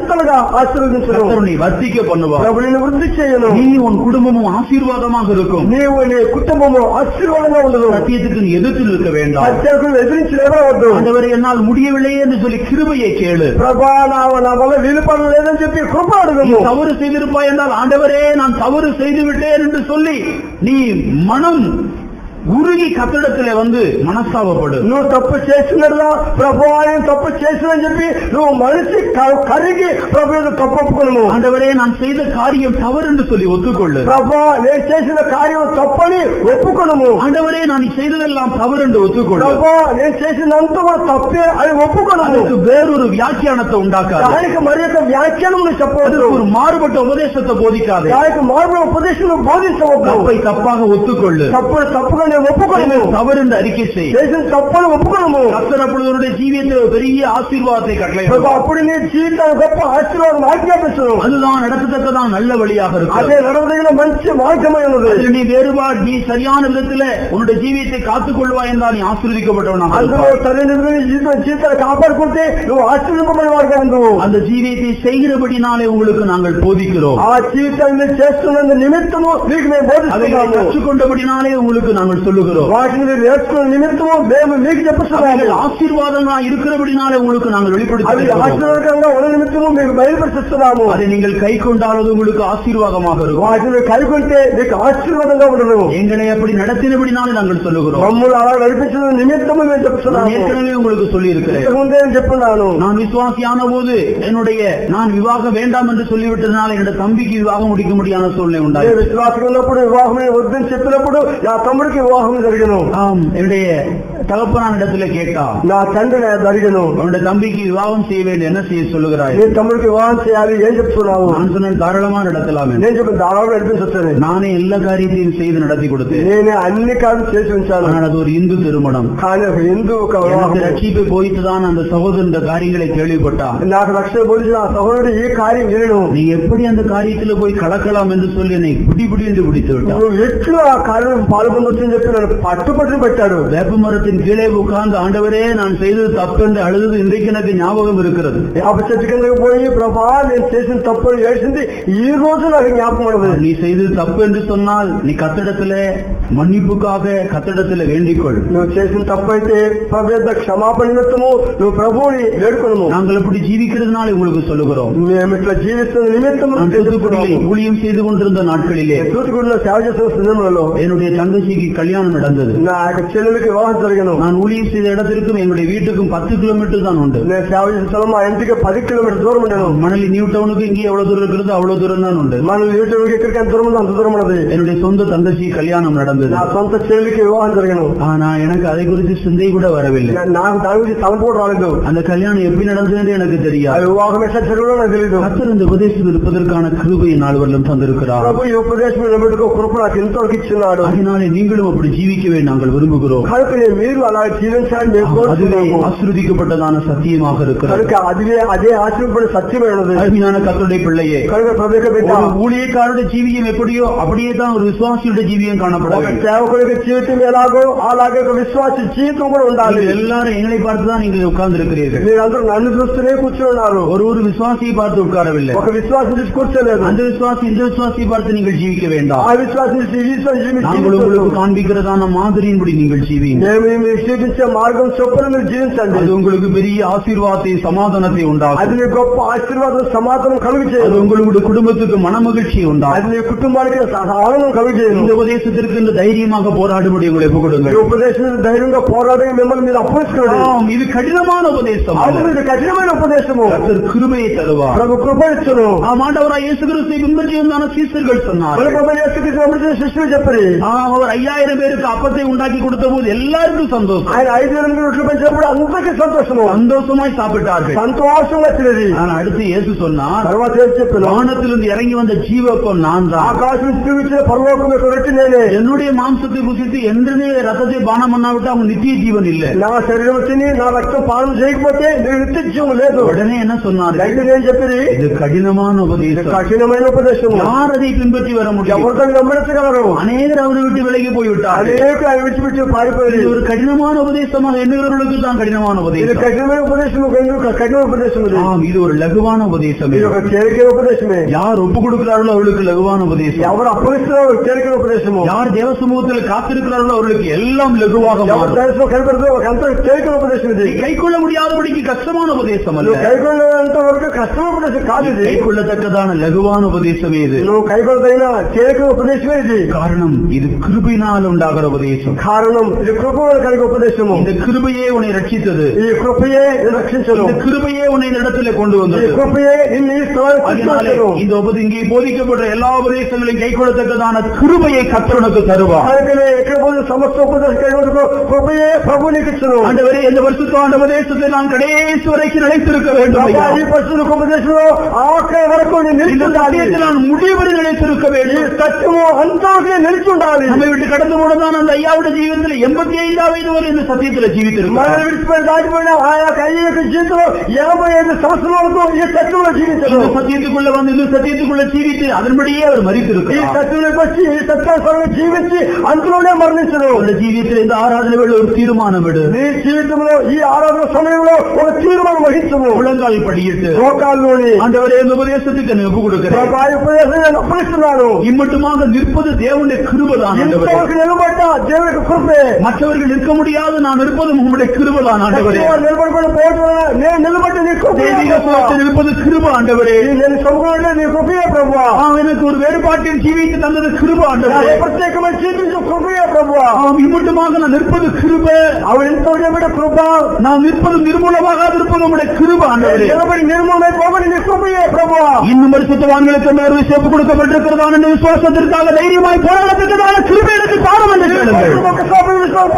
అంతలుగా ఆశీర్వదించడం கர்த்தருனை வர்த்திக்க பண்ணுவார் ప్రభు నిన్ను వృద్ధి చేయను நீ உன் குடும்பமும் ஆசீர்வாதமாக இருக்கும் నీవు నీ కుటుంబము ఆశీర్వాదంగా ఉండదు சத்தியத்துக்கு நீ எதிர்த்து நிற்க வேண்டாம் సత్యకు ఎదిరించి లేవవద్దు ஆண்டவரே என்னால் முடியவில்லையே என்று சொல்லி கிருபையை கேளு ప్రభా నా నా వల్ల వీలు పనులు లేదని చెప్పి కృప நீ అడుగుము தவறு செய்திருப்பாய் என்றால் ஆண்டவரே நான் தவறு செய்து விட்டேன் என்று சொல்லி நீ மனம் உருகி கத்திடத்திலே வந்து மனஸ்தாபப்படு నువ్వు తప్పు చేసినదా ప్రభు ఆయన తప్పు చేసినని చెప్పి నువ్వు మనిషి క- కరిగి ప్రభు యొక్క తప్పు ఒప్పుకును ஆண்டவரே நான் செய்த காரியம் தவறு என்று சொல்லி ஒத்துக்கொள்ளு ప్రభు నేను చేసిన కార్యం తప్పని ఒప్పుకును ஆண்டவரே நான் செய்ததெல்லாம் தவறு என்று ஒத்துக்கொள்ளு ప్రభు నేను చేసినంత కూడా తప్పే అని ఒప్పుకును அதுக்கு வேறொரு வியாக்கியானத்தை உண்டாக்காது దానికి మరి యొక్క వ్యాఖ్యానం నువ్వు చెప్పవద్దు அதுக்கு ஒரு மாறுபட்ட உபதேசத்தை போதிக்காதே దానికి మార్పు ఉపదేశం నువ్వు బోధించవద్దు தப்பை தப்பாக ஒத்துக்கொள்ளு తప్పు తప్పుగా నేను ఒప్పుకోను தவறு என்று அறிக்கை செய் చేసిన తప్పును ఒప్పుకోను கர்த்தர் அப்பொழுது அவருடைய ஜீவியத்தில் ஒரு பெரிய ஆசீர்வாதத்தை கட்டளை ప్రభు అప్పుడు నీ జీవితాన్ని గొప్ప ఆశీర్వాదం ఆజ్ఞాపిస్తున్నావు அதுதான் நடத்தத்தக்கதான் நல்ல வழியாக అదే இருக்கும் నడవదగిన మంచి మార్గమై ఉన్నది அதில் நீ வேறுபாடு நீ சரியான விதத்துல உன்னுடைய ஜீவியத்தை காத்துக் கொள்வாய் என்றால் நீ ஆசீர்வதிக்கப்பட்டவனாக అందులో இருப்பாய். తల్లిదండ్రులు జీవితం జీవితాలు కాపాడుకుంటే నువ్వు ఆశ్చర్యపడిన వాడుగా ఉండవు அந்த ஜீவியத்தை செய்கிறபடினாலே உங்களுக்கு நாங்கள் போதிக்கிறோம் ఆ జీవితాన్ని చేస్తున్న నిమిత్తము మీకు మేము அதை బోధిస్తున్నాము கற்றுக்கொண்டபடினாலே உங்களுக்கு நாங்கள் சொல்லுகிறோம் వాటిని మీరు నేర్చుకున్న నిమిత్తము మేము మీకు చెప్పుతున్నాము அவைகள் ஆசீர்வாதங்களா இருக்கிறபடினாலே உங்களுக்கு நாங்கள் అవి வெளிப்படுத்தி ఆశీర్వాదకరంగా ఉన్న నిమిత్తము మీకు బయలుపరిస్తున్నాము அதை நீங்கள் கை கொண்டால் அது உங்களுக்கு ஆசீர்வாதமாக இருக்கும் వాటిని కలుగుంటే మీకు ఆశీర్వాదంగా ఉండదు எங்களை அப்படி நடத்தினபடினாலே நாங்கள் சொல்லுகிறோம் మమ్మల్ని అలా నడిపించిన నిమిత్తము మేము நான் చెప్తున్నాము ஏற்கனவே உங்களுக்கு சொல்லி இருக்கிறேன் ఇంతకుముందే నేను చెప్పున్నాను நான் விசுவாசியான போது என்னுடைய நான் விவாகம் வேண்டாம் என்று சொல்லிவிட்டதுனால என்னுடைய தம்பிக்கு விவாகம் முடிக்க முடியாத சூழ்நிலை నేను உண்டாയി విశ్వాసం ఉన్నప్పుడు వివాహం వద్దని చెప్పినప్పుడు నా తమ్ముడికి వివాహం జరిగను ஆம் என்னுடைய தகப்பனான் இடத்துல கேட்டா నా తండ్రి జరిగను அவனுடைய தம்பிக்கு விவாகம் செய்ய வேண்டும் என்ன செய்ய சொல்லுகிறாய் నీ తమ్ముడికి వివాహం చేయాలి ఏం చెప్తున్నావు நான் சொன்னேன் தாராளமா நடத்தலாமே నేను చెప్పిన దాదాపు నడిపించొచ్చాను நானே எல்லா காரியத்தையும் செய்து நடத்தி கொடுத்தேன் నేనే అన్ని కాదు చేసి ఉంచాను ஆனால் அது ஒரு இந்து திருமணம் కానీ ఒక హిందూ ఒక వివాహం எனக்கு ரட்சிப்பை போயிட்டுதான் அந்த சகோதரன் இந்த காரியங்களை கேள்விப்பட்டான் నాకు రక్షణ బోధించిన ఆ సహోదరుడు ఈ కార్యం వినను நீ எப்படி அந்த காரியத்துல போய் கலக்கலாம் என்று சொல்லி என்னை பிடி பிடி என்று பிடித்து விட்டான் నువ్వు ఎట్లు ఆ కార్యం పాల్గొనొచ్చని చెప్పి నన్ను పట్టుపట్టును పెట్టాడు வேப்ப மரத்தின் கீழே உட்கார்ந்து ஆண்டவரே நான் செய்தது தப்பு என்று அழுது இன்றைக்கு எனக்கு ஞாபகம் இருக்கிறது యాప చెట్టు కిందకి పోయి ప్రభా నేను చేసిన తప్పు ఏడ్చింది ఈ రోజు నాకు జ్ఞాపకం ఉన్నది நீ செய்தது தப்பு என்று சொன்னால் நீ கத்திடத்துல மன்னிப்புக்காக கத்திடத்துல வேண்டிக்கொள் నువ్వు చేసిన తప్పు అయితే ప్రభు యొక్క క్షమాపణ నిమిత్తము నువ్వు ప్రభువుని వేడుకొను நாங்கள் அப்படி ஜீவிக்கிறதுனால உங்களுக்கு சொல்லுகிறோம் మేము ఇట్లా జీవిస్తున్న నిమిత్తము நான் தூத்துக்குடியிலே ஊழியம் செய்து கொண்டிருந்த நாட்களிலே తూతుకుడిలో సేవ చేస్తున్న సందర్భంలో என்னுடைய தங்கச்சிக்கு கல்யாணம் நடந்தது నా యొక్క చెల్లెలకి వివాహం జరిగాను நான் ஊழியம் செய்த இடத்திற்கும் எங்களுடைய வீட்டுக்கும் பத்து கிலோமீட்டர் தான் உண்டு నేను సేవ చేసిన స్థలం మా ఇంటికి పది కిలోమీటర్ దూరం ఉండేను மணலி நியூ டவுனுக்கு இங்கே ఎவ்வளவு దూరం இருக்கிறது అவ்வளவு దూరం தான் உண்டு మన యూట్యూబ్కి ఇక్కడికి ఎంత దూరం ఉందో అంత దూరం ఉన్నది என்னுடைய சொந்த தங்கச்சி கல்யாணம் நடந்தது నా సొంత చెల్లికి వివాహం జరిగాను ஆனா எனக்கு அதை குறித்து சிந்தை கூட வரவில்லை నా- నాకు దాని గురించి తలంపు కూడా రాలేదు அந்த கல்யாணம் எப்படி நடந்தது என்று எனக்கு ఆ தெரியாது వివాహం ఎట్లా జరగడం నాకు తెలియదు கத்தர் இந்த உபதேசம் இருப்பதற்கான கிருபையை நால்வரிலும் தந்திருக்கிறார் ప్రభు ఈ ఉపదేశం నిలబెట్టుకో కృప నాకు ఇంతవరకు ఇచ్చినాడు அதனாலே நீங்களும் அப்படி ஜீவிக்கவே நாங்கள் விரும்புகிறோம் కనుక నేను మీరు అలా జీవించాలని మేము அதுவே కోరుతున్నాము ஆசிர்வதிக்கப்பட்டதான சத்தியமாக இருக்கிறது కనుక అదివే అదే ఆశ్రమపడి సత్యమైనది அருமையான கத்தருடைய பிள்ளையே కనుక ప్రభు యొక్క బిడ్డ ஒரு ஊழியக்காரருடைய ஜீவியம் எப்படியோ அப்படியே தான் ஒரு விசுவாசியுடைய ஜீவியம் காணப்பட ఒక வேண்டும் సేవకుడి యొక్క జీవితం ఎలాగో అలాగే ఒక విశ్వాస జీవితం కూడా ఉండాలి நீங்கள் எல்லாரும் எங்களை பார்த்து தான் நீங்கள் உட்கார்ந்து இருக்கிறீர்கள் మీరందరూ నన్ను చూస్తూనే కూర్చున్నారు ஒரு ஒரு விசுவாசியை பார்த்து உட்காரவில்லை ఒక విశ్వాసం చూసి కూర్చోలేదు அந்த விசுவாசி இந்த விசுவாசியை பார்த்து நீங்கள் ஜீவிக்க வேண்டாம் ఆ విశ్వాసం చూసి ఈ విశ్వాసం చూసి మీరు நாங்கள் உங்களுக்கு జీవించొద్దు. காண்பிக்கிறதான மாதிரியின்படி நீங்கள் ஜீவிங்க మేము మీరు జీవించే మార్గం చొప్పున మీరు జీవించండి அது உங்களுக்கு பெரிய ஆசீர்வாதத்தை சமாதானத்தை అది உண்டாகும் నీ గొప్ప ఆశీర్వాదం సమాధానం కలుగు அது చేయదు உங்களுடைய குடும்பத்துக்கு மனமகிழ்ச்சியை అది உண்டாகும் నీ కుటుంబానికి ఆనందం కలుగు చేయదు இந்த உபதேசத்திற்கு இந்த தைரியமாக போராடும்படி உங்களை ఈ ஒப்புக்கொடுங்கள் ఉపదేశం ధైర్యంగా పోరాడే మిమ్మల్ని మీరు అప్పగించుకోండి ஆம், இது கடினமான உபதேசம் అవును ఇది కఠినమైన ఉపదేశము கர்த்தர் கிருபையை தருவார் ప్రభు కృప ఇచ్చును ஆம், ஆண்டவராய் இயேசு கிறிஸ்துவை பின்பற்றி வந்தான சீசர்கள் சொன்னார் మన ప్రభు యేసుక్రీస్తు అమృత శిష్యులు చెప్పారు ஆம், அவர் ஐயாயிரம் பேருக்கு அப்பத்தை உண்டாக்கி கொடுத்த போது எல்லாருக்கும் சந்தோஷம் ఆయన ఐదు వేల రొట్టెలు పెంచినప్పుడు అందరికీ సంతోషము சந்தோஷமாய் சாப்பிட்டார்கள் సంతోషం వచ్చినది ஆனா அடுத்து இயேசு சொன்னார் తర్వాత ఏం చెప్పాను வானத்திலிருந்து இறங்கி வந்த ஜீவப்பம் நான் தான் ఆకాశం చూపించిన పరలోకం యొక్క రొట్టె నేనే என்னுடைய மாம்சத்தை புசித்து என்றே ரத்தத்தை பானம் பண்ணாவிட்டு அவங்க நித்திய ஜீவன் இல்ல నా శరీరం తిని నా రక్తం పానం చేయకపోతే నేను నిత్య జీవం లేదు உடனே என்ன சொன்னார் అయితే నేను చెప్పేది இது கடினமான ఇది உபதேசம் కఠినమైన ఉపదేశము யார் அதை பின்பற்றி வர முடியும் ఎవరితో వెంబడించగలరు அநேகர் அவரை விட்டு விலகி போய்விட்டார் விட்டார்கள் అనేక విడిచిపెట్టి இது పారిపోయారు ஒரு கடினமான உபதேசமாக எண்ணுகிறவர்களுக்கு தான் கடினமான ఇది உபதேசம் కఠినమైన ఉపదేశం ఎందుకు కఠిన ఉపదేశం ఇది ஆம் இது ஒரு லகுவான உபதேசம் ఇది ఒక తేలికైన ఉపదేశమే யார் ஒப்பு கொடுக்கிறார்களோ அவர்களுக்கு லகுவான உபதேசம் ఎవరు అప్పగిస్తున్నారో తేలికైన ఉపదేశము யார் தேவ சமூகத்தில் காத்திருக்கிறார்களோ அவர்களுக்கு ఎல்லாம் లఘుவாக ఎవరు மாறும் దర్శనం కనబడితే ఒక అంత తేలికైన ఉపదేశం ఇది இதை கைக்கொள்ள முடியாதபடிக்கு கஷ்டமான உபதேசம் அல்ல నువ్వు కైకొల్లేంత వరకు కష్టమైన ఉపదేశం కాదు ఇది கைக்கொள்ளத்தக்கதான லகுவான உபதேசமே இது నువ్వు కైకొల్లదైన తేలికైన ఉపదేశమే ఇది காரணம் இது கிருபையினால் உண்டாகிற உபதேசம் కారణం ఇది కృప వల్ల కలిగే ఉపదేశము இந்த கிருபையே உன்னை ரட்சித்தது ఈ కృపయే నిన్ను రక్షించను இந்த கிருபையே உன்னை இந்த இடத்துல கொண்டு ఈ வந்தது కృపయే నిన్ను ఈ స్థలానికి அதனாலே తీసుకొచ్చెను. இந்த உபதி இங்கே போதிக்கப்படுற எல்லா உபதேசங்களையும் கைக்கொள்ளத்தக்கதான கிருபையை கத்தவனுக்கு தருவார் అందుకనే ఎక్కడ పోతే సమస్త ఉపదేశం కలిగి కృపయే ప్రభు నీకు ఇచ్చును ஆண்டவரே இந்த வருஷத்தோ ஆண்ட உபதேசத்தை நான் கடைசி வரைக்கும் நிலைத்திருக்க வேண்டும் ప్రభా, ஐயா. ఈ పరిస్థితుల ఉపదేశంలో ఆఖరి వరకు నేను నిలిచి இந்த ఉండాలి சத்தியத்தை நான் முடிவரை நிலைத்திருக்க ఈ வேண்டும் సత్యము అంతవరకు నిలిచి ఉండాలి நம்மை விட்டு கடந்து போனதான் அந்த ஐயாவுடைய ஜீவிதத்தில் எண்பத்தி ஐந்தாவது வயது வரை இந்த சத்தியத்துல మనం ஜீவித்திருக்கிறார் విడిచిపోయిన దాటిపోయిన ఆ యొక్క అయ్య యొక్క జీవితంలో ఎనభై ఐదు సంవత్సరాల వరకు ఈ సత్యంలో జీవించడు இந்த సత్యத்துக்குள்ள வந்து இந்த సత్యத்துக்குள்ள ஜீவித்து அதன்படியே அவர் ఈ மறித்திருக்கிறார் సత్యంలోకి వచ్చి ఈ సత్యానుసారంగా జీవించి అందులోనే మరణించడు அந்த ஜீவியத்தில் இந்த ஆராதனை வேளை ஒரு தீர்மானம் விடு నీ జీవితంలో ఈ ఆరాధన సమయంలో ఒక తీర్మానం వహించము முழங்கால் படியிட்டு లోకాల్లోని ஆண்டவரே இந்த உபதேசத்துக்கு నేను ஒப்பு கொடுக்கிறேன் ప్రభా, ఈ ఉపదేశం నేను అప్పగిస్తున్నాను இம்மட்டுமாக நிற்பது தேவனுடைய கிருபதான் ஆண்டவரே ఇంతవరకు నిలబడ్డ దేవుని యొక్క కృపే மற்றவர்கள் நிற்க முடியாது நான் இருப்பது உங்களுடைய கிருபதான் ஆண்டவரே సత్యంలో నిలబడకుండా పోవడం వలన నేను నిలబడి నీ కృపే தெய்வீக ప్రభువా. சுவாசத்தில் இருப்பது கிருப ஆண்டவரே ఈ నేను సముఖంలో నీ కృపయే ప్రభు ஆம் எனக்கு ஒரு வேறுபாட்டில் ஜீவித்து தந்தது கிருப ஆண்டவரே ప్రత్యేకమైన జీవించు కృపయే ప్రభు ஆம் இம்மட்டுமாக நான் நிற்பது கிருப ఆవిడ ఎంతో నిలబడి కృప நான் நிற்பது நிர்மூலமாகாது இருப்பது உங்களுடைய கிருப ஆண்டவரே నిలబడి నిర్మూలమై పోవని నీ కృపయే ప్రభు இன்னும் பரிசுத்தவான்களுக்கு மேல் சேப்பு கொடுக்கப்பட்டிருக்கிறதான இந்த விசுவாசத்திற்காக தைரியமாய் போராடத்தக்கதான கிருபை எனக்கு தாரம் என்று கேளுங்கள்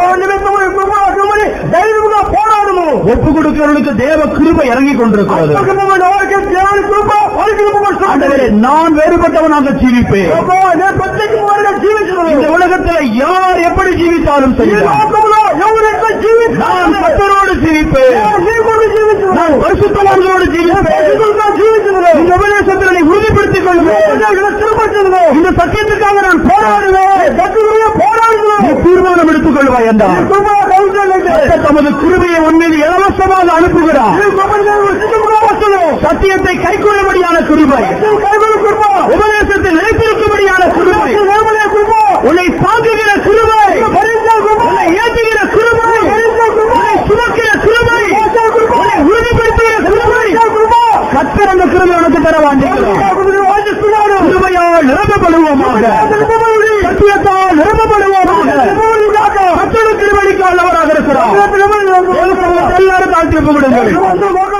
ధైర్యముగా పోరాడము ஒப்பு கொடுக்கிறவர்களுக்கு தேவ கிருபை இறங்கி கொண்டிருக்கிறது అద్భుతమైన వారికి దేవుని కృప వారికి ఇవ్వబడుతుంది. ஆண்டவரே நான் வேறுபட்டவனாக ஜீவிப்பேன் ప్రభువా, నేను ప్రత్యేకమైన జీవించను இந்த உலகத்துல யார் எப்படி ஜீவித்தாலும் ఈ செய்யலாம் లోకంలో ఎవరెట్లా நான் జీవించాలి கத்தரோடு ஜீவிப்பேன் నీకు జీవించను நான் பரிசுத்தவான்களோடு ஜீவிப்பேன் జీవించను இந்த உபதேசத்தில் என்னை உறுதிப்படுத்திக் கொள்வேன் స్థిరపరచను இந்த சத்தியத்துக்காக நான் போராடுவேன் దగ్గర పోరాడును நீ தீர்மானம் எடுத்துக் கொள்வாய் என்றார் కృప కలుగుతానంటే கர்த்தர் தமது கிருபையை உண்மையில் இலவசமாக அனுப்புகிறார் ఈ కృప నేను ఉచితంగా వస్తును சத்தியத்தை கைக்கொள்ளும்படியான கிருபை కైగొల కృప உபதேசத்தை நிலைத்திருக்கும்படியான கிருபை నిర్మలే కృప உன்னை தாங்குகிற கிருபை భరించే కృప உன்னை ஏற்றுகிற கிருபை భరించే కృప உன்னை சுமக்கிற கிருபை உன்னை உறுதிப்படுத்துகிற கிருபை கத்தர் அந்த கிருபை உனக்கு தர வாஞ்சிக்கிறார் వాదిస్తున్నాడు கிருபையால் நிரப்பப்படுவோமாக சத்தியத்தால் நிரப்பப்படுவோமாக கத்தோடு கிருபடிக்கு உள்ளவராக இருக்கிறார் எல்லாரும் தாழ்த்தி ஒப்பு கொடுங்கள் అందరూ